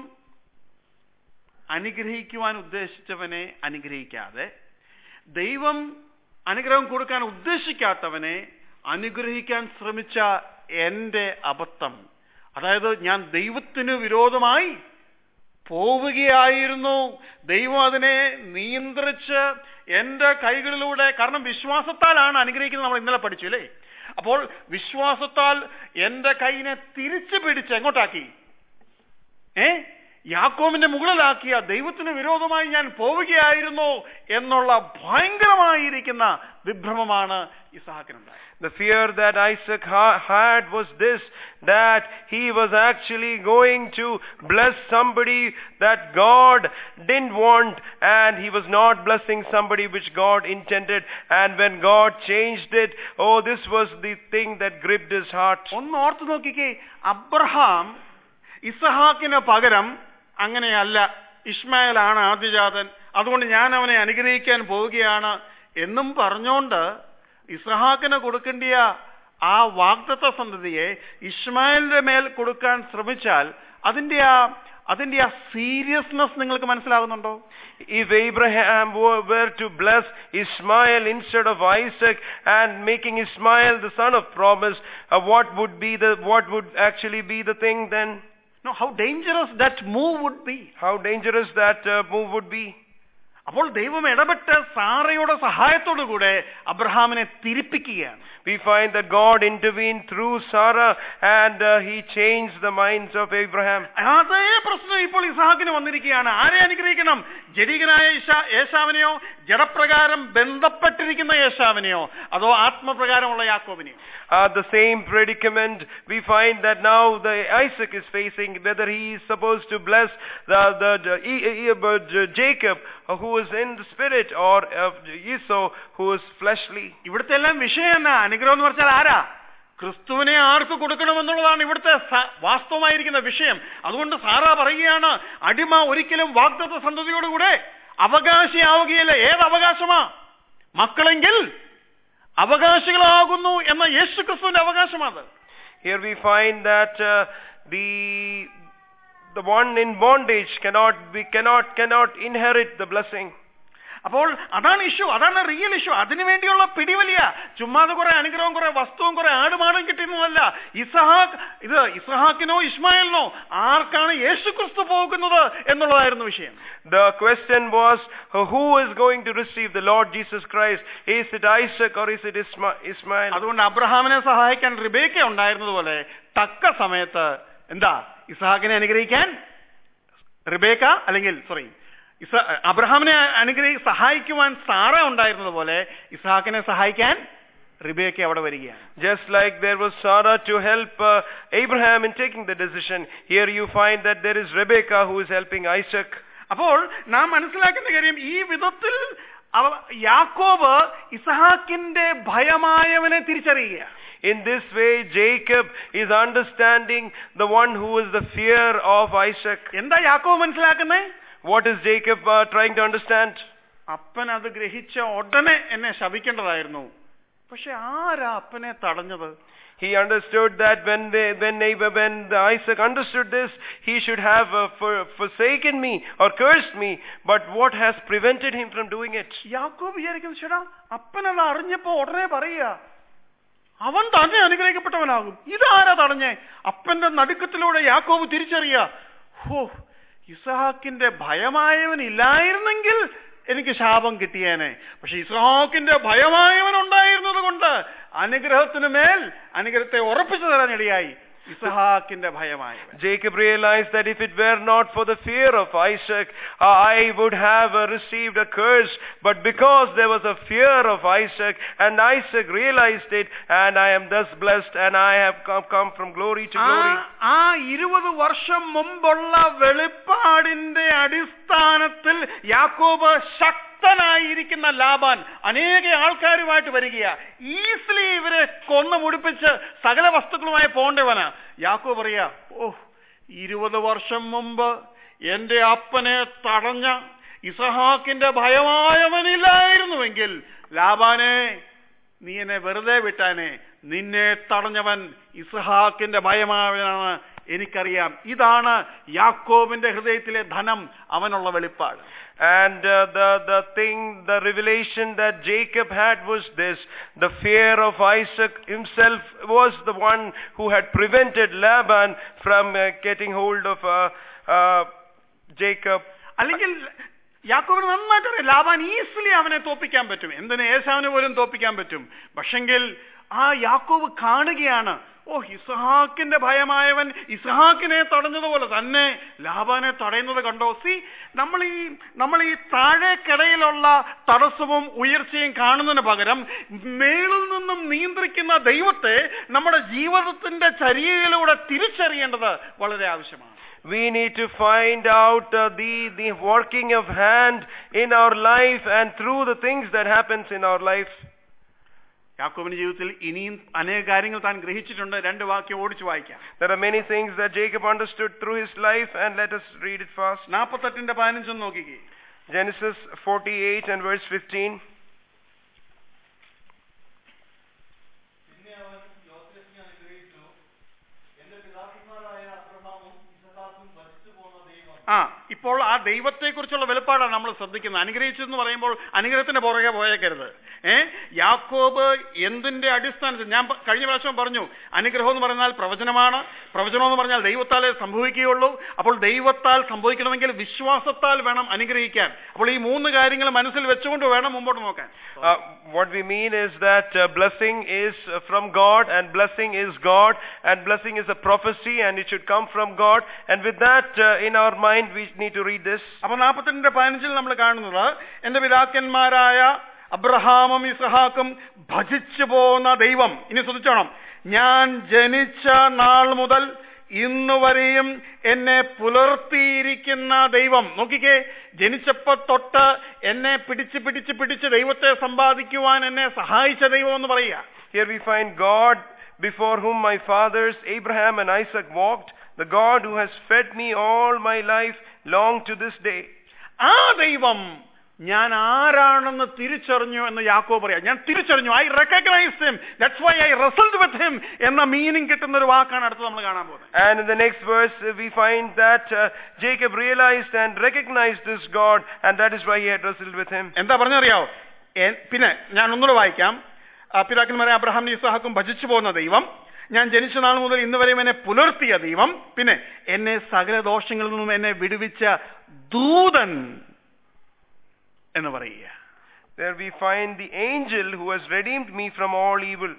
അനുഗ്രഹിക്കുവാൻ ഉദ്ദേശിച്ചവനെ അനുഗ്രഹിക്കാതെ ദൈവം അനുഗ്രഹം കൊടുക്കാൻ ഉദ്ദേശിക്കാത്തവനെ അനുഗ്രഹിക്കാൻ ശ്രമിച്ച എന്റെ അബദ്ധം അതായത് ഞാൻ ദൈവത്തിന് വിരോധമായി പോവുകയായിരുന്നു ദൈവം അതിനെ നിയന്ത്രിച്ച് എന്റെ കൈകളിലൂടെ കാരണം വിശ്വാസത്താലാണ് അനുഗ്രഹിക്കുന്നത് നമ്മൾ ഇന്നലെ പഠിച്ചു അല്ലേ അപ്പോൾ വിശ്വാസത്താൽ എന്റെ കൈനെ തിരിച്ചു പിടിച്ച് എങ്ങോട്ടാക്കി ഏ യാക്കോമിന്റെ മുകളിലാക്കിയ ദൈവത്തിന് വിരോധമായി ഞാൻ പോവുകയായിരുന്നു എന്നുള്ള ഭയങ്കരമായിരിക്കുന്ന വിഭ്രമമാണ് ഇസഹാക്കിനുണ്ടായത് The fear that Isaac ha- had was this, that he was actually going to bless somebody that God didn't want and he was not blessing somebody which God intended. And when God changed it, oh, this was the thing that gripped his heart. ഒന്ന് ഓർത്തു നോക്കിക്കേ Abraham ഇസഹാക്കിന് പകരം അങ്ങനെയല്ല ഇസ്മായിലാണ് ആദ്യജാതൻ അതുകൊണ്ട് ഞാൻ അവനെ അനുഗ്രഹിക്കാൻ പോവുകയാണ് എന്നും പറഞ്ഞുകൊണ്ട് ഇസ്ഹാക്കിന് കൊടുക്കേണ്ടിയ ആ വാഗ്ദത്ത സന്തതിയെ ഇസ്മായിലിന്റെ മേൽ കൊടുക്കാൻ ശ്രമിച്ചാൽ അതിന്റെ ആ അതിന്റെ ആ സീരിയസ്നെസ് നിങ്ങൾക്ക് മനസ്സിലാകുന്നുണ്ടോ If Abraham were, were to bless Ishmael instead of Isaac and making Ishmael the son of promise, uh, what would be the what would actually be the thing then? Know how dangerous that move would be How dangerous that uh, move would be. അപ്പോൾ ദൈവം ഇടപെട്ട് സാറയുടെ സഹായത്തോടു കൂടെ അബ്രഹാമിനെ തിരിപ്പിക്കുകയാണ് We find that God intervened through Sarah and uh, he changed the minds of Abraham. അതേ പ്രശ്നം ഇപ്പോൾ ഇസാഖിന് വന്നിരിക്കുകയാണ് ആരെ അനുഗ്രഹിക്കണം ജഡികനായ ഇശാ- ഏശാവിനെയോ ജഡപ്രകാരം ബന്ധപ്പെട്ടിരിക്കുന്ന യേശാവിനെയോ അതോ ആത്മപ്രകാരമുള്ള യാക്കോബിനെയോ Uh, the same predicament we find that now the Isaac is facing whether he is supposed to bless the, the, the E- E- uh, Jacob uh, who is in the spirit or uh, Esau who is fleshly. ഇവിടുത്തെ എല്ലാം വിഷയം എന്നാ അനുഗ്രഹം എന്ന് പറഞ്ഞാൽ ആരാ ക്രിസ്തുവിനെ ആർക്ക് കൊടുക്കണമെന്നുള്ളതാണ് ഇവിടുത്തെ സ- വാസ്തവമായിരിക്കുന്ന വിഷയം അതുകൊണ്ട് സാറ പറയുകയാണ് അടിമ ഒരിക്കലും വാഗ്ദത്ത സന്തതിയോടുകൂടെ അവകാശിയാവുകയില്ല ഏത് അവകാശമാ മക്കളെങ്കിൽ അവകാശികളാകുന്നു എന്ന യേശു ക്രിസ്തുവിന്റെ അവകാശമാണ് Here we find that uh, the the one in bondage cannot be cannot cannot inherit the blessing. അപ്പോൾ അതാണ് ഇഷ്യൂ അതാണ് റിയൽ ഇഷ്യൂ അതിനു വേണ്ടിയുള്ള പിടിവലിയ ചുമ്മാതെ കുറെ അനുഗ്രഹവും കുറെ വസ്തുവും കുറെ ആടുമാടും കിട്ടുന്നതല്ല ഇസഹാക്ക് ഇത് ഇസഹാക്കിനോ ഇസ്മായിലിനോ ആർക്കാണ് യേശു ക്രിസ്തു പോകുന്നത് എന്നുള്ളതായിരുന്നു വിഷയം The question was uh, who is going to receive the Lord Jesus Christ? Is it Isaac or is it Isma- Ismail? അതുകൊണ്ട് അബ്രഹാമിനെ സഹായിക്കാൻ റിബേക്ക ഉണ്ടായിരുന്നതുപോലെ തക്ക സമയത്ത് എന്താ ഇസഹാക്കിനെ അനുഗ്രഹിക്കാൻ റിബേക്ക അല്ലെങ്കിൽ സോറി ഇസ അബ്രഹാമിനെ അനുഗ്രഹി സഹായിക്കുവാൻ സാറ ഉണ്ടായിരുന്നതുപോലെ ഇസഹാക്കിനെ സഹായിക്കാൻ റിബേക്ക അവിടെ വരികയാണ് Just like there was Sarah to help uh, Abraham in taking the decision, here you find that there is Rebekah who is helping Isaac. അപ്പോൾ നാം മനസ്സിലാക്കുന്ന കാര്യം ഈ വിധത്തിൽ അവ- യാക്കോബ് ഇസഹാക്കിന്റെ ഭയമായവനെ തിരിച്ചറിയുക In this way, Jacob is understanding the one who is the fear of Isaac. എന്താ യാക്കോബ് മനസ്സിലാക്കുന്നേ What is Jacob uh, trying to understand? അപ്പൻ അത് ഗ്രഹിച്ച ഉടനെ എന്നെ ശപിക്കേണ്ടതായിരുന്നു പക്ഷെ ആരാ അപ്പനെ തടഞ്ഞത് He understood that when they, when they, when the Isaac understood this, he should have uh, for, forsaken me or cursed me. But what has prevented him from doing it? യാക്കോബ് വിചാരിക്കുന്നു ചേട്ടാ അപ്പൻ അത് അറിഞ്ഞപ്പോ ഉടനെ പറയുക അവൻ തന്നെ അനുഗ്രഹിക്കപ്പെട്ടവനാകും ഇതാരാ തടഞ്ഞേ അപ്പന്റെ നടുക്കത്തിലൂടെ യാക്കോബ് തിരിച്ചറിയുക ഹോ ഇസഹാക്കിന്റെ ഭയമായവനില്ലായിരുന്നെങ്കിൽ എനിക്ക് ശാപം കിട്ടിയേനെ പക്ഷെ ഇസഹാക്കിന്റെ ഭയമായവൻ ഉണ്ടായിരുന്നത് കൊണ്ട് അനുഗ്രഹത്തിന് മേൽ അനുഗ്രഹത്തെ ഉറപ്പിച്ചു തരാനിടയായി ഇസഹാക്കിന്റെ ഭയമായവൻ Jacob realized that if it were not for the fear of Isaac, I would have uh, received a curse. But because there was a fear of Isaac, and Isaac realized it, and I am thus blessed, and I have come, come from glory to ആ glory. ആ ഇരുപത് വർഷം മുമ്പുള്ള വെളിപ്പാടിന്റെ അടിസ്ഥാനത്തിൽ യാക്കോബ് ശക്തനായിരിക്കുന്ന Laban അനേക ആൾക്കാരുമായിട്ട് വരികയാ easily ഇവരെ കൊന്നു മുടിപ്പിച്ച് സകല വസ്തുക്കളുമായി പോണ്ടവനാ യാക്കോ പറയാ ഓ ഇരുപത് വർഷം മുമ്പ് എന്റെ അപ്പനെ തടഞ്ഞ ഇസഹാക്കിന്റെ ഭയമായവനില്ലായിരുന്നുവെങ്കിൽ ലാബാനെ നീ എന്നെ വെറുതെ വിട്ടാനെ നിന്നെ തടഞ്ഞവൻ ഇസ്ഹാക്കിന്റെ ഭയമാവനാണ് എനിക്കറിയാം ഇതാണ് യാക്കോബിന്റെ ഹൃദയത്തിലെ ധനം അവനുള്ള വെളിപ്പാട് And uh, the, the thing, the revelation that Jacob had was this. The fear of Isaac himself was the one who had prevented Laban from uh, getting hold of uh, uh, Jacob. അല്ലെങ്കിൽ യാക്കോബിന് നന്നായിട്ട് അറിയാം Laban easily അവനെ തോപ്പിക്കാൻ പറ്റും എന്തിന് ഏശാവിന് പോലും തോപ്പിക്കാൻ പറ്റും പക്ഷെങ്കിൽ ആ യാക്കോബ് കാണുകയാണ് ഓ ഇസഹാക്കിന്റെ ഭയമായവൻ ഇസഹാക്കിനെ തടഞ്ഞതുപോലെ തന്നെ ലാബാനെ തടയുന്നത് കണ്ടോ സി നമ്മൾ ഈ നമ്മൾ ഈ താഴേക്കിടയിലുള്ള തടസ്സവും ഉയർച്ചയും കാണുന്നതിന് പകരം മേളിൽ നിന്നും നിയന്ത്രിക്കുന്ന ദൈവത്തെ നമ്മുടെ ജീവിതത്തിന്റെ ചര്യയിലൂടെ തിരിച്ചറിയേണ്ടത് വളരെ ആവശ്യമാണ് We need to find out uh, the, the working of hand in our life and through the things that happens in our life. യാക്കോബിന്റെ ജീവിതത്തിൽ ഇനിയും അനേക കാര്യങ്ങൾ താൻ ഗ്രഹിച്ചിട്ടുണ്ട് രണ്ട് വാക്യം ഓടിച്ചു വായിക്കാം There are many things that Jacob understood through his life and let us read it fast. നാൽപ്പത്തെട്ടിന്റെ പതിനഞ്ചൊന്ന് നോക്കിക്കേ Genesis 48 and verse 15. പിന്നെ അവൻ യോസേഫിനെ അനുഗ്രഹിച്ചു എന്റെ പിതാക്കന്മാരായ അബ്രഹാമും ഇസഹാക്കും ഭരിച്ചു പോന്ന ദൈവം ആ ഇപ്പോൾ ആ ദൈവത്തെക്കുറിച്ചുള്ള വെളിപ്പാടാണ് നമ്മൾ ശ്രദ്ധിക്കുന്നത് അനുഗ്രഹിച്ചു എന്ന് പറയുമ്പോൾ അനുഗ്രഹത്തിന്റെ പുറകെ പോയേക്കരുത് ഏ യാക്കോബ് എന്തിന്റെ അടിസ്ഥാനത്തിൽ ഞാൻ പ- കഴിഞ്ഞ പ്രാവശ്യം പറഞ്ഞു അനുഗ്രഹം എന്ന് പറഞ്ഞാൽ പ്രവചനമാണ് പ്രവചനം എന്ന് പറഞ്ഞാൽ ദൈവത്താലേ സംഭവിക്കുകയുള്ളൂ അപ്പോൾ ദൈവത്താൽ സംഭവിക്കണമെങ്കിൽ വിശ്വാസത്താൽ വേണം അനുഗ്രഹിക്കാൻ അപ്പോൾ ഈ മൂന്ന് കാര്യങ്ങൾ മനസ്സിൽ വെച്ചുകൊണ്ട് വേണം മുമ്പോട്ട് നോക്കാൻ Uh, what we mean is that uh, blessing is uh, from God and blessing is God and blessing is a prophecy and it should come from God and with that uh, in our mind we need to read this. അപ്പൊ നാൽപ്പത്തെട്ടിന്റെ പതിനഞ്ചിൽ നമ്മൾ കാണുന്നത് എന്റെ പിതാക്കന്മാരായ അബ്രഹാമും ഇസഹാക്കും ഭജിച്ചു പോന്ന ദൈവം ഇനി ശ്രദ്ധിച്ചോണം ഞാൻ ജനിച്ച നാൾ മുതൽ ഇന്നു വരെയും എന്നെ പുലർത്തിയിരിക്കുന്ന ദൈവം നോക്കിക്കേ ജനിച്ചപ്പോ തൊട്ട് എന്നെ പിടിച്ച് പിടിച്ച് പിടിച്ച് ദൈവത്തെ സമ്പാദിക്കുവാൻ എന്നെ സഹായിച്ച ദൈവം എന്ന് പറയുക Here we find God before whom my fathers Abraham and Isaac walked, the God who has fed me all my life long to this day. ആ ദൈവം ഞാൻ ആരാണെന്ന് തിരിച്ചറിഞ്ഞു എന്ന് യാക്കോ പറയാം ഞാൻ തിരിച്ചറിഞ്ഞു I recognise him that's why I wrestled with him എന്ന മീനിങ് കിട്ടുന്ന ഒരു വാക്കാണ് അടുത്ത് നമ്മൾ കാണാൻ പോകുന്നത് And in the next verse uh, we find that uh, Jacob realized and recognized this God and that is why he had wrestled with him. എന്താ പറഞ്ഞറിയാവോ N- പിന്നെ ഞാൻ ഒന്നുകൂടെ വായിക്കാം ആ, പിതാക്കന്മാരെ അബ്രഹാം ഇസ്ഹാക്കും ഭജിച്ചു പോകുന്ന ദൈവം ഞാൻ ജനിച്ച നാൾ മുതൽ ഇന്ന് വരെയും എന്നെ പുലർത്തിയ ദൈവം പിന്നെ എന്നെ സകല ദോഷങ്ങളിൽ നിന്നും എന്നെ വിടുവിച്ച ദൂതൻ എന്ന് പറയുക There we find the angel who has redeemed me from all evil.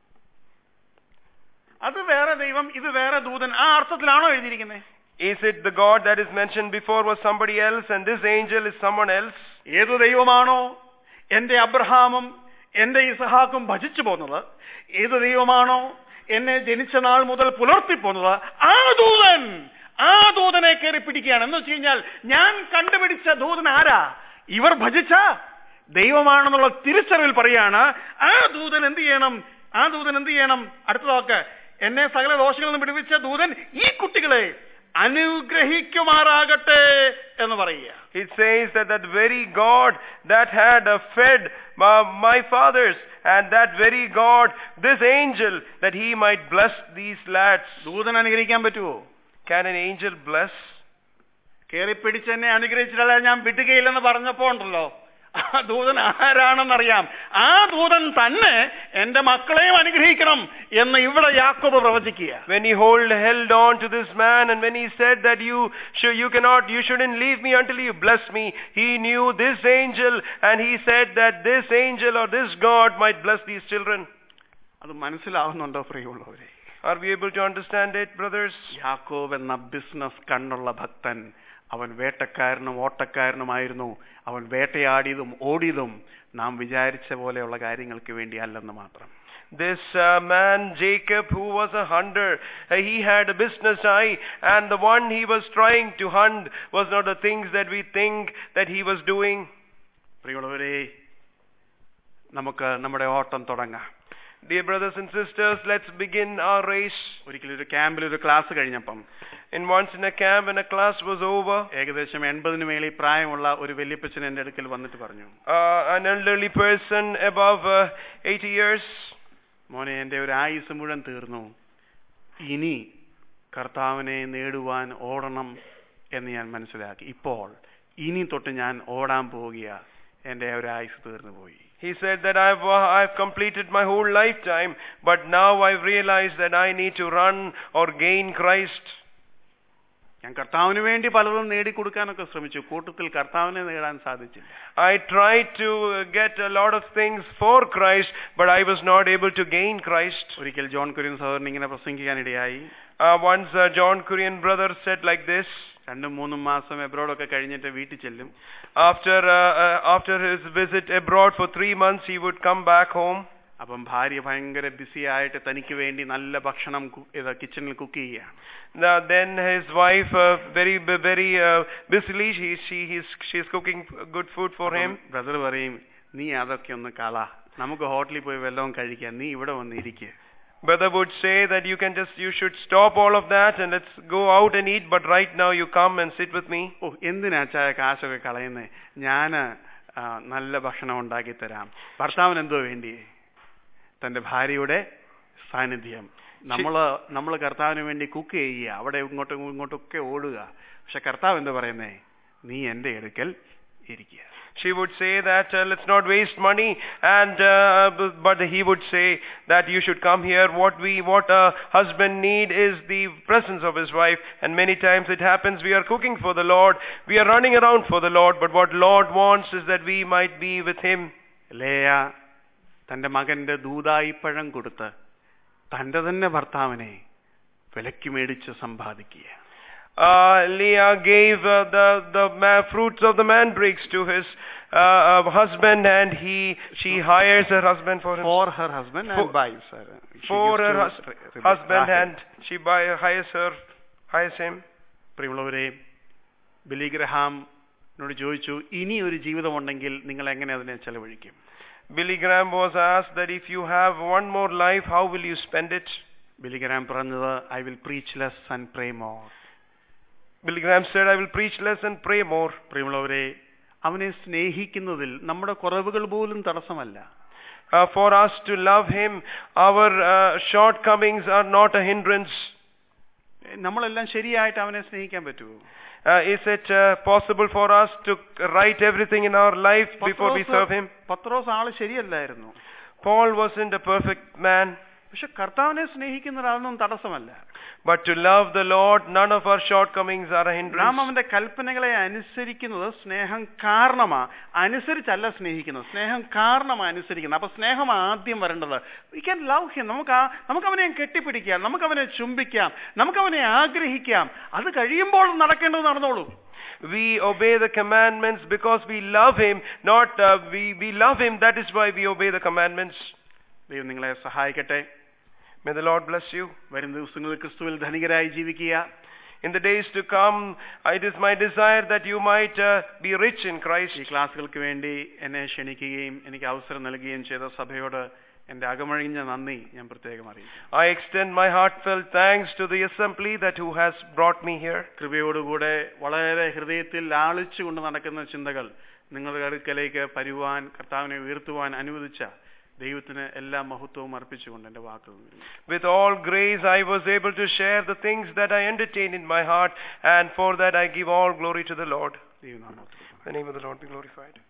അത് വേറെ ദൈവം ഇത് വേറെ ദൂതൻ ആ അർത്ഥത്തിലാണോ എഴുതിയിരിക്കുന്നത് Is it the God that is mentioned before was somebody else and this angel is someone else? ഏതു ദൈവമാണോ എന്റെ അബ്രഹാമും എന്റെ ഇസഹാക്കും ഭജിച്ചു പോകുന്നത് ഏത് ദൈവമാണോ എന്നെ ജനിച്ച നാൾ മുതൽ പുലർത്തി പോകുന്നത് ആ ദൂതൻ ആ ദൂതനെ കയറി പിടിക്കുകയാണ് എന്ന് വെച്ച് കഴിഞ്ഞാൽ ഞാൻ കണ്ടുപിടിച്ച ദൂതൻ ആരാ ഇവർ ഭജിച്ച ദൈവമാണെന്നുള്ള തിരിച്ചറിവിൽ പറയാണ് ആ ദൂതൻ എന്ത് ചെയ്യണം ആ ദൂതൻ എന്ത് ചെയ്യണം അടുത്തതൊക്കെ എന്നെ സകല ദോഷങ്ങളിൽ നിന്ന് വിടുവിച്ച ദൂതൻ ഈ കുട്ടികളെ അനുഗ്രഹിക്കുമാറാകട്ടെ എന്ന് പറയുക It says that that very God that had uh, fed uh, my fathers and that very God, this angel, that he might bless these lads. ദൂതൻ അനുഗ്രഹിക്കാൻ പറ്റുമോ Can an angel bless? കയറി പിടിച്ച് എന്നെ അനുഗ്രഹിച്ചിട്ടല്ല ഞാൻ വിടുകയില്ലെന്ന് പറഞ്ഞപ്പോ ഉണ്ടല്ലോ ആ ദൂതൻ ആരാണെന്നറിയാം ആ ദൂതൻ തന്നെ എന്റെ മക്കളെയും അനുഗ്രഹിക്കണം എന്ന് ഇവിടെ യാക്കോബ് പ്രവചിക്കുക When he hold, held on to this man and when he said that you, should, you cannot, you shouldn't leave me until you bless me, he knew this angel and he said that this angel or this God might bless these children. അത് മനസ്സിലാവുന്നുണ്ടോ പ്രിയമുള്ളവരെ Are we able to understand it, brothers? യാക്കോബ് എന്ന business കണ്ണുള്ള ഭക്തൻ അവൻ വേട്ടക്കാരനും ഓട്ടക്കാരനുമായിരുന്നു അവൻ വേട്ടയാടിയതും ഓടിയതും നാം വിചാരിച്ച പോലെയുള്ള കാര്യങ്ങൾക്ക് വേണ്ടി അല്ലെന്ന് മാത്രം This uh, man, Jacob, who was a hunter, uh, he had a business eye, and the one he was trying to hunt was not the things that we think that he was doing. പ്രിയമുള്ളവരെ നമുക്ക് നമ്മുടെ ഓട്ടം തുടങ്ങാം Dear brothers and sisters, let's begin our race. ഒരിക്കലും ഒരു ക്യാമ്പിൽ ഒരു class കഴിഞ്ഞപ്പം And once in a camp, when a class was over, ഏകദേശം എൺപതിന് മേളിൽ പ്രായമുള്ള ഒരു വല്യപ്പച്ചൻ എൻ്റെ അടുക്കൽ വന്നിട്ട് പറഞ്ഞു uh, an elderly person above uh, 80 years, മോനെ എൻ്റെ ഒരു ആയുസ് മുഴുവൻ തീർന്നു ഇനി കർത്താവിനെ നേടുവാൻ ഓടണം എന്ന് ഞാൻ മനസ്സിലാക്കി ഇപ്പോൾ ഇനി തൊട്ട് ഞാൻ ഓടാൻ പോവുക എൻ്റെ ഒരു ആയുസ് തീർന്നു പോയി he said that I've, uh, I've completed my whole lifetime, but now I've realized that I need to run or gain Christ. ഞാൻ കർത്താവിന് വേണ്ടി പലതും നേടിക്കൊടുക്കാനൊക്കെ ശ്രമിച്ചു കൂട്ടത്തിൽ കർത്താവിനെ നേടാൻ സാധിച്ചില്ല I tried to uh, get a lot of things for Christ, but I was not able to gain Christ. ഒരിക്കൽ ജോൺ കുര്യൻ സഹോദരൻ ഇങ്ങനെ പ്രസംഗിക്കാനിടയായി Uh, once uh, John Korean brother said like this, രണ്ടും മൂന്നും മാസം എബ്രോഡൊക്കെ കഴിഞ്ഞിട്ട് വീട്ടിൽ ചെല്ലും after, uh, uh, after his visit abroad for three months, he would come back home. അപ്പം ഭാര്യ ഭയങ്കര ബിസി ആയിട്ട് തനിക്ക് വേണ്ടി നല്ല ഭക്ഷണം കു- ഇത് കിച്ചണിൽ കുക്ക് ചെയ്യുകയാണ് Now, then his wife, uh, very, very uh, busily, she, she, he's, she's cooking good food for him. Brother പറയും നീ അതൊക്കെ ഒന്ന് കള നമുക്ക് ഹോട്ടലിൽ പോയി വല്ലതും കഴിക്കാം നീ ഇവിടെ വന്ന് ഇരിക്കുക Brother would say that you can just, you should stop all of that and let's go out and eat, but right now you come and sit with me. ഓ എന്തിനാ ചായ കാശൊക്കെ കളയുന്നേ ഞാൻ നല്ല ഭക്ഷണം ഉണ്ടാക്കി തരാം ഭർത്താവിന് എന്തോ വേണ്ടി തന്റെ ഭാര്യയുടെ സാന്നിധ്യം നമ്മള് നമ്മൾ കർത്താവിന് വേണ്ടി കുക്ക് ചെയ്യുക അവിടെ ഇങ്ങോട്ടും ഇങ്ങോട്ടൊക്കെ ഓടുക പക്ഷെ കർത്താവ് എന്താ പറയുന്നേ നീ എന്റെ അടുക്കൽ ഇരിക്കുക She would say that uh, let's not waste money, and uh, b- but he would say that you should come here. What we, what a husband need is the presence of his wife, and many times it happens we are cooking for the Lord, we are running around for the Lord, but what Lord wants is that we might be with Him. ലേയ തന്റെ മകന്റെ ദൂതായിപ്പഴം കൊടുത്ത് തന്റെ തന്നെ ഭർത്താവിനെ വിലക്ക് മേടിച്ച് സമ്പാദിക്കുക Uh, Leah gave uh, the the ma- fruits of the mandrakes to his uh, uh, husband, and he she hires her husband for him. For her husband For- and buys for her hus- husband and she buy, hires her hires him പ്രിയമുള്ളവരെ ബിലിഗ്രഹാമിനോട് ചോദിച്ചു ഇനി ഒരു ജീവിതമുണ്ടെങ്കിൽ നിങ്ങൾ എങ്ങനെ അതിനെ ചെലവഴിക്കും billy graham was asked that if you have one more life how will you spend it Billy Graham പറഞ്ഞത് I will preach less and pray more billy graham said i will preach less and pray more പ്രിയമുള്ളവരെ അവനെ സ്നേഹിക്കുന്നതിൽ നമ്മുടെ കുറവുകൾ പോലും തടസ്സമല്ല uh, for us to love him our uh, shortcomings are not a hindrance നമ്മളെല്ലാം ശരിയായിട്ട് അവനെ സ്നേഹിക്കാൻ പറ്റുമോ uh, is it uh, possible for us to write everything in our life before we serve him പത്രോസ് ആള് ശരിയല്ലായിരുന്നു paul wasn't a perfect man പക്ഷെ കർത്താവിനെ സ്നേഹിക്കുന്നൊരാളൊന്നും തടസ്സമല്ല but to love the lord none of our shortcomings are a നാം hindrance അവന്റെ കൽപ്പനകളെ അനുസരിക്കുന്നത് സ്നേഹം കാരണമാ അനുസരിച്ചല്ല സ്നേഹിക്കുന്നത് സ്നേഹം കാരണമാ അനുസരിക്കുന്നത് അപ്പൊ സ്നേഹം ആദ്യം വരേണ്ടത് വി ക്യാൻ ലവ് ഹിം നമുക്ക് ആ നമുക്ക് അവനെ കെട്ടിപ്പിടിക്കാം നമുക്ക് അവനെ ചുംബിക്കാം നമുക്ക് അവനെ ആഗ്രഹിക്കാം അത് കഴിയുമ്പോൾ നടക്കേണ്ടത് നടന്നോളൂ we obey the commandments because we love him not uh, we we love him that is why we obey the commandments ദൈവം നിങ്ങളെ സഹായിക്കട്ടെ may the lord bless you വരും ദിവസങ്ങളിൽ ക്രിസ്തുവിൽ ധനികരായി ജീവിക്കുക in the days to come it is my desire that you might uh, be rich in christ ഈ ക്ലാസ്സുകൾക്ക് വേണ്ടി എന്നെ ക്ഷണിക്കുകയും എനിക്ക് അവസരം നൽകുകയും ചെയ്ത സഭയോട് എന്റെ അകമഴിഞ്ഞ നന്ദി ഞാൻ പ്രത്യേകം അറിയിക്കും i extend my heartfelt thanks to the assembly that who has brought me here കൃപയോടുകൂടെ വളരെ ഹൃദയത്തിൽ ലാളിച്ചുകൊണ്ട് നടക്കുന്ന ചിന്തകൾ നിങ്ങളുടെ അടുക്കലേക്ക് പരുവാൻ കർത്താവിനെ ഉയർത്തുവാൻ അനുവദിച്ച ദൈവത്തിന് എല്ലാ മഹത്വവും അർപ്പിച്ചുകൊണ്ട് എന്റെ വാക്കുകൾ നിർത്തുന്നു. with all grace i was able to share the things that i entertain in my heart and for that i give all glory to the lord ദൈവനാമത്തിൽ the name of the lord be glorified